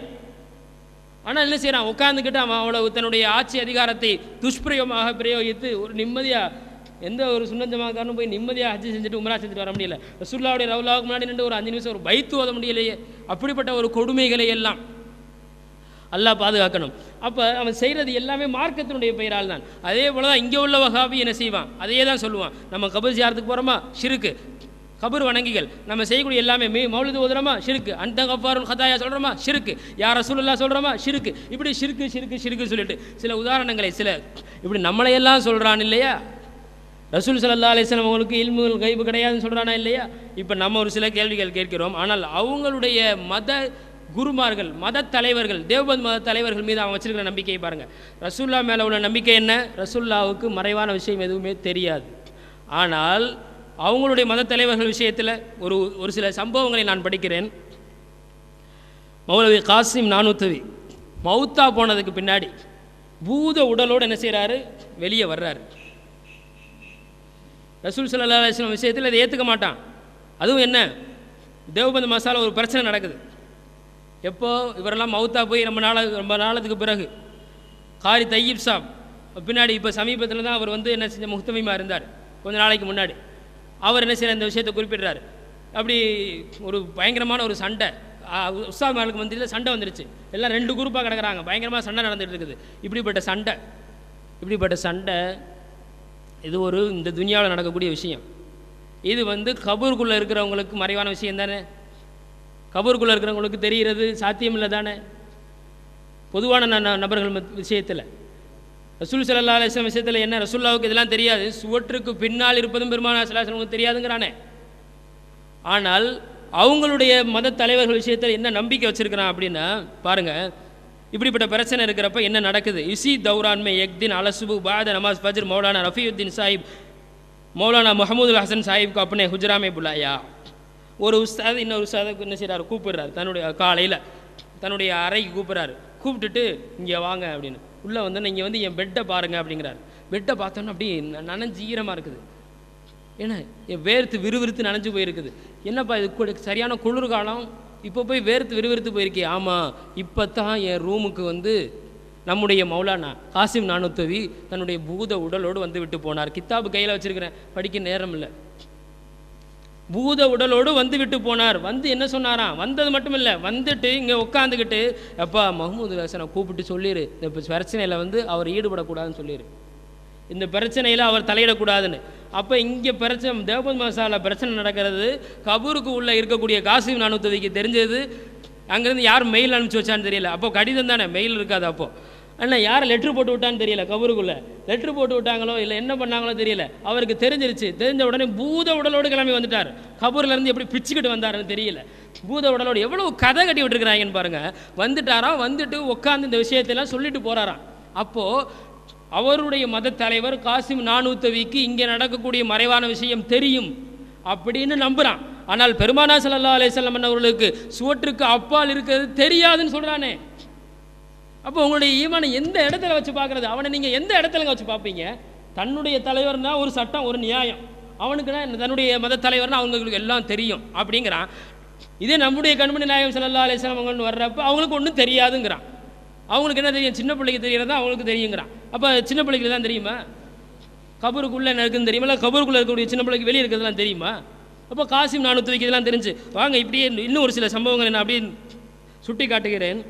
ஆனால் என்ன செய்கிறான் உட்காந்துக்கிட்டு அவன் அவ்வளவு தன்னுடைய ஆட்சி அதிகாரத்தை துஷ்பிரயோகமாக பிரயோகித்து ஒரு நிம்மதியாக எந்த ஒரு சுண்ணஞ்சமாக்காரனும் போய் நிம்மதியாக ஹஜ்ஜி செஞ்சுட்டு உம்ரா செஞ்சுட்டு வர முடியல ரசூல்லாவுடைய ரவுலாவுக்கு முன்னாடி நின்று ஒரு அஞ்சு நிமிஷம் ஒரு பைத்து ஓத முடியலையே அப்படிப்பட்ட ஒரு கொடுமைகளை எல்லாம் அல்லாஹ் பாதுகாக்கணும் அப்போ அவன் செய்கிறது எல்லாமே மார்க்கத்தினுடைய பெயரால் தான் அதே போல தான் இங்கே உள்ள வகாபி என்ன செய்வான் அதையே தான் சொல்லுவான் நம்ம கபர் ஜியாரத்துக்கு போகிறோமா ஷிருக்கு கபர் வணங்கிகள் நம்ம செய்யக்கூடிய எல்லாமே மீ மௌலிது ஓதுறோமா ஷிருக்கு அந்த கஃபாருல் ஹதாயா சொல்கிறோமா ஷிருக்கு யார் ரசூலுல்லா சொல்கிறோமா ஷிருக்கு இப்படி ஷிருக்கு ஷிருக்கு ஷிருக்கு சொல்லிட்டு சில உதாரணங்களை சில இப்படி நம்மளையெல்லாம் சொல்கிறான் இல்லையா ரசூல் சல்லா அலிஸ்லாம் அவங்களுக்கு இல்முகள் கைப்பு கிடையாதுன்னு சொல்கிறானா இல்லையா இப்போ நம்ம ஒரு சில கேள்விகள் கேட்கிறோம் ஆனால் அவங்களுடைய மத குருமார்கள் மத தலைவர்கள் தேவபந்த் மத தலைவர்கள் மீது அவன் வச்சிருக்கிற நம்பிக்கையை பாருங்கள் ரசூல்லா மேலே உள்ள நம்பிக்கை என்ன ரசூல்லாவுக்கு மறைவான விஷயம் எதுவுமே தெரியாது ஆனால் அவங்களுடைய மத தலைவர்கள் விஷயத்தில் ஒரு ஒரு சில சம்பவங்களை நான் படிக்கிறேன் மௌலவி காசிம் நானூத்தவி மௌத்தா போனதுக்கு பின்னாடி பூத உடலோடு என்ன செய்கிறாரு வெளியே வர்றாரு ரசூல் சல்லா அலிஸ்லாம் விஷயத்தில் அதை ஏற்றுக்க மாட்டான் அதுவும் என்ன தேவபந்த் மசாலா ஒரு பிரச்சனை நடக்குது எப்போ இவரெல்லாம் மவுத்தா போய் ரொம்ப நாள் ரொம்ப நாளத்துக்கு பிறகு காரி தையீப் சாப் பின்னாடி இப்போ சமீபத்தில் தான் அவர் வந்து என்ன செஞ்ச முக்தமிமா இருந்தார் கொஞ்ச நாளைக்கு முன்னாடி அவர் என்ன செய்யற இந்த விஷயத்தை குறிப்பிடுறாரு அப்படி ஒரு பயங்கரமான ஒரு சண்டை உஸ்தாத் மாலுக்கு மந்திரியில் சண்டை வந்துருச்சு எல்லாம் ரெண்டு குரூப்பாக கிடக்குறாங்க பயங்கரமாக சண்டை நடந்துட்டு இருக்குது இப்படிப்பட்ட சண்டை இப்படிப்பட்ட சண்டை இது ஒரு இந்த துனியாவில் நடக்கக்கூடிய விஷயம் இது வந்து கபூருக்குள்ளே இருக்கிறவங்களுக்கு மறைவான விஷயம் தானே கபூருக்குள்ளே இருக்கிறவங்களுக்கு தெரிகிறது சாத்தியம் இல்லை தானே பொதுவான ந- நபர்கள் மத்- விஷயத்தில் ரசூல் சல்லா அலிஸ்லாம் விஷயத்தில் என்ன ரசூல்லாவுக்கு இதெல்லாம் தெரியாது சுவற்றுக்கு பின்னால் இருப்பதும் பெருமானா சலாஹனுக்கு தெரியாதுங்கிறானே ஆனால் அவங்களுடைய மத தலைவர்கள் விஷயத்தில் என்ன நம்பிக்கை வச்சிருக்கிறான் அப்படின்னா பாருங்க இப்படிப்பட்ட பிரச்சனை இருக்கிறப்ப என்ன நடக்குது இசி தௌரான்மே எக்தின் அலசுபு பாத நமாஸ் ஃபஜ்ர் மௌலானா ரஃபியுத்தீன் சாஹிப் மௌலானா முகமது ஹசன் சாஹிப்க்கு அப்பனே ஹுஜராமே புலாயா ஒரு உஸ்தாத் இன்னொரு உஸ்தாதுக்கு என்ன செய்கிறாரு கூப்பிடுறாரு தன்னுடைய காலையில் தன்னுடைய அறைக்கு கூப்பிட்றாரு கூப்பிட்டுட்டு இங்கே வாங்க அப்படின்னு உள்ளே வந்து இங்கே வந்து என் பெட்டை பாருங்க அப்படிங்கிறாரு பெட்டை பார்த்தோன்னா அப்படியே ந- நனைஞ்சு ஈரமாக இருக்குது ஏன்னா என் வேர்த்து விறுவிறுத்து நனைஞ்சு போயிருக்குது என்னப்பா இது கூட சரியான குளிர்காலம் இப்போ போய் வேர்த்து விறுவிறுத்து போயிருக்கே ஆமாம் இப்போ தான் என் ரூமுக்கு வந்து நம்முடைய மௌலானா காசிம் நானூத்தவி தன்னுடைய பூத உடலோடு வந்து விட்டு போனார் கித்தாபு கையில் வச்சிருக்கிறேன் படிக்க நேரம் இல்லை பூத உடலோடு வந்து விட்டு போனார் வந்து என்ன சொன்னாராம் வந்தது மட்டும் இல்லை வந்துட்டு இங்கே உட்காந்துக்கிட்டு அப்பா மஹமூது ஹசனை கூப்பிட்டு சொல்லிடு இந்த பிரச்சனையில் வந்து அவர் ஈடுபடக்கூடாதுன்னு சொல்லிடு இந்த பிரச்சனையில் அவர் தலையிடக்கூடாதுன்னு அப்போ இங்கே பிரச்சனை தேவபந்த் மசாலா பிரச்சனை நடக்கிறது கபூருக்கு உள்ள இருக்கக்கூடிய காசிம் நானூத்தவிக்கு தெரிஞ்சது அங்கேருந்து யார் மெயில் அனுப்பிச்சு வச்சான்னு தெரியல அப்போ கடிதம் தானே மெயில் இருக்காது அப்போ அண்ணா யார் லெட்ரு போட்டு விட்டான்னு தெரியல கபூருக்குள்ளே லெட்ரு போட்டு விட்டாங்களோ இல்லை என்ன பண்ணாங்களோ தெரியல அவருக்கு தெரிஞ்சிருச்சு தெரிஞ்ச உடனே பூத உடலோடு கிளம்பி வந்துட்டார் கபூர்ல இருந்து எப்படி பிச்சுக்கிட்டு வந்தாருன்னு தெரியல பூத உடலோடு எவ்வளவு கதை கட்டி விட்டுருக்குறாங்கன்னு பாருங்க வந்துட்டாராம் வந்துட்டு உட்காந்து இந்த விஷயத்தெல்லாம் சொல்லிட்டு போறாராம் அப்போது அவருடைய மத தலைவர் காசிம் நானூத்தவிக்கு இங்கே நடக்கக்கூடிய மறைவான விஷயம் தெரியும் அப்படின்னு நம்புறான் ஆனால் பெருமானா ஸல்லல்லாஹு அலைஹி வஸல்லம் அவர்களுக்கு சுவற்றுக்கு அப்பால் இருக்கிறது தெரியாதுன்னு சொல்றானே அப்போ உங்களுடைய ஈமானை எந்த இடத்துல வச்சு பார்க்கறது அவனை நீங்கள் எந்த இடத்துல வச்சு பார்ப்பீங்க தன்னுடைய தலைவர்னா ஒரு சட்டம் ஒரு நியாயம் அவனுக்குன்னா தன்னுடைய மத தலைவர்னா அவங்களுக்கு எல்லாம் தெரியும் அப்படிங்கிறான் இதே நம்முடைய கண்மணி நாயகம் ஸல்லல்லாஹு அலைஹி வஸல்லம் அவங்க வர்றப்ப அவங்களுக்கு ஒன்றும் தெரியாதுங்கிறான் அவங்களுக்கு என்ன தெரியும் சின்ன பிள்ளைக்கு தெரியறதா அவங்களுக்கு தெரியுங்கிறான் அப்போ சின்ன பிள்ளைக்கு தான் தெரியுமா கபருக்குள்ளே என்ன இருக்குன்னு தெரியுமா இல்லை கபருக்குள்ளே இருக்கக்கூடிய சின்ன பிள்ளைக்கு வெளியே இருக்கிறதுலாம் தெரியுமா அப்போ காசிம் நானூற்றி வைக்கிறதுலாம் தெரிஞ்சு வாங்க இப்படியே இன்னும் ஒரு சில சம்பவங்களை நான் அப்படியே சுட்டி காட்டுகிறேன்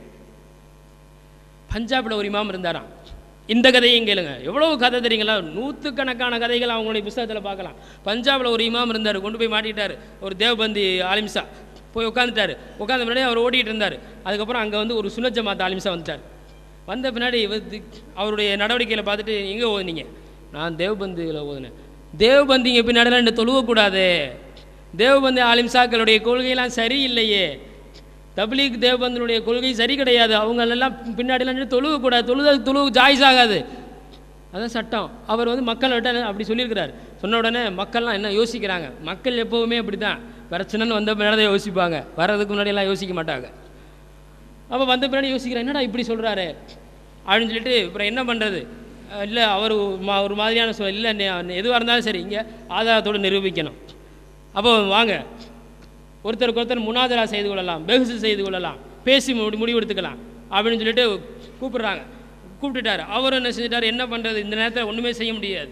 பஞ்சாபில் ஒரு இமாம் இருந்தாராம் இந்த கதையும் கேளுங்க எவ்வளவு கதை தெரியுங்களா நூற்றுக்கணக்கான கதைகள் அவங்களுடைய புஸ்தகத்தில் பார்க்கலாம் பஞ்சாபில் ஒரு இமாம் இருந்தார் கொண்டு போய் மாட்டிட்டார் ஒரு தேவபந்தி ஆலிம்சா போய் உட்காந்துட்டாரு உட்காந்த பின்னாடி அவர் ஓடிட்டு இருந்தார் அதுக்கப்புறம் அங்கே வந்து ஒரு சுனத் ஜமாத் ஆலிம்சா வந்துட்டார் வந்த பின்னாடி இவர் தி- அவருடைய நடவடிக்கையில் பார்த்துட்டு எங்கே ஓதுனீங்க நான் தேவபந்தியில் ஓதுனேன் தேவபந்திங்க பின்னாடிலாம் என்ன தொழுவக்கூடாது தேவபந்தி ஆலிம்சாக்களுடைய கொள்கையெல்லாம் சரியில்லையே தப்லீக் தேவபந்தனுடைய கொள்கை சரி கிடையாது அவங்க எல்லாம் பின்னாடிலாம் நின்னு தொழுகக்கூடாது தொழுது தொழுவு ஜாய்ஸ் ஆகாது அதான் சட்டம் அவர் வந்து மக்கள்கிட்ட அப்படி சொல்லியிருக்கிறார் சொன்ன உடனே மக்கள்லாம் என்ன யோசிக்கிறாங்க மக்கள் எப்போவுமே அப்படி தான் பிரச்சனைன்னு வந்த பின்னாடி தான் யோசிப்பாங்க வர்றதுக்கு முன்னாடியெல்லாம் யோசிக்க மாட்டாங்க அப்போ வந்த பின்னாடி யோசிக்கிறேன் என்னடா இப்படி சொல்கிறாரு அப்படின்னு சொல்லிட்டு அப்புறம் என்ன பண்ணுறது இல்லை அவர் மா- ஒரு மாதிரியான சொல் இல்லை எதுவாக இருந்தாலும் சரி இங்கே ஆதாரத்தோடு நிரூபிக்கணும் அப்போ வாங்க ஒருத்தருக்கு ஒருத்தர் முனாதரா செய்து கொள்ளலாம் பெகுசு செய்து கொள்ளலாம் பேசி முடி முடிவெடுத்துக்கலாம் அப்படின்னு சொல்லிட்டு கூப்பிடுறாங்க கூப்பிட்டுட்டாரு அவர் என்ன செஞ்சிட்டாரு என்ன பண்ணுறது இந்த நேரத்தில் ஒன்றுமே செய்ய முடியாது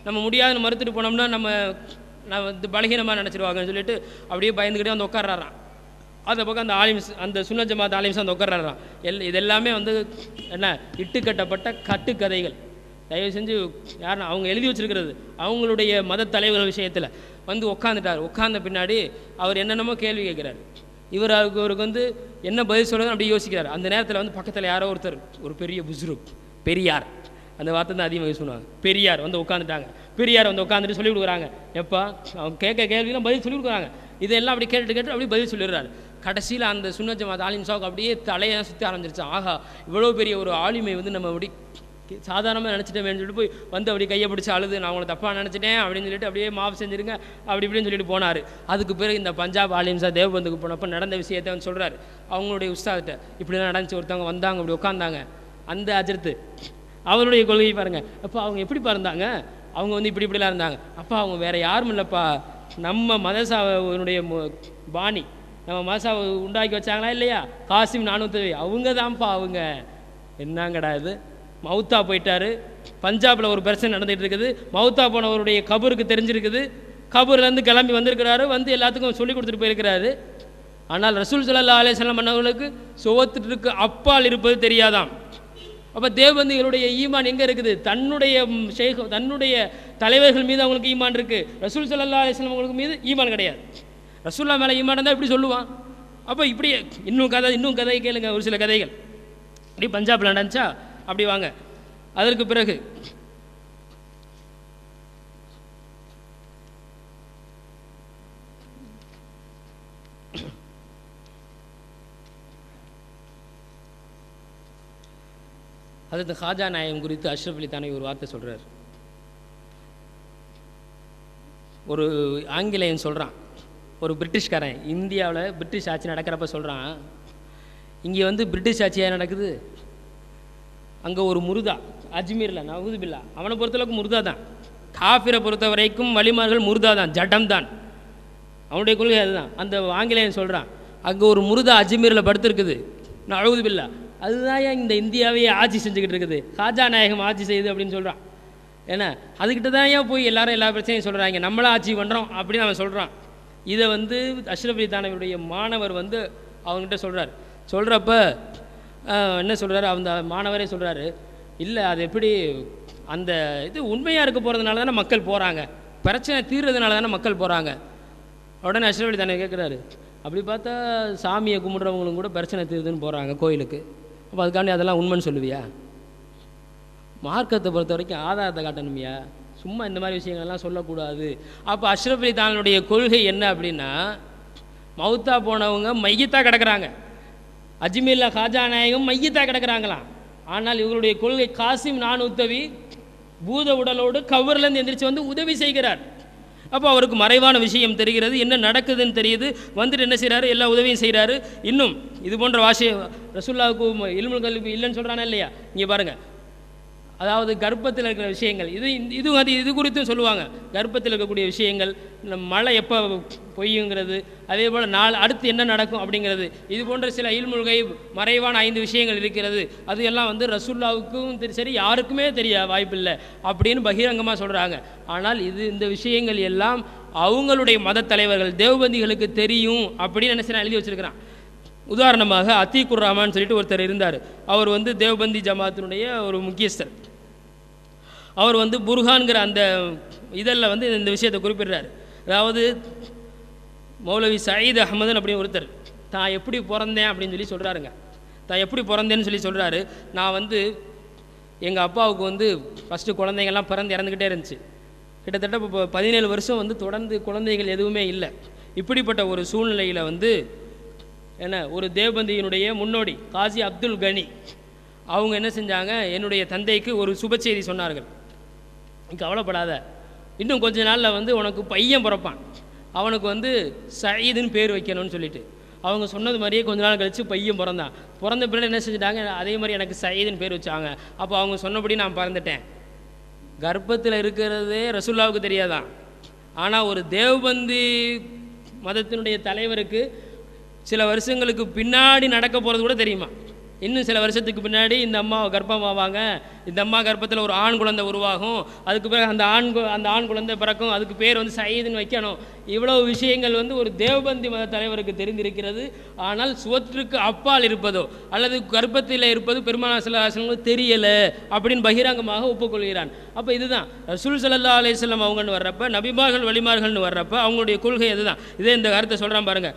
நம்ம முடியாதுன்னு மறுத்துட்டு போனோம்னா நம்ம நான் வந்து பலகீனமாக நினச்சிருவாங்கன்னு சொல்லிட்டு அப்படியே பயந்துக்கிட்டே வந்து உட்கார்றாராம் அந்த பக்கம் அந்த ஆலிம்ஸ் அந்த சுன்ன ஜமாத் ஆலிம்ஸ் அந்த உட்கார்றாராம் எல் இது எல்லாமே வந்து என்ன இட்டுக்கட்டப்பட்ட கட்டுக்கதைகள் தயவு செஞ்சு யார் அவங்க எழுதி வச்சிருக்கிறது அவங்களுடைய மத தலைவர்கள் விஷயத்தில் வந்து உட்காந்துட்டார் உட்கார்ந்த பின்னாடி அவர் என்னென்னமோ கேள்வி கேட்குறாரு இவர் அவருக்கு அவருக்கு வந்து என்ன பதில் சொல்கிறது அப்படி யோசிக்கிறார் அந்த நேரத்தில் வந்து பக்கத்தில் யாரோ ஒருத்தர் ஒரு பெரிய புஸ்ருக் பெரியார் அந்த வார்த்தை தான் அதிகமாக யூஸ் பண்ணுவாங்க பெரியார் வந்து உட்காந்துட்டாங்க பெரியார் வந்து உட்காந்துட்டு சொல்லி கொடுக்குறாங்க எப்பா அவங்க கேட்க கேள்விலாம் பதில் சொல்லி கொடுக்குறாங்க இதெல்லாம் அப்படி கேட்டு கேட்டு அப்படியே பதில் சொல்லிடுறாரு கடைசியில் அந்த சுன்ன ஜமாத் ஆலிம் சாவுக்கு அப்படியே தலையை சுற்றி ஆரம்பிச்சிருச்சு ஆஹா இவ்வளோ பெரிய ஒரு ஆளுமை வந்து நம்ம அப்படி சாதாரணமாக நினச்சிட்டேன் சொல்லிட்டு போய் வந்து அப்படி கையை பிடிச்சி அழுது நான் உங்களை தப்பாக நினச்சிட்டேன் அப்படின்னு சொல்லிட்டு அப்படியே மாஃப் செஞ்சிருங்க அப்படி இப்படின்னு சொல்லிட்டு போனார் அதுக்கு பிறகு இந்த பஞ்சாப் ஆலிம்ஸா தேவபந்துக்கு போனப்போ நடந்த விஷயத்தை வந்து சொல்கிறாரு அவங்களுடைய உஸ்தாதிட்ட இப்படிலாம் நடந்துச்சு ஒருத்தவங்க வந்தாங்க அப்படி உட்காந்தாங்க அந்த அஜர்த்து அவருடைய கொள்கையை பாருங்கள் அப்போ அவங்க எப்படி இருந்தாங்க அவங்க வந்து இப்படி இப்படிலாம் இருந்தாங்க அப்பா அவங்க வேற யாரும் இல்லைப்பா நம்ம மதசாவனுடைய மு- பாணி நம்ம மதசாவை உண்டாக்கி வச்சாங்களா இல்லையா காசிம் நானூற்றி அவங்க தான்ப்பா அவங்க என்னங்கடா இது மவுத்தா போயிட்டாரு பஞ்சாபில் ஒரு பிரச்சனை நடந்துகிட்டு இருக்குது மவுத்தா போனவருடைய கபருக்கு தெரிஞ்சிருக்குது கபூர்லேருந்து கிளம்பி வந்திருக்கிறாரு வந்து எல்லாத்துக்கும் சொல்லி கொடுத்துட்டு போயிருக்கிறாரு ஆனால் ரசூல் ஸல்லல்லாஹு அலைஹி வஸல்லம் பண்ணவங்களுக்கு சுவத்திற்கு அப்பால் இருப்பது தெரியாதாம் அப்போ தேவபந்திகளுடைய ஈமான் எங்கே இருக்குது தன்னுடைய ம், ஷேக் தன்னுடைய தலைவர்கள் மீது அவங்களுக்கு ஈமான் இருக்குது ரசூல் ஸல்லல்லாஹு அலைஹி வஸல்லம் அவங்களுக்கு மீது ஈமான் கிடையாது ரசூல்லா மேலே ஈமான் இருந்தால் இப்படி சொல்லுவான் அப்போ இப்படி இன்னும் கதை இன்னும் கதை கேளுங்க ஒரு சில கதைகள் இப்படி பஞ்சாபில் நடந்துச்சா அப்படி வாங்க அதற்கு பிறகு அதற்கு ஹாஜா நாயகம் குறித்து அஷ்ரஃப் அலி தானே ஒரு வார்த்தை சொல்கிறார் ஒரு ஆங்கிலேயன் சொல்கிறான் ஒரு பிரிட்டிஷ்காரன் இந்தியாவில் பிரிட்டிஷ் ஆட்சி நடக்கிறப்ப சொல்கிறான் இங்கே வந்து பிரிட்டிஷ் ஆட்சியாக நடக்குது அங்கே ஒரு முருதா அஜ்மீரில் நவூதுபில்லா அவனை பொறுத்தளவுக்கு முருதா தான் காஃபிரை பொறுத்த வரைக்கும் வலிமார்கள் முருதா தான் ஜடம் தான் அவனுடைய கொள்கை அதுதான் அந்த ஆங்கிலேயன் சொல்கிறான் அங்கே ஒரு முருதா அஜ்மீரில் படுத்திருக்குது நவூதுபில்லா அதுதான் ஏன் இந்த இந்தியாவையே ஆட்சி செஞ்சுக்கிட்டு இருக்குது காஜா நாயகம் ஆட்சி செய்யுது அப்படின்னு சொல்கிறான் ஏன்னா அதுக்கிட்ட தான் ஏன் போய் எல்லாரும் எல்லா பிரச்சனையும் சொல்கிறாங்க நம்மளும் ஆட்சி பண்ணுறோம் அப்படின்னு அவன் சொல்கிறான் இதை வந்து அஷ்ரஃப் அலி தானவருடைய மாணவர் வந்து அவங்ககிட்ட சொல்கிறார் சொல்கிறப்ப என்ன சொல்கிறாரு அந்த மாணவரே சொல்கிறாரு இல்லை அது எப்படி அந்த இது உண்மையாக இருக்க போகிறதுனால தானே மக்கள் போகிறாங்க பிரச்சனை தீர்றதுனால தானே மக்கள் போகிறாங்க உடனே அஷ்ரஃப் அலி தானே கேட்குறாரு அப்படி பார்த்தா சாமியை கும்பிட்றவங்களும் கூட பிரச்சனை தீருதுன்னு போகிறாங்க கோயிலுக்கு அப்போ அதுக்காண்டி அதெல்லாம் உண்மைன்னு சொல்லுவியா மார்க்கத்தை பொறுத்த வரைக்கும் ஆதாரத்தை காட்டணுமியா சும்மா இந்த மாதிரி விஷயங்கள்லாம் சொல்லக்கூடாது அப்போ அஷ்ரஃப் அலி தானுடைய கொள்கை என்ன அப்படின்னா மௌத்தா போனவங்க மையத்தாக கிடக்குறாங்க அஜ்மீர்ல காஜா நாயகம் மையத்தாக கிடக்குறாங்களாம் ஆனால் இவங்களுடைய கொள்கை காசிம் நான் உத்தவி பூத உடலோடு கவர்லேருந்து எந்திரிச்சு வந்து உதவி செய்கிறார் அப்போ அவருக்கு மறைவான விஷயம் தெரிகிறது என்ன நடக்குதுன்னு தெரியுது வந்துட்டு என்ன செய்கிறாரு எல்லா உதவியும் செய்கிறாரு இன்னும் இது போன்ற வாசிய ரசுல்லாவுக்கு இல்முல் கல்வி இல்லைன்னு சொல்கிறானே இல்லையா இங்கே பாருங்கள் அதாவது கர்ப்பத்தில் இருக்கிற விஷயங்கள் இது இது அது இது குறித்தும் சொல்லுவாங்க கர்ப்பத்தில் இருக்கக்கூடிய விஷயங்கள் இந்த மழை எப்போ பொய்யுங்கிறது அதே போல் நாள் அடுத்து என்ன நடக்கும் அப்படிங்கிறது இது போன்ற சில இல்முல்கை மறைவான ஐந்து விஷயங்கள் இருக்கிறது அது எல்லாம் வந்து ரசுல்லாவுக்கும் தெரி- சரி யாருக்குமே தெரிய வாய்ப்பில்லை அப்படின்னு பகிரங்கமாக சொல்கிறாங்க ஆனால் இது இந்த விஷயங்கள் எல்லாம் அவங்களுடைய மத தலைவர்கள் தேவபந்திகளுக்கு தெரியும் அப்படின்னு என்ன செய்யறான் எழுதி வச்சிருக்கிறான் உதாரணமாக அத்தீக்குர் ரஹ்மான் சொல்லிட்டு ஒருத்தர் இருந்தார் அவர் வந்து தேவபந்தி ஜமாத்தினுடைய ஒரு முக்கியஸ்தர் அவர் வந்து புர்ஹான்கிற அந்த இதழில் வந்து இந்த விஷயத்தை குறிப்பிடுறார் அதாவது மௌலவி சயீத் அஹமதன் அப்படின்னு ஒருத்தர் தான் எப்படி பிறந்தேன் அப்படின்னு சொல்லி சொல்கிறாருங்க தான் எப்படி பிறந்தேன்னு சொல்லி சொல்கிறாரு நான் வந்து எங்கள் அப்பாவுக்கு வந்து ஃபஸ்ட்டு குழந்தைங்கள்லாம் பிறந்து இறந்துக்கிட்டே இருந்துச்சு கிட்டத்தட்ட இப்போ பதினேழு வருஷம் வந்து தொடர்ந்து குழந்தைகள் எதுவுமே இல்லை இப்படிப்பட்ட ஒரு சூழ்நிலையில் வந்து என்ன ஒரு தேவபந்தியினுடைய முன்னோடி காசி அப்துல் கனி அவங்க என்ன செஞ்சாங்க என்னுடைய தந்தைக்கு ஒரு சுப செய்தி சொன்னார்கள் நீ கவலைப்படாத இன்னும் கொஞ்ச நாளில் வந்து உனக்கு பையன் பிறப்பான் அவனுக்கு வந்து சயீதுன்னு பேர் வைக்கணும்னு சொல்லிட்டு அவங்க சொன்னது மாதிரியே கொஞ்ச நாள் கழித்து பையன் பிறந்தான் பிறந்த பிறகு என்ன செஞ்சிட்டாங்க அதே மாதிரி எனக்கு சயீதுன்னு பேர் வச்சாங்க அப்போ அவங்க சொன்னபடி நான் பிறந்துட்டேன் கர்ப்பத்தில் இருக்கிறதே ரசுல்லாவுக்கு தெரியாதான் ஆனால் ஒரு தேவபந்தி மதத்தினுடைய தலைவருக்கு சில வருஷங்களுக்கு பின்னாடி நடக்க போகிறது கூட தெரியுமா இன்னும் சில வருஷத்துக்கு பின்னாடி இந்த அம்மா கர்ப்பமாவாங்க இந்த அம்மா கர்ப்பத்தில் ஒரு ஆண் குழந்தை உருவாகும் அதுக்கு பிறகு அந்த ஆண் கு- அந்த ஆண் குழந்தை பிறக்கும் அதுக்கு பேர் வந்து சயீதுன்னு வைக்கணும் இவ்வளவு விஷயங்கள் வந்து ஒரு தேவபந்தி மத தலைவருக்கு தெரிந்திருக்கிறது ஆனால் சுவற்றுக்கு அப்பால் இருப்பதோ அல்லது கர்ப்பத்தில் இருப்பது பெருமானா சில ஆசனங்களும் தெரியலை அப்படின்னு பகிரங்கமாக ஒப்புக்கொள்கிறான் அப்போ இதுதான் ரசூல் சல்லா அலிஸ்லாம் அவங்கன்னு வர்றப்ப நபிமார்கள் வழிமார்கள்னு வர்றப்ப அவங்களுடைய கொள்கை அதுதான் இதே இந்த கருத்தை சொல்கிறான் பாருங்க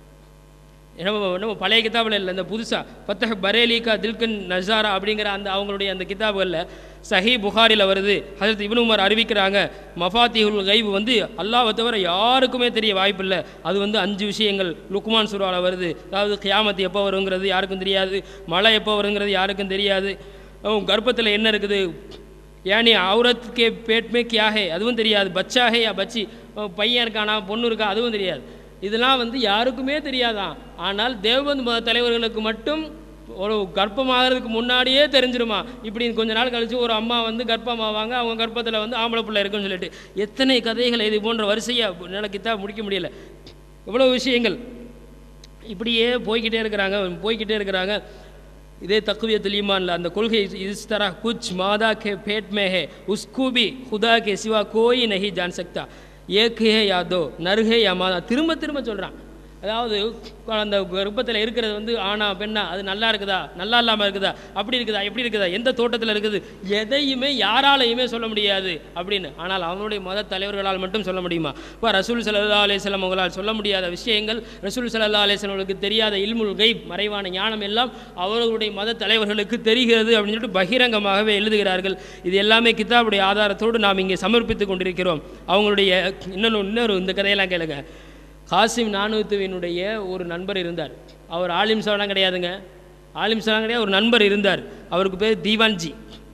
நம்ம நம்ம பழைய கிதாபில் இல்லை இந்த புதுசாக பத்தஹ் பரேலிகா தில்கன் நசாரா அப்படிங்கிற அந்த அவங்களுடைய அந்த கிதாபுகளில் சஹி புகாரில் வருது ஹஜரத் இப்னு உமர் அறிவிக்கிறாங்க மஃபாத்திஹுல் கைப் வந்து அல்லாஹ்வை தவிர யாருக்குமே தெரிய வாய்ப்பில்லை அது வந்து அஞ்சு விஷயங்கள் லுக்மான் சுராவில் வருது அதாவது கியாமத்து எப்போ வருங்கிறது யாருக்கும் தெரியாது மழை எப்போ வருங்கிறது யாருக்கும் தெரியாது அவன் கர்ப்பத்தில் என்ன இருக்குது ஏனி அவுரத் கே பேட்மே கியா ஹே அதுவும் தெரியாது பச்சா ஹே யா பச்சி அஹ் பையன் இருக்கானா பொண்ணு இருக்கா அதுவும் தெரியாது இதெல்லாம் வந்து யாருக்குமே தெரியாதான் ஆனால் தேவபந்து மத தலைவர்களுக்கு மட்டும் ஒரு கர்ப்பமாகிறதுக்கு முன்னாடியே தெரிஞ்சிருமா இப்படி கொஞ்ச நாள் கழிச்சு ஒரு அம்மா வந்து கர்ப்பமாவாங்க அவங்க கர்ப்பத்தில் வந்து ஆம்பளை பிள்ளை இருக்குன்னு சொல்லிட்டு எத்தனை கதைகள் இது போன்ற வரிசையாக நினைக்கித்தா முடிக்க முடியல இவ்வளோ விஷயங்கள் இப்படியே போய்க்கிட்டே இருக்கிறாங்க போய்க்கிட்டே இருக்கிறாங்க இதே தக்குவியத்துல் ஈமான்ல அந்த கொள்கை இஸ் तरह कुछ मादा के पेट में है उसको भी खुदा के सिवा कोई नहीं जान सकता एक है या दो नर है या मादा திரும்ப திரும்ப சொல்றான் அதாவது அந்த கர்ப்பத்தில் இருக்கிறது வந்து ஆணா பெண்ணா அது நல்லா இருக்குதா நல்லா இல்லாமல் இருக்குதா அப்படி இருக்குதா எப்படி இருக்குதா எந்த தோட்டத்தில் இருக்குது எதையுமே யாராலையுமே சொல்ல முடியாது அப்படின்னு ஆனால் அவனுடைய மத தலைவர்களால் மட்டும் சொல்ல முடியுமா இப்போ ரசூல் சல்லா அலிஸ்லாம் அவங்களால் சொல்ல முடியாத விஷயங்கள் ரசூல் சல்லா அலிஸ்லாமர்களுக்கு தெரியாத இல்முல் கைப் மறைவான ஞானம் எல்லாம் அவர்களுடைய மத தலைவர்களுக்கு தெரிகிறது அப்படின்னு சொல்லிட்டு பகிரங்கமாகவே எழுதுகிறார்கள் இது எல்லாமே கிதாபுடைய ஆதாரத்தோடு நாம் இங்கே சமர்ப்பித்துக் கொண்டிருக்கிறோம் அவங்களுடைய இன்னொன்று இன்னொரு இந்த கதையெல்லாம் கேளுங்க காசிம் நானூத்துவினுடைய ஒரு நண்பர் இருந்தார் அவர் ஆலிம் சவலாம் கிடையாதுங்க ஆலிம் சவலாம் கிடையாது ஒரு நண்பர் இருந்தார் அவருக்கு பேர் தீவான்ஜி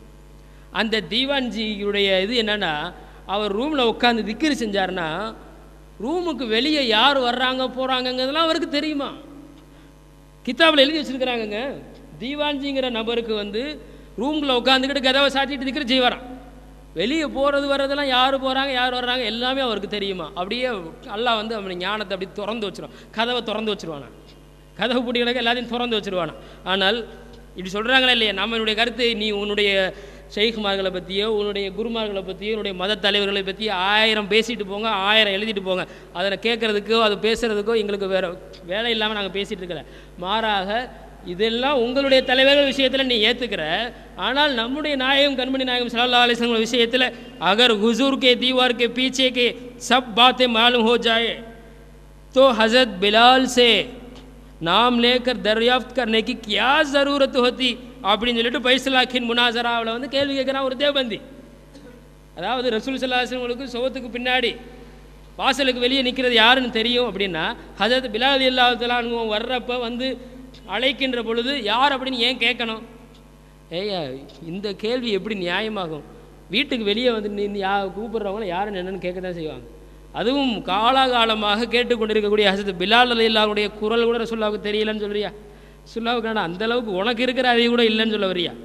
அந்த தீவான்ஜியுடைய இது என்னன்னா அவர் ரூமில் உட்காந்து திக்கிரி செஞ்சாருன்னா ரூமுக்கு வெளியே யார் வர்றாங்க போகிறாங்கங்கிறதெல்லாம் அவருக்கு தெரியுமா கித்தாபில் எழுதி வச்சிருக்கிறாங்கங்க தீவான்ஜிங்கிற நபருக்கு வந்து ரூமில் உட்காந்துக்கிட்டு கதவை சாத்திட்டு திக்கிரி செய்வாராம் வெளியே போகிறது வர்றதெல்லாம் யார் போகிறாங்க யார் வர்றாங்க எல்லாமே அவருக்கு தெரியுமா அப்படியே அல்லாஹ் வந்து அவனை ஞானத்தை அப்படி திறந்து வச்சிருவான் கதவை திறந்து வச்சிருவானா கதவு பூட்டிகளுக்கு எல்லாத்தையும் திறந்து வச்சிருவானா ஆனால் இப்படி சொல்கிறாங்களே இல்லையா நம்மளுடைய கருத்து நீ உன்னுடைய ஷெய்குமார்களை பற்றியோ உன்னுடைய குருமார்களை பற்றியோ உன்னுடைய மத தலைவர்களை பற்றி ஆயிரம் பேசிட்டு போங்க ஆயிரம் எழுதிட்டு போங்க அதை கேட்குறதுக்கோ அது பேசுகிறதுக்கோ எங்களுக்கு வேறு வேலை இல்லாமல் நாங்கள் பேசிகிட்டு இருக்கல மாறாக இதெல்லாம் உங்களுடைய தலைவர்கள் விஷயத்தில் நீ ஏற்றுக்கிற ஆனால் நம்முடைய நாயகம் கண்மணி நாயகம் சல்லா அலிஸ்லாம் விஷயத்தில் அகர் हुजूर के दीवार के पीछे के सब बातें मालूम हो जाए तो हज़रत बिलाल से नाम लेकर दरियाफ्त करने की क्या ज़रूरत होती அப்படின்னு சொல்லிட்டு பைசலாக்கின் முனாசராவில் வந்து கேள்வி கேட்குறான் ஒரு தேவபந்தி அதாவது ரசூல் சல்லாஹங்களுக்கு சோத்துக்கு பின்னாடி வாசலுக்கு வெளியே நிற்கிறது யாருன்னு தெரியும் அப்படின்னா ஹஜரத் பிலால் இல்லாதலாம் வர்றப்ப வந்து அழைக்கின்ற பொழுது யார் அப்படின்னு ஏன் கேட்கணும் ஏய்யா இந்த கேள்வி எப்படி நியாயமாகும் வீட்டுக்கு வெளியே வந்து நீ யா கூப்பிட்றவங்கள யாருன்னு என்னன்னு கேட்க தான் செய்வாங்க அதுவும் காலாகாலமாக கேட்டுக்கொண்டிருக்கக்கூடிய ஹசரத் பிலால் அலில்லாவுடைய குரல் கூட ரசுல்லாவுக்கு தெரியலன்னு சொல்றியா சுல்லாவுக்கு அந்த அளவுக்கு உனக்கு இருக்கிற அறிவு கூட இல்லைன்னு சொல்ல வரியா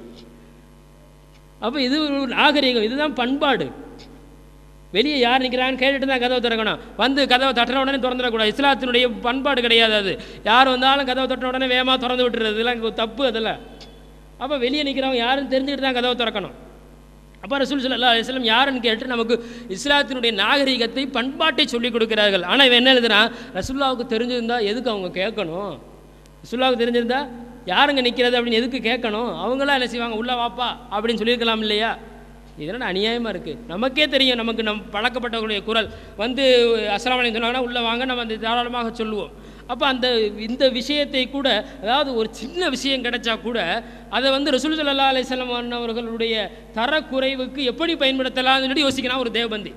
அப்போ இது ஒரு நாகரிகம் இதுதான் பண்பாடு வெளியே யார் நிற்கிறாங்கன்னு கேட்டுட்டு தான் கதவை திறக்கணும் வந்து கதவை தட்டுற உடனே திறந்துடக்கூடாது இஸ்லாத்தினுடைய பண்பாடு கிடையாது அது யார் வந்தாலும் கதவை தட்டுற உடனே வேகமாக திறந்து விட்டுறது இதெல்லாம் தப்பு அதெல்லாம் அப்போ வெளியே நிற்கிறவங்க யாருன்னு தெரிஞ்சுக்கிட்டு தான் கதவை திறக்கணும் அப்போ ரசூல் சல்லா அலிஸ்லாம் யாருன்னு கேட்டு நமக்கு இஸ்லாத்தினுடைய நாகரிகத்தை பண்பாட்டை சொல்லிக் கொடுக்கிறார்கள் ஆனால் இவன் என்ன எழுதுனா ரசுல்லாவுக்கு தெரிஞ்சிருந்தா எதுக்கு அவங்க கேட்கணும் ரசுல்லாவுக்கு தெரிஞ்சிருந்தா யாருங்க நிற்கிறது அப்படின்னு எதுக்கு கேட்கணும் அவங்களாம் என்ன செய்வாங்க உள்ள வாப்பா அப்படின்னு சொல்லியிருக்கலாம் இல்லையா இதெல்லாம் அநியாயமாக இருக்குது நமக்கே தெரியும் நமக்கு நம் பழக்கப்பட்டவர்களுடைய குரல் வந்து அஸ்லாம் அலைக்கும் சொன்னாங்கன்னா உள்ளே வாங்க நம்ம அந்த தாராளமாக சொல்லுவோம் அப்போ அந்த இந்த விஷயத்தை கூட அதாவது ஒரு சின்ன விஷயம் கிடைச்சா கூட அதை வந்து ரசூல் சல்லா அலிஸ்லாம் அவர்களுடைய தரக்குறைவுக்கு எப்படி பயன்படுத்தலாம்னு சொல்லி யோசிக்கிறான் ஒரு தேவபந்தி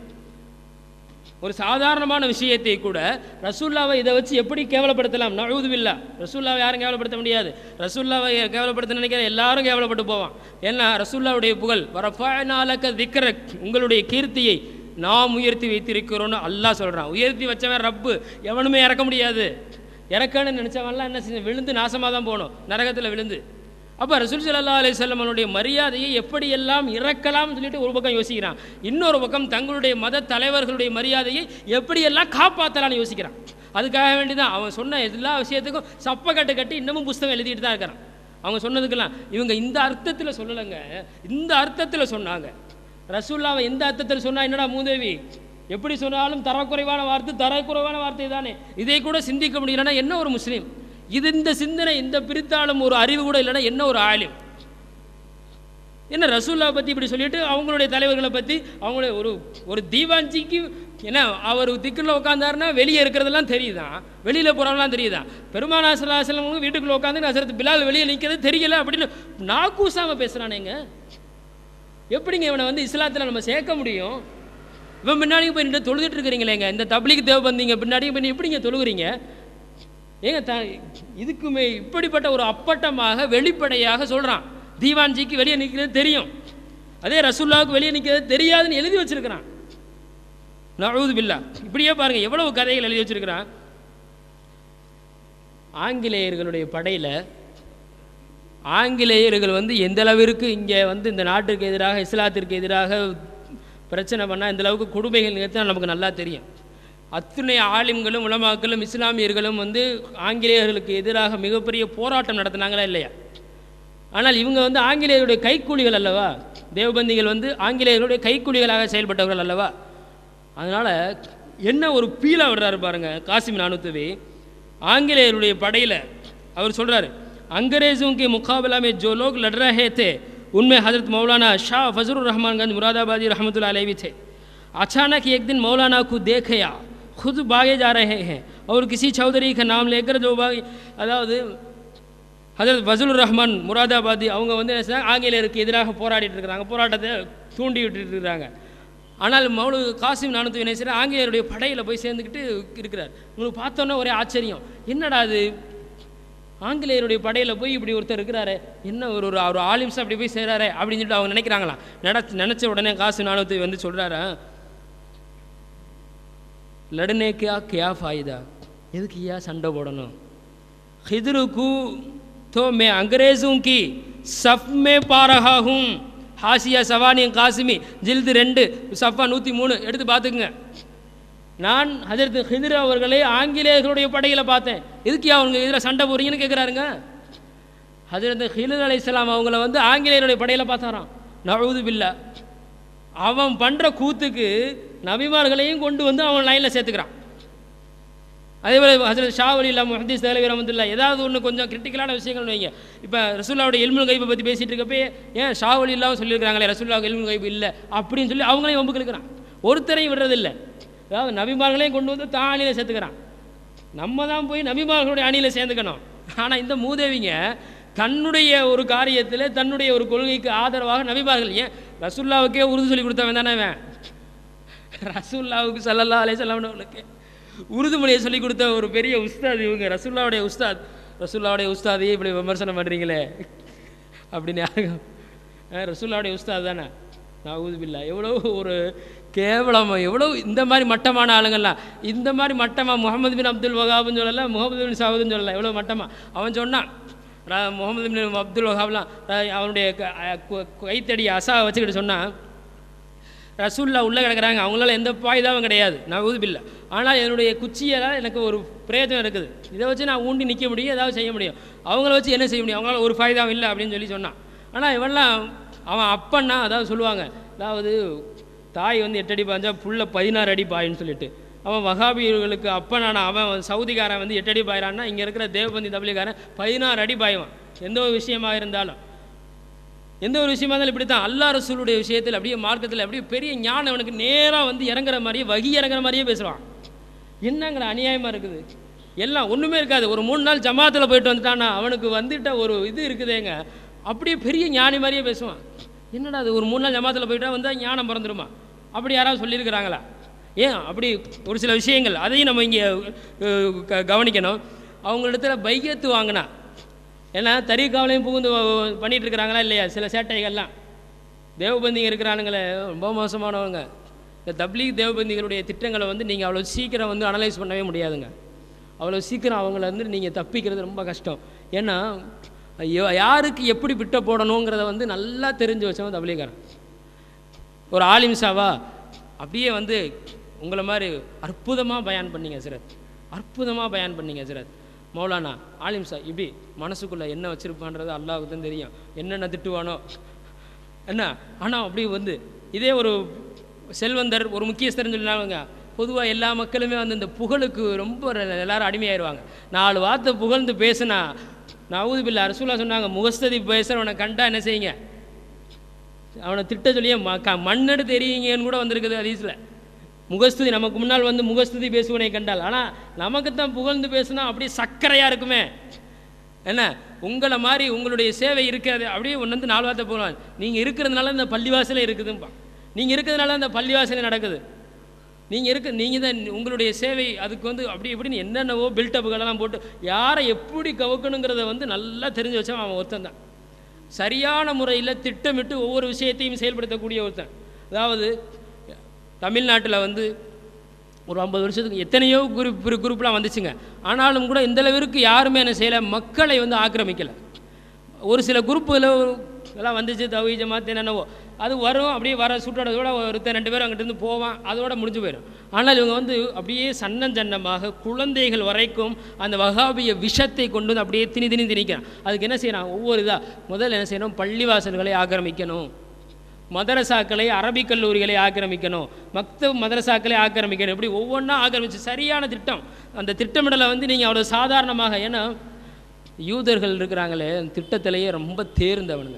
ஒரு சாதாரணமான விஷயத்தை கூட ரசூல்லாவை இதை வச்சு எப்படி கேவலப்படுத்தலாம் நழுவுதுவில்லா ரசூல்லாவை யாரும் கேவலப்படுத்த முடியாது ரசூல்லாவை கேவலப்படுத்த நினைக்கிற எல்லாரும் கேவலப்பட்டு போவான் ஏன்னா ரசூல்லாவுடைய புகழ் வரஃபானாலக்க திக்ரக் உங்களுடைய கீர்த்தியை நாம் உயர்த்தி வைத்திருக்கிறோன்னு அல்லாஹ் சொல்கிறான் உயர்த்தி வச்சவன் ரப்பு எவனுமே இறக்க முடியாது இறக்கன்னு நினச்சவன்லாம் என்ன செஞ்ச விழுந்து நாசமாக தான் போகணும் நரகத்தில் விழுந்து அப்போ ரசூல் சல்லா அலிசல்லமனுடைய மரியாதையை எப்படியெல்லாம் இறக்கலாம்னு சொல்லிட்டு ஒரு பக்கம் யோசிக்கிறான் இன்னொரு பக்கம் தங்களுடைய மத தலைவர்களுடைய மரியாதையை எப்படியெல்லாம் காப்பாற்றலாம்னு யோசிக்கிறான் அதுக்காக வேண்டி தான் அவன் சொன்ன எல்லா விஷயத்துக்கும் சப்பக்கட்டு கட்டி இன்னமும் புஸ்தகம் எழுதிட்டு தான் இருக்கிறான் அவங்க சொன்னதுக்கெல்லாம் இவங்க இந்த அர்த்தத்தில் சொல்லலைங்க இந்த அர்த்தத்தில் சொன்னாங்க ரசூல்லாவை எந்த அர்த்தத்தில் சொன்னா என்னடா மூதேவி எப்படி சொன்னாலும் தரக்குறைவான வார்த்தை தரக்குறைவான வார்த்தை தானே இதை கூட சிந்திக்க முடியலன்னா என்ன ஒரு முஸ்லீம் இது இந்த சிந்தனை இந்த பிரித்தாலும் ஒரு அறிவு கூட இல்லைன்னா என்ன ஒரு ஆலிம் என்ன ரசூல்லா பற்றி இப்படி சொல்லிட்டு அவங்களுடைய தலைவர்களை பற்றி அவங்களுடைய ஒரு ஒரு தீவாஞ்சிக்கு என்ன அவர் திக்கில் உட்காந்தாருன்னா வெளியே இருக்கிறதெல்லாம் தெரியுதான் வெளியில் போகிறவங்களாம் தெரியுதான் பெருமானா சலாசலம் வீட்டுக்குள்ளே உட்காந்து நசரத்து பிலால் வெளியே நிற்கிறது தெரியல அப்படின்னு நாக்கூசாமல் பேசுகிறானேங்க எப்படிங்க இவனை வந்து இஸ்லாத்தில் நம்ம சேர்க்க முடியும் இவன் பின்னாடி போய் நின்று தொழுதுட்டு இருக்கிறீங்களேங்க இந்த தப்லிக்கு தேவை வந்தீங்க பின்னாடி போய் எப்படிங்க தொழுகிறீங்க ஏங்க த இதுக்குமே இப்படிப்பட்ட ஒரு அப்பட்டமாக வெளிப்படையாக சொல்கிறான் தீவான்ஜிக்கு வெளியே நிற்கிறது தெரியும் அதே ரசுல்லாவுக்கு வெளியே நிற்கிறது தெரியாதுன்னு எழுதி வச்சிருக்கிறான் நழுது பில்லா இப்படியே பாருங்க எவ்வளவு கதைகள் எழுதி வச்சிருக்கிறான் ஆங்கிலேயர்களுடைய படையில் ஆங்கிலேயர்கள் வந்து எந்த அளவிற்கு இங்கே வந்து இந்த நாட்டுக்கு எதிராக இஸ்லாத்திற்கு எதிராக பிரச்சனை பண்ணால் இந்த அளவுக்கு கொடுமைகள் நிகழ்த்தினா நமக்கு நல்லா தெரியும் அத்துணை ஆலிம்களும் உலமாக்களும் இஸ்லாமியர்களும் வந்து ஆங்கிலேயர்களுக்கு எதிராக மிகப்பெரிய போராட்டம் நடத்தினாங்களா இல்லையா ஆனால் இவங்க வந்து ஆங்கிலேயருடைய கைக்கூலிகள் அல்லவா தேவபந்திகள் வந்து ஆங்கிலேயர்களுடைய கைக்கூலிகளாக செயல்பட்டவர்கள் அல்லவா அதனால் என்ன ஒரு பீலா விடுறாரு பாருங்க காசிம் நானூத்துவி ஆங்கிலேயருடைய படையில் அவர் சொல்கிறாரு अंग्रेज़ों के मुकाबला में जो लोग लड़ रहे थे उनमें हज़रत मौलाना शाह फजल रहमानगंज मुरादाबादी रहमतुल्लाह अलैह भी थे अचानक एक दिन मौलाना को देखा खुद भागे जा रहे हैं और किसी चौधरी का नाम लेकर जो भाग அதாவது ஹஜரத் ஃபசுல் ரஹ்மான் முராதாபாதி அவங்க வந்து என்ன செய்றாங்க, ஆங்கிலேயருக்கு எதிராக போராடிட்டு இருக்கிறாங்க போராட்டத்தை தூண்டி விட்டுட்டு இருக்கிறாங்க ஆனால் மௌலு காசிம் நானூற்றி என்ன செய்றார், ஆங்கிலேயருடைய படையில் போய் சேர்ந்துக்கிட்டு இருக்கிறார் உங்களுக்கு பார்த்தோன்னே ஒரே ஆச்சரியம் என்னடா அது ஆங்கிலேயருடைய படையில் போய் இப்படி ஒருத்தர் இருக்கிறாரு என்ன ஒரு ஒரு ஒரு ஆலிம்ஸ் அப்படி போய் செய்கிறாரு அப்படின்னு சொல்லிட்டு அவங்க நினைக்கிறாங்களாம் நினச்ச நினச்ச உடனே காசு நானூற்றி வந்து சொல்கிறாரா लड़ने क्या क्या फ़ायदा எதுக்கு ஐயா சண்டை போடணும் खिदर को तो मैं अंग्रेज़ों की सफ में पा रहा हूँ ஹாசியா சவானி காசிமி ஜில்து ரெண்டு சஃபா நூற்றி மூணு எடுத்து பார்த்துக்குங்க நான் ஹஜரத் ஹிதிர் அவர்களை ஆங்கிலேயர்களுடைய படையில் பார்த்தேன் எதுக்கு அவங்க இதில் சண்டை போறீங்கன்னு கேட்குறாருங்க ஹஜரத் ஹிலர் அலைஹிஸ்ஸலாம் அவங்கள வந்து ஆங்கிலேயருடைய படையில் பார்த்தாராம் நழுது பில்லா அவன் பண்ணுற கூத்துக்கு நபிமார்களையும் கொண்டு வந்து அவன் லைனில் சேர்த்துக்கிறான் அதே போல் ஹசரத் ஷா அலி இல்லா முஹதீஸ் தேலவி ரமத்துல்லா ஏதாவது ஒன்று கொஞ்சம் கிரிட்டிக்கலான விஷயங்கள் வைங்க இப்போ ரசூல்லாவுடைய எல்முல் கைப்பை பற்றி பேசிகிட்டு இருக்கப்பே ஏன் ஷா அலி இல்லாமல் சொல்லியிருக்காங்களே ரசூல்லாவுக்கு எல்முல் கைப்பு இல்லை அப்படின்னு சொல்லி அவங்களையும் வம்புக்கு இழுக்கிறான் ஒருத்தரையும் விடுறதில்லை அதாவது நபிமார்களையும் கொண்டு வந்து தான் அணியில் சேர்த்துக்கிறான் நம்ம தான் போய் நபிமார்களுடைய அணியில் சேர்ந்துக்கணும் ஆனால் இந்த மூதேவிங்க தன்னுடைய ஒரு காரியத்தில் தன்னுடைய ஒரு கொள்கைக்கு ஆதரவாக நபிமார்கள் ஏன் ரசூல்லாவுக்கே உறுதி சொல்லி கொடுத்தவன் தானே அவன் ரசூல்லாவுக்கு சல்லல்லா அலே சொல்லவனவனுக்கு உறுதிமொழியை சொல்லி கொடுத்த ஒரு பெரிய உஸ்தாத் இவங்க ரசூல்லாவுடைய உஸ்தாத் ரசூல்லாவுடைய உஸ்தாதையே இப்படி விமர்சனம் பண்ணுறீங்களே அப்படின்னு யாருங்க ஆ, ரசூல்லாவுடைய உஸ்தாத் தானே நான் பில்லா எவ்வளோ ஒரு கேவலம் எவ்வளோ இந்த மாதிரி மட்டமான ஆளுங்கள்லாம் இந்த மாதிரி மட்டமாக முகமது பின் அப்துல் வகாப்னு சொல்லல முகமது பின் சாவுதுன்னு சொல்லல எவ்வளோ மட்டமாக அவன் சொன்னான் ர- முகமது பின் அப்துல் வகாப்லாம் ர- அவனுடைய க- அ- கு- கைத்தடி அசா வச்சுக்கிட்டு சொன்னான் ரசூல்லா உள்ளே கிடக்குறாங்க அவங்களால எந்த பாயுதாவும் கிடையாது நான் ஊதுபில்லை ஆனால் என்னுடைய குச்சியால் எனக்கு ஒரு பிரயோஜனம் இருக்குது இதை வச்சு நான் ஊண்டி நிற்க முடியும் ஏதாவது செய்ய முடியும் அவங்கள வச்சு என்ன செய்ய முடியும் அவங்களால ஒரு ஃபாயுதாவும் இல்லை அப்படின்னு சொல்லி சொன்னான் ஆனால் இவன்லாம் அவன் அப்பன்னா அதாவது சொல்லுவாங்க அதாவது தாய் வந்து எட்டு அடி பாய்ஞ்சா புள்ள பதினாறு அடி பாயின்னு சொல்லிட்டு அவன் வகாபியர்களுக்கு அப்பனான அவன் சவுதிக்காரன் வந்து எட்டு அடி பாயிறான்னா இங்கே இருக்கிற தேவபந்தி தபிலிக்காரன் பதினாறு அடி பாயுவான் எந்த ஒரு விஷயமாக இருந்தாலும் எந்த ஒரு விஷயமா இருந்தாலும் இப்படி தான் அல்லா ரசூலுடைய விஷயத்தில் அப்படியே மார்க்கத்தில் அப்படியே பெரிய ஞானம் அவனுக்கு நேராக வந்து இறங்குற மாதிரியே வகி இறங்குற மாதிரியே பேசுவான் என்னங்கிற அநியாயமாக இருக்குது எல்லாம் ஒன்றுமே இருக்காது ஒரு மூணு நாள் ஜமாத்தில் போயிட்டு வந்துட்டான்னா அவனுக்கு வந்துட்ட ஒரு இது இருக்குதேங்க அப்படியே பெரிய ஞானி மாதிரியே பேசுவான் என்னடா அது ஒரு மூணு நாள் ஜமாத்தில் போயிட்டா வந்தால் ஞானம் பிறந்துருமா அப்படி யாராவது சொல்லியிருக்கிறாங்களா ஏன் அப்படி ஒரு சில விஷயங்கள் அதையும் நம்ம இங்கே கவனிக்கணும் அவங்களிடத்துல பையத்து வாங்கினா ஏன்னா தறிக்காவலையும் புகுந்து வ- பண்ணிட்டு இருக்கிறாங்களா இல்லையா சில சேட்டைகள்லாம் தேவபந்திங்க இருக்கிறானுங்களே ரொம்ப மோசமானவங்க இந்த தப்லீக் தேவபந்திகளுடைய திட்டங்களை வந்து நீங்கள் அவ்வளோ சீக்கிரம் வந்து அனலைஸ் பண்ணவே முடியாதுங்க அவ்வளோ சீக்கிரம் அவங்கள வந்து நீங்கள் தப்பிக்கிறது ரொம்ப கஷ்டம் ஏன்னா ஐயோ யாருக்கு எப்படி பிட்ட போடணுங்கிறத வந்து நல்லா தெரிஞ்சு வச்சவன் தப்லீகாரன் ஒரு ஆலிம்சாவா அப்படியே வந்து உங்களை மாதிரி அற்புதமாக பயான் பண்ணீங்க சிரத் அற்புதமாக பயான் பண்ணீங்க சிரத் மௌலானா ஆலிம் சார் இப்படி மனசுக்குள்ளே என்ன வச்சுருப்பான்றது அல்லாவுக்கு தான் தெரியும் என்னென்ன திட்டுவானோ என்ன ஆனால் அப்படி வந்து இதே ஒரு செல்வந்தர் ஒரு முக்கியஸ்தர்னு சொன்னாங்க பொதுவாக எல்லா மக்களுமே வந்து இந்த புகழுக்கு ரொம்ப எல்லாரும் அடிமையாயிருவாங்க நாலு வார்த்தை புகழ்ந்து பேசுனா நவூது பில்லா ரசூலா சொன்னாங்க முகஸ்ததி பேசுகிறவனை கண்டா என்ன செய்யுங்க அவனை திட்ட சொல்லியே ம க மண்ணெடு தெரியுங்கன்னு கூட வந்திருக்குது ஹதீஸில் முகஸ்துதி நமக்கு முன்னால் வந்து முகஸ்துதி பேசுவனை கண்டால் ஆனால் நமக்கு தான் புகழ்ந்து பேசுனா அப்படியே சர்க்கரையாக இருக்குமே என்ன உங்களை மாதிரி உங்களுடைய சேவை இருக்காது அப்படியே ஒன்று வந்து நாலு வார்த்தை போகலாம் நீங்கள் இருக்கிறதுனால இந்த பள்ளிவாசலே இருக்குதும்பா நீங்கள் இருக்கிறதுனால அந்த பள்ளிவாசலே நடக்குது நீங்கள் இருக்க நீங்கள் தான் உங்களுடைய சேவை அதுக்கு வந்து அப்படி இப்படின்னு என்னென்னவோ பில்டப்புகளெல்லாம் போட்டு யாரை எப்படி கவுக்கணுங்கிறத வந்து நல்லா தெரிஞ்சு வச்சவன் அவன் ஒருத்தன் தான் சரியான முறையில் திட்டமிட்டு ஒவ்வொரு விஷயத்தையும் செயல்படுத்தக்கூடிய ஒருத்தன் அதாவது தமிழ்நாட்டில் வந்து ஒரு ஐம்பது வருஷத்துக்கு எத்தனையோ குரூப் குரூப்லாம் வந்துச்சுங்க ஆனாலும் கூட இந்த அளவிற்கு யாருமே என்ன செய்யலை மக்களை வந்து ஆக்கிரமிக்கலை ஒரு சில குரூப்புல எல்லாம் வந்துச்சு தவி ஜமாத் என்னென்னவோ அது வரும் அப்படியே வர சுற்றோட ஒருத்தர் ரெண்டு பேரும் அங்கிட்டு இருந்து போவான் அதோட முடிஞ்சு போயிடும் ஆனால் இவங்க வந்து அப்படியே சன்னஞ்சன்னமாக குழந்தைகள் வரைக்கும் அந்த வகாபிய விஷத்தை கொண்டு வந்து அப்படியே திணி திணி திணிக்கிறான் அதுக்கு என்ன செய்யறான் ஒவ்வொரு இதாக முதல்ல என்ன செய்யணும் பள்ளிவாசல்களை ஆக்கிரமிக்கணும் மதரசாக்களை அரபிக் கல்லூரிகளை ஆக்கிரமிக்கணும் மக்தப் மதரசாக்களை ஆக்கிரமிக்கணும் இப்படி ஒவ்வொன்றா ஆக்கிரமிச்சு சரியான திட்டம் அந்த திட்டமிடலை வந்து நீங்கள் அவ்வளோ சாதாரணமாக ஏன்னா யூதர்கள் இருக்கிறாங்களே அந்த திட்டத்திலேயே ரொம்ப தேர்ந்தவனுங்க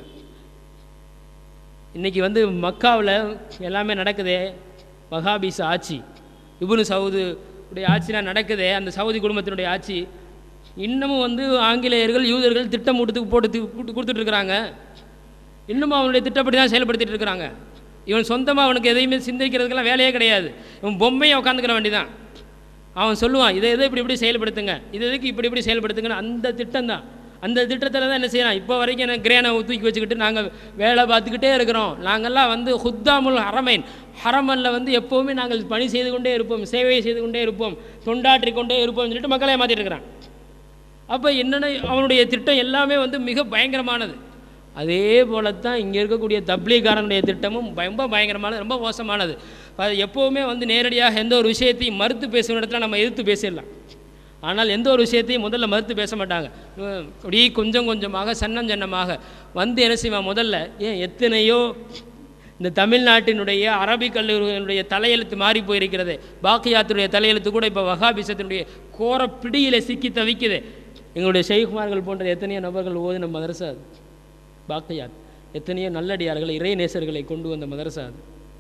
இன்றைக்கி வந்து மக்காவில் எல்லாமே நடக்குதே வஹாபிஸ் ஆட்சி இபுனு சவுது உடைய ஆட்சிலாம் நடக்குதே அந்த சவுதி குடும்பத்தினுடைய ஆட்சி இன்னமும் வந்து ஆங்கிலேயர்கள் யூதர்கள் திட்டம் கொடுத்து போட்டு கொடுத்துட்ருக்குறாங்க இன்னமும் அவனுடைய திட்டப்படி தான் செயல்படுத்திட்டு இருக்கிறாங்க இவன் சொந்தமாக அவனுக்கு எதையுமே சிந்திக்கிறதுக்கெல்லாம் வேலையே கிடையாது இவன் பொம்மையை உட்காந்துக்கிற வேண்டிதான் அவன் சொல்லுவான் இதை எதை இப்படி இப்படி செயல்படுத்துங்க இது எதுக்கு இப்படி இப்படி செயல்படுத்துங்கன்னு அந்த திட்டம் தான் அந்த திட்டத்தில் தான் என்ன செய்யலாம் இப்போ வரைக்கும் என்ன கிரேனை தூக்கி வச்சுக்கிட்டு நாங்கள் வேலை பார்த்துக்கிட்டே இருக்கிறோம் நாங்கள்லாம் வந்து ஹுத்தாமுல் ஹரமைன் ஹரமனில் வந்து எப்போவுமே நாங்கள் பணி செய்து கொண்டே இருப்போம் சேவை செய்து கொண்டே இருப்போம் தொண்டாற்றி கொண்டே இருப்போம்னு சொல்லிட்டு மக்களை மாற்றிட்டு இருக்கிறான் அப்போ என்னென்ன அவனுடைய திட்டம் எல்லாமே வந்து மிக பயங்கரமானது அதே போல தான் இங்கே இருக்கக்கூடிய தப்லீகாரனுடைய திட்டமும் ரொம்ப பயங்கரமானது ரொம்ப மோசமானது அது எப்போவுமே வந்து நேரடியாக எந்த ஒரு விஷயத்தையும் மறுத்து பேசுகிற இடத்துல நம்ம எதிர்த்து பேசிடலாம் ஆனால் எந்த ஒரு விஷயத்தையும் முதல்ல மறுத்து பேச மாட்டாங்க அப்படியே கொஞ்சம் கொஞ்சமாக சன்னம் சன்னமாக வந்து என்ன செய்வான் முதல்ல ஏன் எத்தனையோ இந்த தமிழ்நாட்டினுடைய அரபிக் கல்லூரிகளுடைய தலையெழுத்து மாறி போயிருக்கிறது பாக்கியாத்துடைய தலையெழுத்து கூட இப்போ வகாபிசத்தினுடைய கோர பிடியில் சிக்கி தவிக்குது எங்களுடைய ஷெய்குமார்கள் போன்ற எத்தனையோ நபர்கள் ஓதின மதரசா அது பாக்கியாத் எத்தனையோ நல்லடியார்களை இறை நேசர்களை கொண்டு வந்த மதரசா அது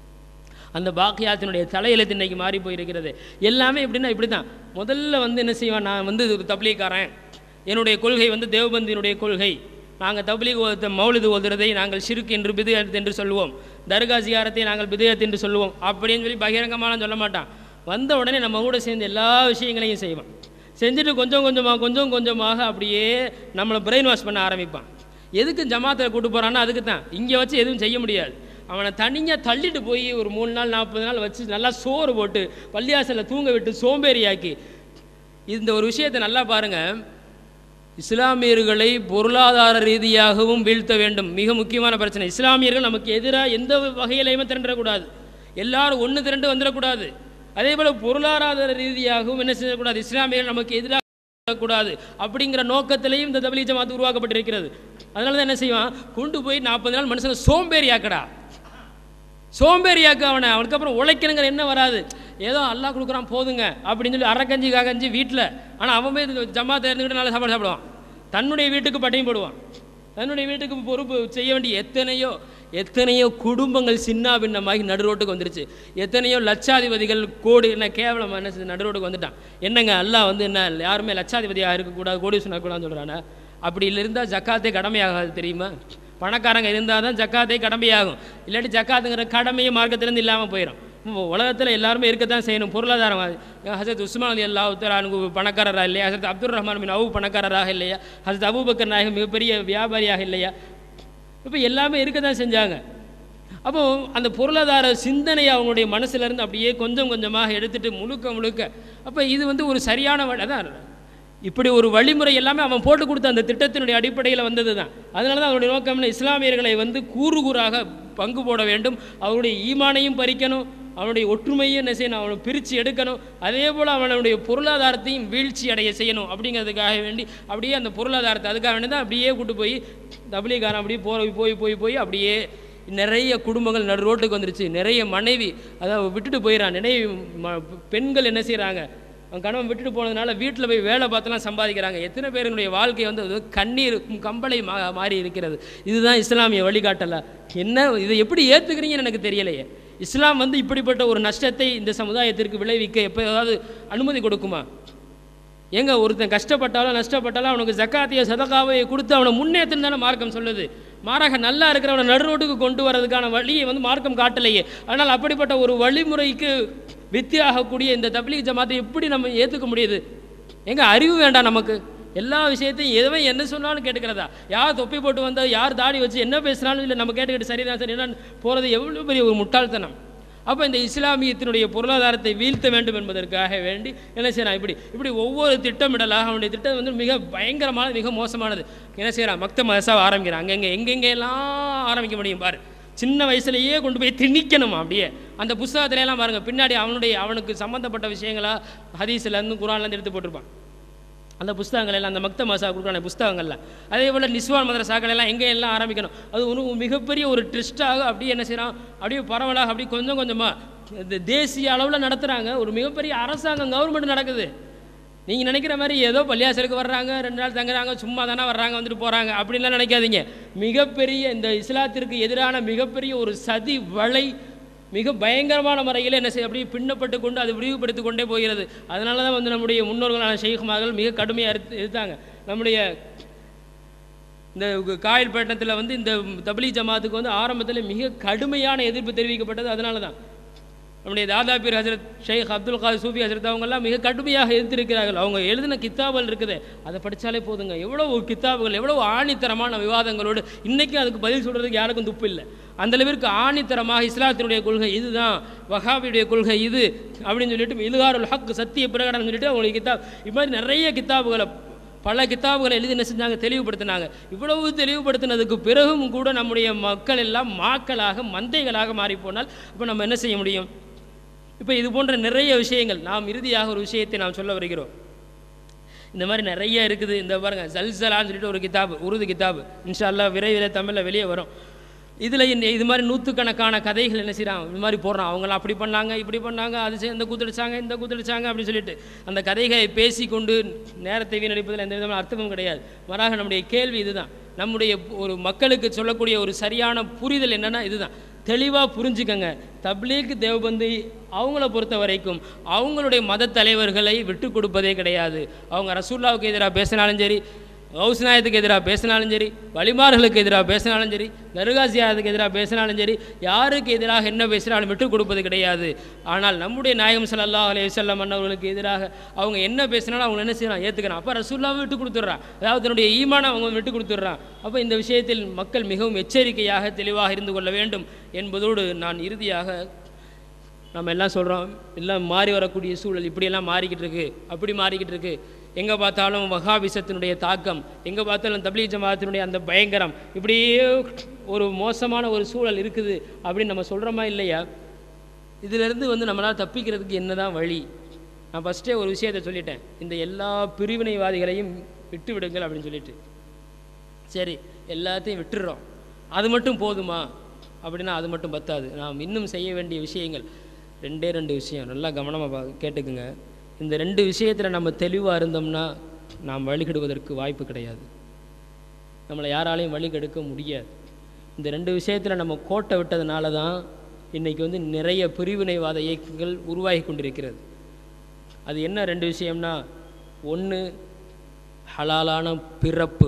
அந்த பாக்கியாத்தினுடைய தலையெழுத்து இன்னைக்கு மாறி போயிருக்கிறது எல்லாமே எப்படின்னா இப்படி தான் முதல்ல வந்து என்ன செய்வான் நான் வந்து தப்லீக்காரன் என்னுடைய கொள்கை வந்து தேவபந்தியினுடைய கொள்கை நாங்கள் தப்லீக் ஓத மௌலிது ஓதுறதை நாங்கள் ஷிருக்கு என்று பிதுயத் என்று சொல்லுவோம் தர்கா ஜியாரத்தை நாங்கள் பிதுயத் என்று சொல்லுவோம் அப்படின்னு சொல்லி பகிரங்கமான சொல்ல மாட்டான் வந்த உடனே நம்ம கூட சேர்ந்து எல்லா விஷயங்களையும் செய்வான் செஞ்சுட்டு கொஞ்சம் கொஞ்சமாக கொஞ்சம் கொஞ்சமாக அப்படியே நம்மளை பிரெயின் வாஷ் பண்ண ஆரம்பிப்பான் எதுக்கு ஜமாத்தில் கூட்டு போகிறான்னா அதுக்கு தான் இங்கே வச்சு எதுவும் செய்ய முடியாது அவனை தனியாக தள்ளிட்டு போய் ஒரு மூணு நாள் நாற்பது நாள் வச்சு நல்லா சோறு போட்டு பள்ளியாசலில் தூங்க விட்டு சோம்பேறியாக்கி இந்த ஒரு விஷயத்தை நல்லா பாருங்கள் இஸ்லாமியர்களை பொருளாதார ரீதியாகவும் வீழ்த்த வேண்டும் மிக முக்கியமான பிரச்சனை இஸ்லாமியர்கள் நமக்கு எதிராக எந்த வகையிலையுமே திரண்டக்கூடாது எல்லாரும் ஒன்று திரண்டு வந்துடக்கூடாது அதே போல் பொருளாதார ரீதியாகவும் என்ன செய்யக்கூடாது இஸ்லாமியர்கள் நமக்கு எதிராக கூடாது அப்படிங்கிற நோக்கத்திலையும் இந்த தபலி ஜமாத்து உருவாக்கப்பட்டிருக்கிறது அதனால தான் என்ன செய்வான் கொண்டு போய் நாற்பது நாள் மனுஷனை சோம்பேறியாக்கடா சோம்பேறியாக்க அவனை அவனுக்கு அப்புறம் உழைக்கணுங்கிற என்ன வராது ஏதோ அல்லா கொடுக்குறான் போதுங்க அப்படின்னு சொல்லி அரைக்கஞ்சி காக்கஞ்சி வீட்டில் ஆனால் அவன் போய் ஜமாத்தை இருந்துக்கிட்டு நல்லா சாப்பாடு சாப்பிடுவான் தன்னுடைய வீட்டுக்கு பட்டையும் போடுவான் தன்னுடைய வீட்டுக்கு பொறுப்பு செய்ய வேண்டிய எத்தனையோ எத்தனையோ குடும்பங்கள் சின்ன பின்னமாகி நடுரோட்டுக்கு வந்துருச்சு எத்தனையோ லட்சாதிபதிகள் கோடி என்ன கேவலம் என்ன செய்து நடுரோட்டுக்கு வந்துட்டான் என்னங்க அல்லாஹ் வந்து என்ன யாருமே லட்சாதிபதியாக இருக்கக்கூடாது கோடி சொன்னக்கூடாதுன்னு சொல்கிறானே அப்படி இருந்தால் ஜக்காத்தே கடமையாகாது தெரியுமா பணக்காரங்க இருந்தால் தான் ஜக்காத்தே கடமையாகும் இல்லாட்டி ஜக்காத்துங்கிற கடமையை மார்க்கத்திலேருந்து இல்லாமல் போயிடும் உலகத்தில் எல்லாருமே இருக்கத்தான் செய்யணும் பொருளாதாரம் ஹசரத் உஸ்மான் அலி அல்லா உத்தரானுக்கு பணக்காரராக இல்லையா ஹசரத் அப்துல் ரஹ்மான் பின் அவு பணக்காரராக இல்லையா ஹசரத் அபூபக்கர் நாயகம் மிகப்பெரிய வியாபாரியாக இல்லையா இப்போ எல்லாமே இருக்க தான் செஞ்சாங்க அப்போ அந்த பொருளாதார சிந்தனையை அவங்களுடைய மனசுலேருந்து அப்படியே கொஞ்சம் கொஞ்சமாக எடுத்துகிட்டு முழுக்க முழுக்க அப்போ இது வந்து ஒரு சரியான வழி அதான் இப்படி ஒரு வழிமுறை எல்லாமே அவன் போட்டு கொடுத்த அந்த திட்டத்தினுடைய அடிப்படையில் வந்தது தான் அதனால தான் அவருடைய நோக்கம் இஸ்லாமியர்களை வந்து கூறு கூறாக பங்கு போட வேண்டும் அவருடைய ஈமானையும் பறிக்கணும் அவனுடைய ஒற்றுமையை என்ன செய்யணும் அவனை பிரித்து எடுக்கணும் அதே போல் அவனுடைய பொருளாதாரத்தையும் வீழ்ச்சி அடைய செய்யணும் அப்படிங்கிறதுக்காக வேண்டி அப்படியே அந்த பொருளாதாரத்தை அதுக்காக வேண்டி தான் அப்படியே கூட்டு போய் தபிலிகாரன் அப்படியே போய் போய் போய் போய் அப்படியே நிறைய குடும்பங்கள் நடு ரோட்டுக்கு வந்துருச்சு நிறைய மனைவி அதாவது விட்டுட்டு போயிடறான் நிறைய ம- பெண்கள் என்ன செய்கிறாங்க அவன் கணவன் விட்டுட்டு போனதுனால வீட்டில் போய் வேலை பார்த்துலாம் சம்பாதிக்கிறாங்க எத்தனை பேருடைய வாழ்க்கை வந்து அது கண்ணீர் கம்பளை மா மாறி இருக்கிறது இதுதான் இஸ்லாமிய வழிகாட்டல என்ன இதை எப்படி ஏற்றுக்கிறீங்கன்னு எனக்கு தெரியலையே இஸ்லாம் வந்து இப்படிப்பட்ட ஒரு நஷ்டத்தை இந்த சமுதாயத்திற்கு விளைவிக்க எப்போ ஏதாவது அனுமதி கொடுக்குமா ஏங்க ஒருத்தன் கஷ்டப்பட்டாலும் நஷ்டப்பட்டாலும் அவனுக்கு ஜக்காத்திய சதகாவை கொடுத்து அவனை முன்னேற்றணும் தானே மார்க்கம் சொல்லுது மாறாக நல்லா இருக்கிறவனை நடு ரோட்டுக்கு கொண்டு வரதுக்கான வழியை வந்து மார்க்கம் காட்டலையே ஆனால் அப்படிப்பட்ட ஒரு வழிமுறைக்கு வித்தியாகக்கூடிய இந்த தப்லீக் ஜமாத்தை எப்படி நம்ம ஏற்றுக்க முடியுது எங்க அறிவு வேண்டாம் நமக்கு எல்லா விஷயத்தையும் எதுவும் என்ன சொன்னாலும் கேட்டுக்கிறதா யார் தொப்பி போட்டு வந்தா யார் தாடி வச்சு என்ன பேசினாலும் இல்லை நம்ம கேட்டுக்கிட்டு சரிதான் சரி என்னன்னு போகிறது எவ்வளோ பெரிய ஒரு முட்டாள்தனம் அப்போ இந்த இஸ்லாமியத்தினுடைய பொருளாதாரத்தை வீழ்த்த வேண்டும் என்பதற்காக வேண்டி என்ன செய்யறான் இப்படி இப்படி ஒவ்வொரு திட்டமிடலாக அவனுடைய திட்டம் வந்து மிக பயங்கரமானது மிக மோசமானது என்ன செய்யறான் மக்த மதசாவை ஆரம்பிக்கிறான் அங்கங்கே எங்கெங்கே எல்லாம் ஆரம்பிக்க முடியும் பாரு சின்ன வயசுலயே கொண்டு போய் திணிக்கணுமா அப்படியே அந்த புஸ்தகத்துல எல்லாம் பாருங்க பின்னாடி அவனுடைய அவனுக்கு சம்பந்தப்பட்ட விஷயங்களா ஹதீஸ்ல இருந்து குரான்ல இருந்து எடுத்து போட்டிருப்பான் அந்த புஸ்தகங்கள் எல்லாம் அந்த மக்த மசா கொடுக்குறான புஸ்தகங்கள்லாம் அதே போல் நிஸ்வான் மதரசாக்கள் எல்லாம் எங்கே எல்லாம் ஆரம்பிக்கணும் அது ஒரு மிகப்பெரிய ஒரு ட்ரிஸ்டாக அப்படியே என்ன செய்கிறான் அப்படியே பரவலாக அப்படியே கொஞ்சம் கொஞ்சமாக இந்த தேசிய அளவில் நடத்துகிறாங்க ஒரு மிகப்பெரிய அரசாங்கம் கவர்மெண்ட் நடக்குது நீங்கள் நினைக்கிற மாதிரி ஏதோ பள்ளியாசலுக்கு வர்றாங்க ரெண்டு நாள் தங்குறாங்க சும்மா தானே வர்றாங்க வந்துட்டு போகிறாங்க அப்படின்லாம் நினைக்காதீங்க மிகப்பெரிய இந்த இஸ்லாத்திற்கு எதிரான மிகப்பெரிய ஒரு சதி வலை மிக பயங்கரமான முறையில் என்ன செய்ய அப்படியே பின்னப்பட்டு கொண்டு அது விரிவுபடுத்தி கொண்டே போகிறது அதனால தான் வந்து நம்முடைய முன்னோர்களான ஷெய்குமார்கள் மிக கடுமையாக எடுத்து எடுத்தாங்க நம்முடைய இந்த காயல்பட்டினத்தில் வந்து இந்த தபிலி ஜமாத்துக்கு வந்து ஆரம்பத்தில் மிக கடுமையான எதிர்ப்பு தெரிவிக்கப்பட்டது அதனால தான் நம்முடைய தாதா பீர் ஹசரத் ஷேக் அப்துல் காது சூஃபி ஹசரத் அவங்கெல்லாம் மிக கடுமையாக எதிர்த்திருக்கிறார்கள் அவங்க எழுதின கித்தாபுகள் இருக்குது அதை படித்தாலே போதுங்க எவ்வளவு கித்தாபுகள் எவ்வளவு ஆணித்தரமான விவாதங்களோடு இன்றைக்கும் அதுக்கு பதில் சொல்கிறதுக்கு யாருக்கும் துப்பு இல்லை அந்த அளவிற்கு ஆணித்தரமாக இஸ்லாத்தினுடைய கொள்கை இதுதான் வஹாபியுடைய கொள்கை இது அப்படின்னு சொல்லிட்டு இலுகாருல் ஹக் சத்திய பிரகடனம் சொல்லிட்டு அவங்களுக்கு கித்தாப் இது மாதிரி நிறைய கித்தாபுகளை பல கித்தாபுகளை எழுதி என்ன செஞ்சாங்க தெளிவுபடுத்தினாங்க இவ்வளவு தெளிவுபடுத்தினதுக்கு பிறகும் கூட நம்முடைய மக்கள் எல்லாம் மாக்களாக மந்தைகளாக மாறி போனால் இப்போ நம்ம என்ன செய்ய முடியும் இப்போ இது போன்ற நிறைய விஷயங்கள் நாம் இறுதியாக ஒரு விஷயத்தை நாம் சொல்ல வருகிறோம் இந்த மாதிரி நிறைய இருக்குது இந்த பாருங்க ஜல்சலான்னு சொல்லிட்டு ஒரு கிதாபு உருது கிதாபு இன்ஷா அல்லாஹ் விரைவில் தமிழில் வெளியே வரும் இதில் இது மாதிரி நூற்றுக்கணக்கான கதைகள் என்ன செய்கிறான் இது மாதிரி போடுறான் அவங்களாம் அப்படி பண்ணாங்க இப்படி பண்ணாங்க அது செய்- இந்த கூத்தடிச்சாங்க இந்த கூத்தடிச்சாங்க அப்படின்னு சொல்லிட்டு அந்த கதைகளை பேசிக்கொண்டு நேரத்தை வீணடிப்பதில் எந்த விதமான அர்த்தமும் கிடையாது மாறாக நம்முடைய கேள்வி இதுதான் நம்முடைய ஒரு மக்களுக்கு சொல்லக்கூடிய ஒரு சரியான புரிதல் என்னன்னா இதுதான் தெளிவாக புரிஞ்சுக்கங்க தப்லீக் தேவபந்து அவங்கள பொறுத்த வரைக்கும் அவங்களுடைய மத தலைவர்களை விட்டு கொடுப்பதே கிடையாது அவங்க ரசூல்லாவுக்கு எதிராக பேசினாலும் சரி கௌஸ்நாயத்துக்கு எதிராக பேசினாலும் சரி வழிமார்களுக்கு எதிராக பேசினாலும் சரி தர்காசியாதுக்கு எதிராக பேசினாலும் சரி யாருக்கு எதிராக என்ன பேசினாலும் விட்டு கொடுப்பது கிடையாது ஆனால் நம்முடைய நாயகம் ஸல்லல்லாஹு அலைஹி வஸல்லம் அன்னவர்களுக்கு எதிராக அவங்க என்ன பேசினாலும் அவங்க என்ன செய்யலாம் ஏற்றுக்கிறான் அப்போ ரசூல்லாவை விட்டு கொடுத்துட்றான் அதாவது தன்னுடைய ஈமானை அவங்க விட்டு கொடுத்துட்றான் அப்போ இந்த விஷயத்தில் மக்கள் மிகவும் எச்சரிக்கையாக தெளிவாக இருந்து கொள்ள வேண்டும் என்பதோடு நான் இறுதியாக நம்ம எல்லாம் சொல்கிறோம் எல்லாம் மாறி வரக்கூடிய சூழல் இப்படியெல்லாம் மாறிக்கிட்டு இருக்கு அப்படி மாறிக்கிட்டு இருக்கு எங்கே பார்த்தாலும் வகாபிசத்தினுடைய தாக்கம் எங்கே பார்த்தாலும் தப்லீக் ஜமாத்தினுடைய அந்த பயங்கரம் இப்படியே ஒரு மோசமான ஒரு சூழல் இருக்குது அப்படின்னு நம்ம சொல்கிறோமா இல்லையா இதிலிருந்து வந்து நம்மளால் தப்பிக்கிறதுக்கு என்னதான் வழி நான் ஃபஸ்ட்டே ஒரு விஷயத்தை சொல்லிட்டேன் இந்த எல்லா பிரிவினைவாதிகளையும் விட்டு விடுங்கள் அப்படின்னு சொல்லிட்டு சரி எல்லாத்தையும் விட்டுடுறோம் அது மட்டும் போதுமா அப்படின்னா அது மட்டும் பத்தாது நாம் இன்னும் செய்ய வேண்டிய விஷயங்கள் ரெண்டே ரெண்டு விஷயம் நல்லா கவனமாக பா கேட்டுக்குங்க இந்த ரெண்டு விஷயத்தில் நம்ம தெளிவாக இருந்தோம்னா நாம் வழிகெடுவதற்கு வாய்ப்பு கிடையாது நம்மளை யாராலையும் வழிகெடுக்க முடியாது இந்த ரெண்டு விஷயத்தில் நம்ம கோட்டை விட்டதுனால தான் இன்றைக்கி வந்து நிறைய பிரிவினைவாத இயக்கங்கள் உருவாகி கொண்டிருக்கிறது அது என்ன ரெண்டு விஷயம்னா ஒன்று ஹலாலான பிறப்பு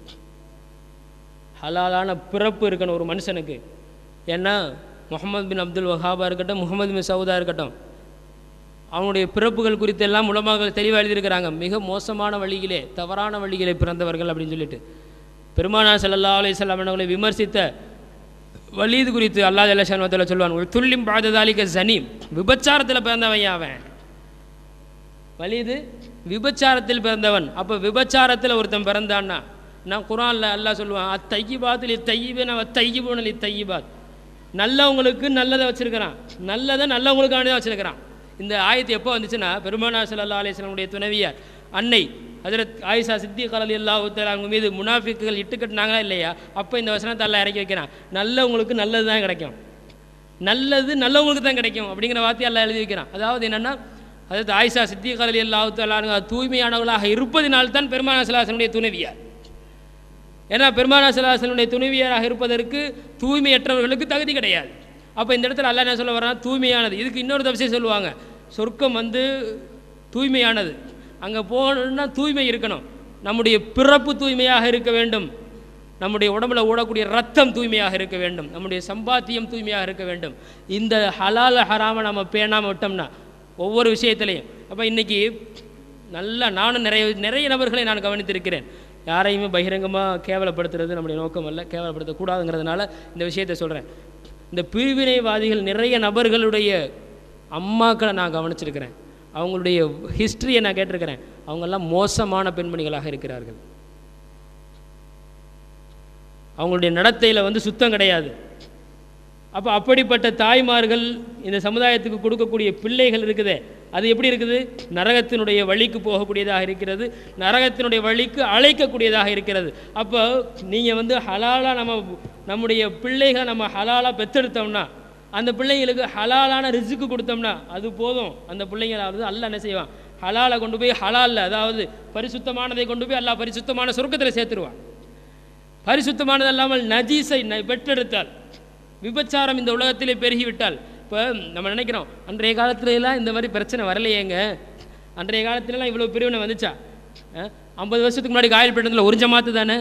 ஹலாலான பிறப்பு இருக்கணும் ஒரு மனுஷனுக்கு ஏன்னா முகமது பின் அப்துல் வஹாபா இருக்கட்டும் முகமது பின் சவுதா இருக்கட்டும் அவனுடைய பிறப்புகள் குறித்து எல்லாம் உலமாக தெளிவாக எழுதியிருக்கிறாங்க மிக மோசமான வழியிலே தவறான வழியிலே பிறந்தவர்கள் அப்படின்னு சொல்லிட்டு பெருமானா ஸல்லல்லாஹு அலைஹி வஸல்லம் அவர்களை விமர்சித்த வலீது குறித்து அல்லாஹ் ஜல்லஷான் சொல்லுவான் ஒரு துல்லிம் பாததாலிக்க ஜனீம் விபச்சாரத்தில் பிறந்தவன் அவன் வலிது விபச்சாரத்தில் பிறந்தவன் அப்போ விபச்சாரத்தில் ஒருத்தன் பிறந்தான்னா நான் குரானில் அல்லாஹ் சொல்லுவான் அத்தையிபாத்தில் தையிபின் அவ தையிபுனலி தையிபாத் நல்லவங்களுக்கு நல்லதை வச்சிருக்கிறான் நல்லதை நல்லவங்களுக்காண்டி தான் வச்சிருக்கிறான் இந்த ஆயத்து எப்போ வந்துச்சுன்னா பெருமானா ஸல்லல்லாஹு அலைஹி வஸல்லமுடைய துணைவியார் அன்னை ஹஜரத் ஆயிஷா சித்தி கலல் அல்லாஹு அவங்க மீது முனாஃபிக்குகள் இட்டு கட்டினாங்களா இல்லையா அப்போ இந்த வசனத்தை எல்லாம் இறக்கி வைக்கிறான் நல்லவங்களுக்கு நல்லது தான் கிடைக்கும் நல்லது நல்லவங்களுக்கு தான் கிடைக்கும் அப்படிங்கிற வார்த்தையை எல்லாம் எழுதி வைக்கிறான் அதாவது என்னென்னா அதாவது ஆயிஷா சித்தி கலல் அல்லாஹு தூய்மையானவர்களாக இருப்பதினால் தான் பெருமானா சலாசனுடைய துணைவியார் ஏன்னா பெருமானா சலாசனுடைய துணைவியராக இருப்பதற்கு தூய்மையற்றவர்களுக்கு தகுதி கிடையாது அப்போ இந்த இடத்துல அல்லாஹ் என்ன சொல்ல வர்றான் தூய்மையானது இதுக்கு இன்னொரு தவிசை சொல்லுவாங்க சொர்க்கம் வந்து தூய்மையானது அங்கே போகணுன்னா தூய்மை இருக்கணும் நம்முடைய பிறப்பு தூய்மையாக இருக்க வேண்டும் நம்முடைய உடம்புல ஓடக்கூடிய ரத்தம் தூய்மையாக இருக்க வேண்டும் நம்முடைய சம்பாத்தியம் தூய்மையாக இருக்க வேண்டும் இந்த ஹலால் ஹராமை நம்ம பேணாமல் விட்டோம்னா ஒவ்வொரு விஷயத்துலையும் அப்போ இன்றைக்கி நல்லா நானும் நிறைய நிறைய நபர்களை நான் கவனித்திருக்கிறேன் யாரையுமே பகிரங்கமாக கேவலப்படுத்துறது நம்முடைய நோக்கம் அல்ல கேவலப்படுத்தக்கூடாதுங்கிறதுனால இந்த விஷயத்தை சொல்கிறேன் இந்த பிரிவினைவாதிகள் நிறைய நபர்களுடைய அம்மாக்களை நான் கவனிச்சிருக்கிறேன் அவங்களுடைய ஹிஸ்ட்ரியை நான் கேட்டிருக்கிறேன் அவங்கெல்லாம் மோசமான பெண்மணிகளாக இருக்கிறார்கள் அவங்களுடைய நடத்தையில் வந்து சுத்தம் கிடையாது அப்போ அப்படிப்பட்ட தாய்மார்கள் இந்த சமுதாயத்துக்கு கொடுக்கக்கூடிய பிள்ளைகள் இருக்குதே அது எப்படி இருக்குது நரகத்தினுடைய வழிக்கு போகக்கூடியதாக இருக்கிறது நரகத்தினுடைய வழிக்கு அழைக்கக்கூடியதாக இருக்கிறது அப்போ நீங்கள் வந்து ஹலாலாக நம்ம நம்முடைய பிள்ளைகளை நம்ம ஹலாலாக பெற்றெடுத்தோம்னா அந்த பிள்ளைங்களுக்கு ஹலாலான ரிசுக்கு கொடுத்தோம்னா அது போதும் அந்த பிள்ளைங்களாவது அல்ல என்ன செய்வான் ஹலாலை கொண்டு போய் ஹலாலில் அதாவது பரிசுத்தமானதை கொண்டு போய் அல்லாஹ் பரிசுத்தமான சொர்க்கத்தில் சேர்த்துருவான் பரிசுத்தமானது அல்லாமல் நஜீஸை ந- பெற்றெடுத்தால் விபச்சாரம் இந்த உலகத்திலே பெருகிவிட்டால் இப்போ நம்ம நினைக்கிறோம் அன்றைய காலத்துல எல்லாம் இந்த மாதிரி பிரச்சனை வரலையேங்க அன்றைய காலத்துலலாம் இவ்வளோ பிரிவினை வந்துச்சா ஐம்பது வருஷத்துக்கு முன்னாடி காயல்பட்டத்தில் ஒரு ஜமாத்து தானே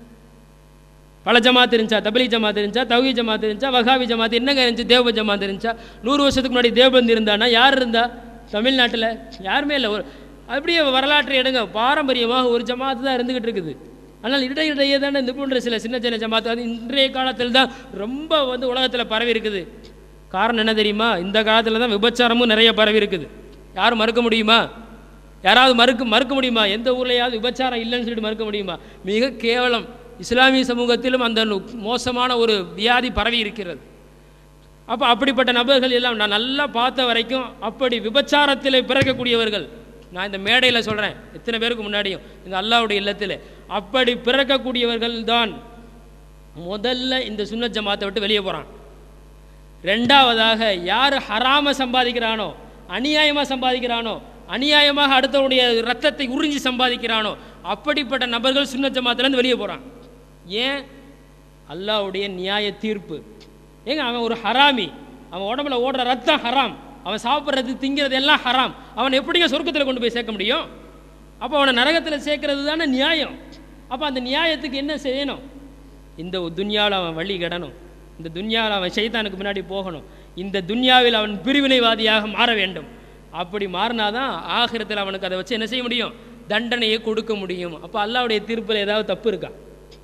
பல ஜமாத் இருந்துச்சா தபிலி ஜமாத் இருந்துச்சா தௌஹி ஜமாத் இருந்துச்சா வகாவி ஜமாத் என்னங்க இருந்துச்சு தேவ ஜமாத் இருந்துச்சா நூறு வருஷத்துக்கு முன்னாடி தேவபந்த் இருந்தானா யார் இருந்தா தமிழ்நாட்டில் யாருமே இல்லை ஒரு அப்படியே வரலாற்றை எடுங்க பாரம்பரியமாக ஒரு ஜமாத்து தான் இருந்துகிட்டு இருக்குது ஆனால் இடையிடையே தானே இந்த போன்ற சில சின்ன சின்ன ஜமாத்து அது இன்றைய காலத்தில் தான் ரொம்ப வந்து உலகத்தில் பரவி இருக்குது காரணம் என்ன தெரியுமா இந்த காலத்தில் தான் விபச்சாரமும் நிறைய பரவி இருக்குது யாரும் மறுக்க முடியுமா யாராவது மறுக்க மறுக்க முடியுமா எந்த ஊர்லையாவது விபச்சாரம் இல்லைன்னு சொல்லிட்டு மறுக்க முடியுமா மிக கேவலம் இஸ்லாமிய சமூகத்திலும் அந்த நு- மோசமான ஒரு வியாதி பரவி இருக்கிறது அப்போ அப்படிப்பட்ட நபர்கள் எல்லாம் நான் நல்லா பார்த்த வரைக்கும் அப்படி விபச்சாரத்தில் பிறக்கக்கூடியவர்கள் நான் இந்த மேடையில் சொல்கிறேன் எத்தனை பேருக்கு முன்னாடியும் இந்த அல்லாவுடைய இல்லத்தில் அப்படி பிறக்கக்கூடியவர்கள் தான் முதல்ல இந்த சுன்னத் ஜமாத்தை விட்டு வெளியே போகிறான் ரெண்டாவதாக யார் ஹராம சம்பாதிக்கிறானோ அநியாயமாக சம்பாதிக்கிறானோ அநியாயமாக அடுத்தவனுடைய ரத்தத்தை உறிஞ்சி சம்பாதிக்கிறானோ அப்படிப்பட்ட நபர்கள் சுன்னத் ஜமாத்திலேருந்து வெளியே போகிறான் ஏன் அல்லாஹ்வுடைய நியாய தீர்ப்பு ஏங்க அவன் ஒரு ஹராமி அவன் உடம்புல ஓடுற ரத்தம் ஹராம் அவன் சாப்பிட்றது திங்கிறது எல்லாம் ஹராம் அவன் எப்படிங்க சொர்க்கத்தில் கொண்டு போய் சேர்க்க முடியும் அப்போ அவனை நரகத்தில் சேர்க்கறது தானே நியாயம் அப்போ அந்த நியாயத்துக்கு என்ன செய்யணும் இந்த துன்யாவில் அவன் வழி கிடணும் இந்த துன்யாவில் அவன் ஷைத்தானுக்கு முன்னாடி போகணும் இந்த துன்யாவில் அவன் பிரிவினைவாதியாக மாற வேண்டும் அப்படி மாறினாதான் ஆகிரத்தில் அவனுக்கு அதை வச்சு என்ன செய்ய முடியும் தண்டனையை கொடுக்க முடியும் அப்போ அல்லாவுடைய தீர்ப்பில் ஏதாவது தப்பு இருக்கா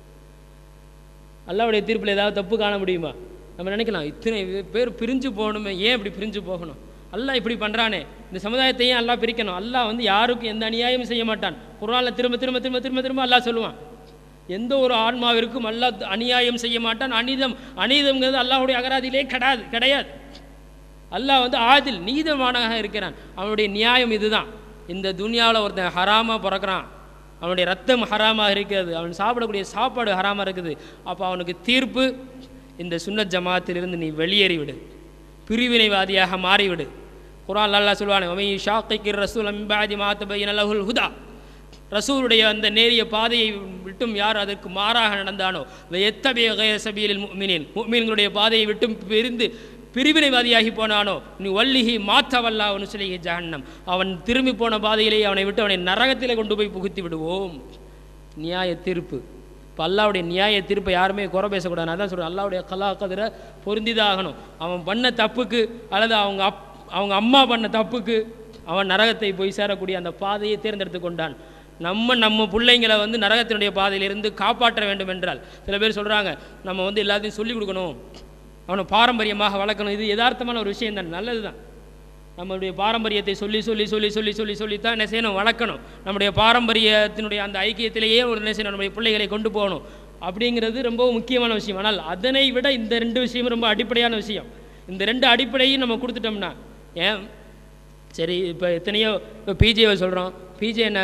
அல்லாவுடைய தீர்ப்பில் ஏதாவது தப்பு காண முடியுமா நம்ம நினைக்கலாம் இத்தனை பேர் பிரிஞ்சு போகணுமே ஏன் இப்படி பிரிஞ்சு போகணும் அல்லாஹ் இப்படி பண்ணுறானே இந்த சமுதாயத்தையும் அல்லாஹ் பிரிக்கணும் அல்லாஹ் வந்து யாருக்கும் எந்த அநியாயமும் செய்ய மாட்டான் குர்ஆன்ல திரும்ப திரும்ப திரும்ப திரும்ப திரும்ப அல்லாஹ் சொல்லுவான் எந்த ஒரு ஆன்மாவிற்கும் அல்லாஹ் அநியாயம் செய்ய மாட்டான் அநீதம் அநீதம்ங்கிறது அல்லாஹ்வுடைய அகராதியிலே கிடையாது கிடையாது அல்லாஹ் வந்து ஆதில் நீதமானாக இருக்கிறான் அவனுடைய நியாயம் இதுதான் இந்த துனியாவில் ஒருத்தன் ஹராமாக பிறக்கிறான் அவனுடைய ரத்தம் ஹராமாக இருக்கிறது அவன் சாப்பிடக்கூடிய சாப்பாடு ஹராமாக இருக்குது அப்போ அவனுக்கு தீர்ப்பு இந்த சுன்னத் ஜமாத்திலிருந்து நீ வெளியேறி விடு பிரிவினைவாதியாக மாறிவிடு குரான் அல்லாஹ் சொல்லுவானே ஒமை ஷாக்கிர் ரசூல் அம்பாதி மாத்தபையின் லஹுல் ஹுதா ரசூலுடைய அந்த நேரிய பாதையை விட்டும் யார் அதற்கு மாறாக நடந்தானோ எத்தகைய கய சபீலில் முக்மினின் முக்மீன்களுடைய பாதையை விட்டும் பிரிந்து பிரிவினைவாதியாகி போனானோ நீ வள்ளிஹி மாத்தவல்லா ஒன்று சொல்லி ஜஹன்னம் அவன் திரும்பி போன பாதையிலே அவனை விட்டு அவனை நரகத்திலே கொண்டு போய் புகுத்தி விடுவோம் நியாய தீர்ப்பு இப்போ அல்லாவுடைய நியாய தீர்ப்பை யாருமே குறை பேசக்கூடாது நான் தான் சொல்கிறேன் அல்லாவுடைய கலா கதிரை பொருந்திதான் ஆகணும் அவன் பண்ண தப்புக்கு அல்லது அவங்க அப் அவங்க அம்மா பண்ண தப்புக்கு அவன் நரகத்தை போய் சேரக்கூடிய அந்த பாதையை தேர்ந்தெடுத்து கொண்டான் நம்ம நம்ம பிள்ளைங்களை வந்து நரகத்தினுடைய பாதையிலிருந்து காப்பாற்ற வேண்டும் என்றால் சில பேர் சொல்கிறாங்க நம்ம வந்து எல்லாத்தையும் சொல்லிக் கொடுக்கணும் அவனை பாரம்பரியமாக வளர்க்கணும் இது யதார்த்தமான ஒரு விஷயம் தான் நல்லது தான் நம்மளுடைய பாரம்பரியத்தை சொல்லி சொல்லி சொல்லி சொல்லி சொல்லி சொல்லித்தான் என்ன செய்யணும் வளர்க்கணும் நம்முடைய பாரம்பரியத்தினுடைய அந்த ஐக்கியத்திலேயே ஒரு என்ன செய்யணும் நம்முடைய பிள்ளைகளை கொண்டு போகணும் அப்படிங்கிறது ரொம்ப முக்கியமான விஷயம் ஆனால் அதனை விட இந்த ரெண்டு விஷயமும் ரொம்ப அடிப்படையான விஷயம் இந்த ரெண்டு அடிப்படையும் நம்ம கொடுத்துட்டோம்னா ஏன் சரி இப்போ எத்தனையோ இப்போ பிஜேவை சொல்கிறோம் பிஜே என்ன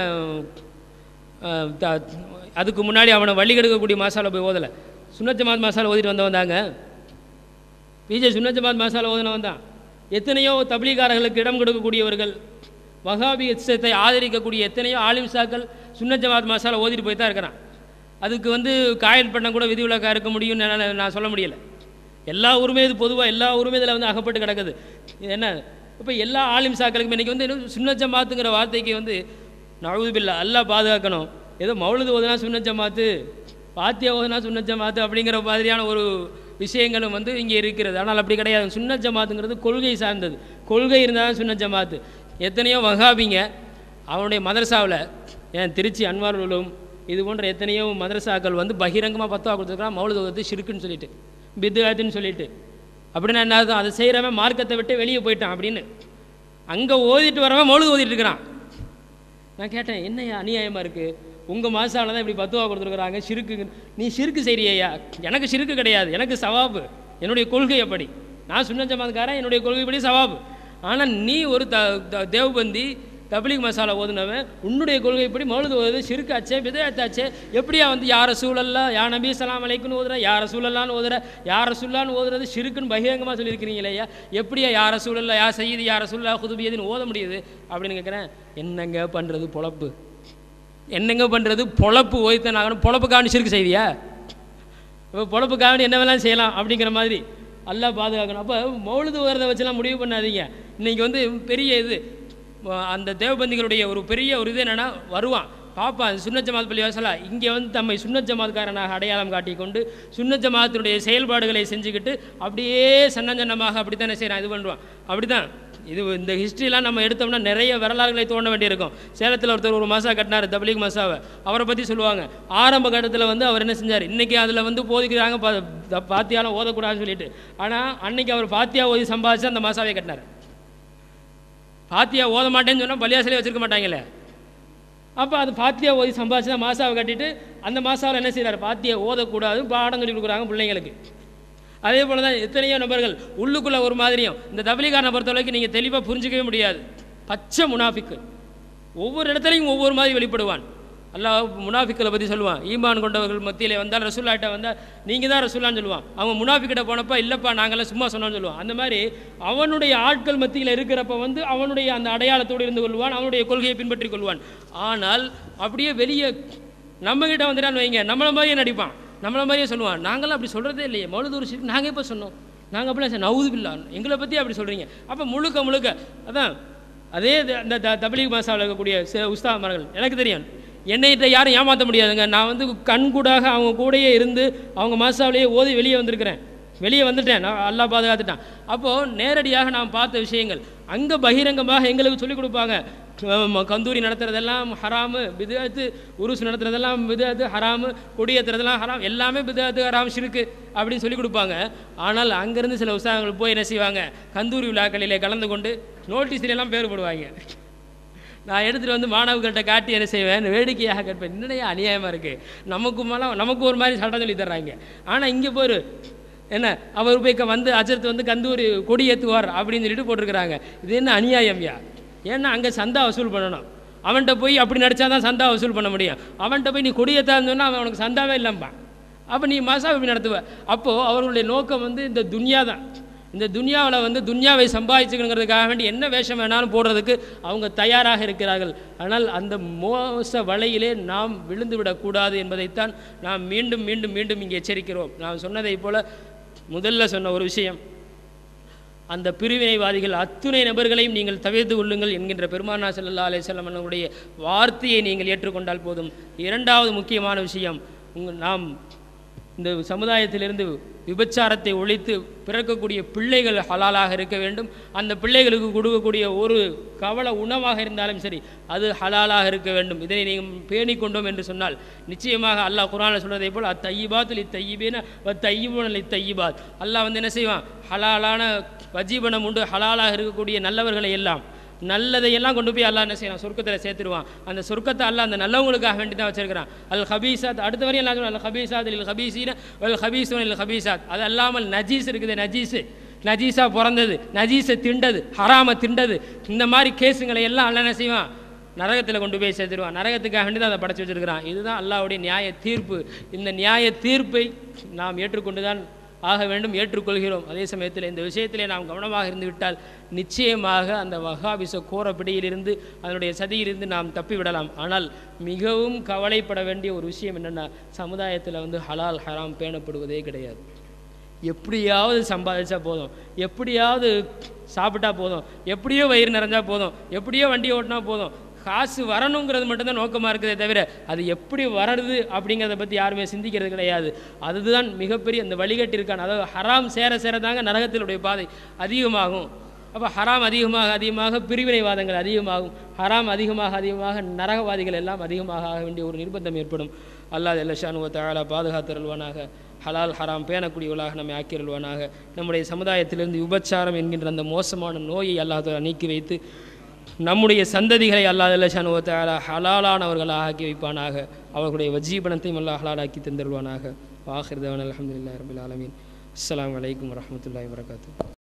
அஹ், த- அதுக்கு முன்னாடி அவனை வழி கெடுக்கக்கூடிய மசாலா போய் ஓதலை சுன்னஜமாத் மசாலா ஓதிட்டு வந்தவன் தாங்க பிஜே சுன்னஜமாத் மசாலா ஓதினவன் தான் எத்தனையோ தப்லீகாரர்களுக்கு இடம் கொடுக்கக்கூடியவர்கள் வகாபியத்தை ஆதரிக்கக்கூடிய எத்தனையோ ஆலிம்சாக்கள் சுன்னஜமாத் மசாலா ஓதிட்டு போய் தான் இருக்கிறான் அதுக்கு வந்து காயல் பண்ண கூட விதிவிலக்காக இருக்க முடியும்னு என்னால நான் சொல்ல முடியலை எல்லா உரிமை இது பொதுவாக எல்லா உரிமை இதில் வந்து அகப்பட்டு கிடக்குது இது என்ன இப்போ எல்லா ஆலிம் சாக்களுக்கும் இன்றைக்கி வந்து என்ன சுன்ன ஜமாத்துங்கிற வார்த்தைக்கு வந்து நழுதுபில்லா அல்லாஹ் பாதுகாக்கணும் ஏதோ மௌலுது ஓதுனா சுன்ன ஜமாத்து பாத்தியா ஓதுனா சுன்ன ஜமாத்து அப்படிங்கிற மாதிரியான ஒரு விஷயங்களும் வந்து இங்கே இருக்கிறது ஆனால் அப்படி கிடையாது சுன்ன ஜமாத்துங்கிறது கொள்கை சார்ந்தது கொள்கை இருந்தால் தான் சுன்ன ஜமாத்து எத்தனையோ வகாபிங்க அவனுடைய மதரசாவில் ஏன் திருச்சி அன்வார் உலகம் இது போன்ற எத்தனையோ மதரசாக்கள் வந்து பகிரங்கமாக பத்துவா கொடுத்துருக்கான் மௌலுது ஓதுறது ஷிருக்குன்னு சொல்லிட்டு பித்துகாத்துன்னு சொல்லிட்டு அப்படின்னா என்ன அர்த்தம் அதை செய்கிறவன் மார்க்கத்தை விட்டு வெளியே போயிட்டான் அப்படின்னு அங்கே ஓதிட்டு வரவன் மௌலுது ஓதிட்டு இருக்கிறான் நான் கேட்டேன் என்னய்யா அநியாயமாக இருக்குது உங்கள் மாசால தான் இப்படி பத்துவா கொடுத்துருக்குறாங்க சிறுக்கு நீ சிறுக்கு செய்கிறியா எனக்கு சிறுக்கு கிடையாது எனக்கு சவாபு என்னுடைய கொள்கை அப்படி நான் சுன்ன ஜமாத்காரன் என்னுடைய கொள்கைப்படி சவாபு ஆனால் நீ ஒரு த த- தேவபந்தி தப்லீக் மசாலா ஓதுனவன் உன்னுடைய கொள்கைப்படி மௌலுது ஓதுது சிறுக்காச்சே விதத்தாச்சே எப்படியா வந்து யார சூழல்லாம் யா நபி சலாம் அலைக்குன்னு ஓதுற யார சூழல்லான்னு ஓதுற யார சுல்லான்னு ஓதுறது சிறுக்குன்னு பகிரங்கமாக சொல்லியிருக்கிறீங்களேயா எப்படியா யார சூழல்ல யா செய்யுது யார சூழலா குதுபியதுன்னு ஓத முடியுது அப்படின்னு கேட்குறேன் என்னங்க பண்ணுறது பொழப்பு என்னங்க பண்ணுறது பொழப்பு ஓய்த்தன் ஆகணும் பொழப்புக்காண்டி சிறுக்கு செய்தியா இப்போ பொழப்புக்காக என்ன வேணாலும் செய்யலாம் அப்படிங்கிற மாதிரி அல்லாஹ் பாதுகாக்கணும் அப்போ மௌலுது வரதை வச்செல்லாம் முடிவு பண்ணாதீங்க இன்றைக்கி வந்து பெரிய இது அஹ் அந்த தேவபந்திகளுடைய ஒரு பெரிய ஒரு இது என்னென்னா வருவான் பார்ப்பான் சுன்னத் ஜமாத் பள்ளி வாசலா இங்கே வந்து தம்மை சுன்னத் ஜமாத்காரனாக அடையாளம் காட்டிக்கொண்டு சுன்னத் ஜமாத்தினுடைய செயல்பாடுகளை செஞ்சுக்கிட்டு அப்படியே சன்னஞ்சன்னமாக அப்படி தானே செய்கிறான் இது பண்ணுவான் அப்படி தான் இது இந்த ஹிஸ்ட்ரிலாம் நம்ம எடுத்தோம்னா நிறைய வரலாறுகளை தோண்ட வேண்டியிருக்கும் சேலத்தில் ஒருத்தர் ஒரு மசா கட்டினார் தப்லீக் மசாவை அவரை பற்றி சொல்லுவாங்க ஆரம்ப கட்டத்தில் வந்து அவர் என்ன செஞ்சார் இன்றைக்கி அதில் வந்து போதிக்கிறாங்க பா த- பாத்தியாலாம் ஓதக்கூடாதுன்னு சொல்லிட்டு ஆனால் அன்னைக்கு அவர் பாத்தியா ஓதி சம்பாதிச்சு அந்த மசாவை கட்டினார் பாத்தியா ஓத மாட்டேன்னு சொன்னால் பள்ளியாசலே வச்சிருக்க மாட்டாங்களே அப்போ அது பாத்தியா ஓதி சம்பாதிச்சு தான் மாசாவை கட்டிட்டு அந்த மாசாவில் என்ன செய்கிறார் பாத்தியா ஓதக்கூடாது பாடம் சொல்லி கொடுக்குறாங்க பிள்ளைங்களுக்கு அதே போல தான் எத்தனையோ நபர்கள் உள்ளுக்குள்ளே ஒரு மாதிரியும் இந்த தபலிகாரனை பொறுத்தளவுக்கு நீங்கள் தெளிவாக புரிஞ்சிக்கவே முடியாது பச்சை முனாஃபிக்கு ஒவ்வொரு இடத்துலையும் ஒவ்வொரு மாதிரி வெளிப்படுவான் அல்லாஹ் முனாஃபிக்களை பற்றி சொல்லுவான் ஈமான் கொண்டவர்கள் மத்தியிலே வந்தால் ரசூல்லாட்ட வந்தால் நீங்கள் தான் ரசூல்லான்னு சொல்லுவான் அவன் முனாஃபிக்கிட்ட போனப்போ இல்லைப்பா நாங்களாம் சும்மா சொன்னோம்னு சொல்லுவான் அந்த மாதிரி அவனுடைய ஆட்கள் மத்தியில் இருக்கிறப்ப வந்து அவனுடைய அந்த அடையாளத்தோடு இருந்து கொள்வான் அவனுடைய கொள்கையை பின்பற்றி கொள்வான் ஆனால் அப்படியே வெளியே நம்மக்கிட்ட வந்துட்டான்னு வைங்க நம்மளை மாதிரியே நடிப்பான் நம்மளை மாதிரியே சொல்லுவான் நாங்களாம் அப்படி சொல்கிறதே இல்லையே மௌலதூர் ஷிர்க் நாங்கள் எப்போ சொன்னோம் நாங்கள் அப்படிலாம் சார் நவுது பில்லா எங்களை பற்றி அப்படி சொல்கிறீங்க அப்போ முழுக்க முழுக்க அதான் அதே த- அந்த த தபலீக் மாசாவில் இருக்கக்கூடிய சில உஸ்தாமார்கள் எனக்கு தெரியும் என்னைகிட்ட யாரும் ஏமாற்ற முடியாதுங்க நான் வந்து கண்கூடாக அவங்க கூடயே இருந்து அவங்க மாசாவிலேயே ஓதி வெளியே வந்திருக்கிறேன் வெளியே வந்துட்டேன் நான் அல்லாஹ் பாதுகாத்துட்டான் அப்போது நேரடியாக நான் பார்த்த விஷயங்கள் அங்கே பகிரங்கமாக எங்களுக்கு சொல்லிக் கொடுப்பாங்க ஆமா, கந்தூரி நடத்துறதெல்லாம் ஹராமு பிதாத்து உருஸ் நடத்துறதெல்லாம் பிதாத்து ஹராமு கொடியேற்றுறதெல்லாம் ஹராம் எல்லாமே பிதாத்து ஹராம் ஷிருக்கு அப்படின்னு சொல்லி கொடுப்பாங்க ஆனால் அங்கேருந்து சில உற்சாகங்கள் போய் என்ன செய்வாங்க கந்தூரி விழாக்களிலே கலந்து கொண்டு நோட்டீஸ்ல எல்லாம் பேர் போடுவாங்க நான் எடுத்துகிட்டு வந்து மாணவர்கள்ட்ட காட்டி என்ன செய்வேன் வேடிக்கையாக கேட்பேன் என்னடையா அநியாயமாக இருக்குது நமக்கு மேலே நமக்கு ஒரு மாதிரி சட்டம் சொல்லி தர்றாங்க ஆனால் இங்கே போரு என்ன அவர் போய் க- வந்து அஜர்த்து வந்து கந்தூரி கொடி ஏற்றுவார் அப்படின்னு சொல்லிட்டு போட்டிருக்கிறாங்க இது என்ன அநியாயம்யா ஏன்னா அங்கே சந்தா வசூல் பண்ணணும் அவன்கிட்ட போய் அப்படி நடிச்சா தான் சந்தா வசூல் பண்ண முடியும் அவன்கிட்ட போய் நீ கொடியேற்றான்னு சொன்னால் அவன் உனக்கு சந்தாவே இல்லைம்பான் அப்போ நீ மசா எப்படி நடத்துவ அப்போது அவர்களுடைய நோக்கம் வந்து இந்த துன்யா தான் இந்த துன்யாவில் வந்து துன்யாவை சம்பாதிச்சுக்கணுங்கிறதுக்காக வேண்டி என்ன வேஷம் வேணாலும் போடுறதுக்கு அவங்க தயாராக இருக்கிறார்கள் ஆனால் அந்த மோச வலையிலே நாம் விழுந்து விடக்கூடாது என்பதைத்தான் நாம் மீண்டும் மீண்டும் மீண்டும் இங்கே எச்சரிக்கிறோம் நான் சொன்னதைப் போல முதல்ல சொன்ன ஒரு விஷயம் அந்த பிரிவினைவாதிகள் அத்துணை நபர்களையும் நீங்கள் தவிர்த்து கொள்ளுங்கள் என்கின்ற பெருமானா ஸல்லல்லாஹு அலைஹி வஸல்லம் அவர்களுடைய வார்த்தையை நீங்கள் ஏற்றுக்கொண்டால் போதும் இரண்டாவது முக்கியமான விஷயம் உங்கள் நாம் இந்த சமுதாயத்திலிருந்து விபச்சாரத்தை ஒழித்து பிறக்கக்கூடிய பிள்ளைகள் ஹலாலாக இருக்க வேண்டும் அந்த பிள்ளைகளுக்கு கொடுக்கக்கூடிய ஒரு கவல உணவாக இருந்தாலும் சரி அது ஹலாலாக இருக்க வேண்டும் இதனை நீங்கள் பேணிக் கொண்டோம் என்று சொன்னால் நிச்சயமாக அல்லாஹ் குரானில் சொல்வதை போல் அத்தையிபாத் லி தையிபேன தையிபுன லி தையிபாத் அல்லாஹ் வந்து என்ன செய்வான் ஹலாலான வஜீபனம் உண்டு ஹலாலாக இருக்கக்கூடிய நல்லவர்களை எல்லாம் நல்லதையெல்லாம் கொண்டு போய் அல்லாஹ் என்ன செய்யறான் சொர்க்கத்தில் சேர்த்துருவான் அந்த சொர்க்கத்தை அல்லாஹ் அந்த நல்லவங்களுக்காக வேண்டி தான் வச்சிருக்கிறான் அல் ஹபீசாத் அடுத்த வரையும் எல்லாம் சொல்லுவாங்க அல் ஹபீசாத் இல் ஹபீசீன அல் ஹபீசூன் இல் ஹபீசாத் அது அல்லாமல் நஜீஸ் இருக்குது நஜீஸ் நஜீஸா பிறந்தது நஜீஸை திண்டது ஹராம திண்டது இந்த மாதிரி கேஸுங்களை எல்லாம் அல்ல என்ன செய்வான் நரகத்தில் கொண்டு போய் சேர்த்துருவான் நரகத்துக்காக வேண்டி தான் அதை படைச்சு வச்சிருக்கிறான் இதுதான் அல்லாஹ்வுடைய நியாய தீர்ப்பு இந்த நியாய தீர்ப்பை நாம் ஏற்றுக்கொண்டு தான் ஆக வேண்டும் ஏற்றுக்கொள்கிறோம் அதே சமயத்தில் இந்த விஷயத்திலே நாம் கவனமாக இருந்து விட்டால் நிச்சயமாக அந்த வகாபிச கோர பிடியிலிருந்து அதனுடைய சதியிலிருந்து நாம் தப்பிவிடலாம் ஆனால் மிகவும் கவலைப்பட வேண்டிய ஒரு விஷயம் என்னென்னா சமுதாயத்தில் வந்து ஹலால் ஹராம் பேணப்படுவதே கிடையாது எப்படியாவது சம்பாதிச்சா போதும் எப்படியாவது சாப்பிட்டா போதும் எப்படியோ வயிறு நிறைஞ்சா போதும் எப்படியோ வண்டி ஓட்டினா போதும் காசு வரணுங்கிறது மட்டும்தான் நோக்கமாக இருக்குதே தவிர அது எப்படி வர்றது அப்படிங்கிறத பற்றி யாருமே சிந்திக்கிறது கிடையாது அதுதான் மிகப்பெரிய அந்த வழிகட்டிருக்கான அதாவது ஹராம் சேர சேர தாங்க நரகத்தினுடைய பாதை அதிகமாகும் அப்போ ஹராம் அதிகமாக அதிகமாக பிரிவினைவாதங்கள் அதிகமாகும் ஹராம் அதிகமாக அதிகமாக நரகவாதிகள் எல்லாம் அதிகமாக ஆக வேண்டிய ஒரு நிர்பந்தம் ஏற்படும் அல்லாஹ் எல்லஷானுவ தாலா பாதுகாத்தருள்வானாக ஹலால் ஹராம் பேணக்கூடியவர்களாக நம்மை ஆக்கியருள்வானாக நம்முடைய சமுதாயத்திலிருந்து விபச்சாரம் என்கின்ற அந்த மோசமான நோயை அல்லாஹ் தஆலா நீக்கி வைத்து நம்முடைய சந்ததிகளை அல்லாஹ் எல்லஷானுவ தாலா ஹலாலானவர்களாக ஆக்கி வைப்பானாக அவர்களுடைய வஜீபனத்தையும் அல்லாஹ் ஹலாலாக்கி தந்தருள்வானாக வாஹிர்தவன் அலமதுல்லா ரபில் ஆலமீன் அஸ்ஸலாமு அலைக்கும் வரஹ்மத்துல்லாஹி வரகாத்து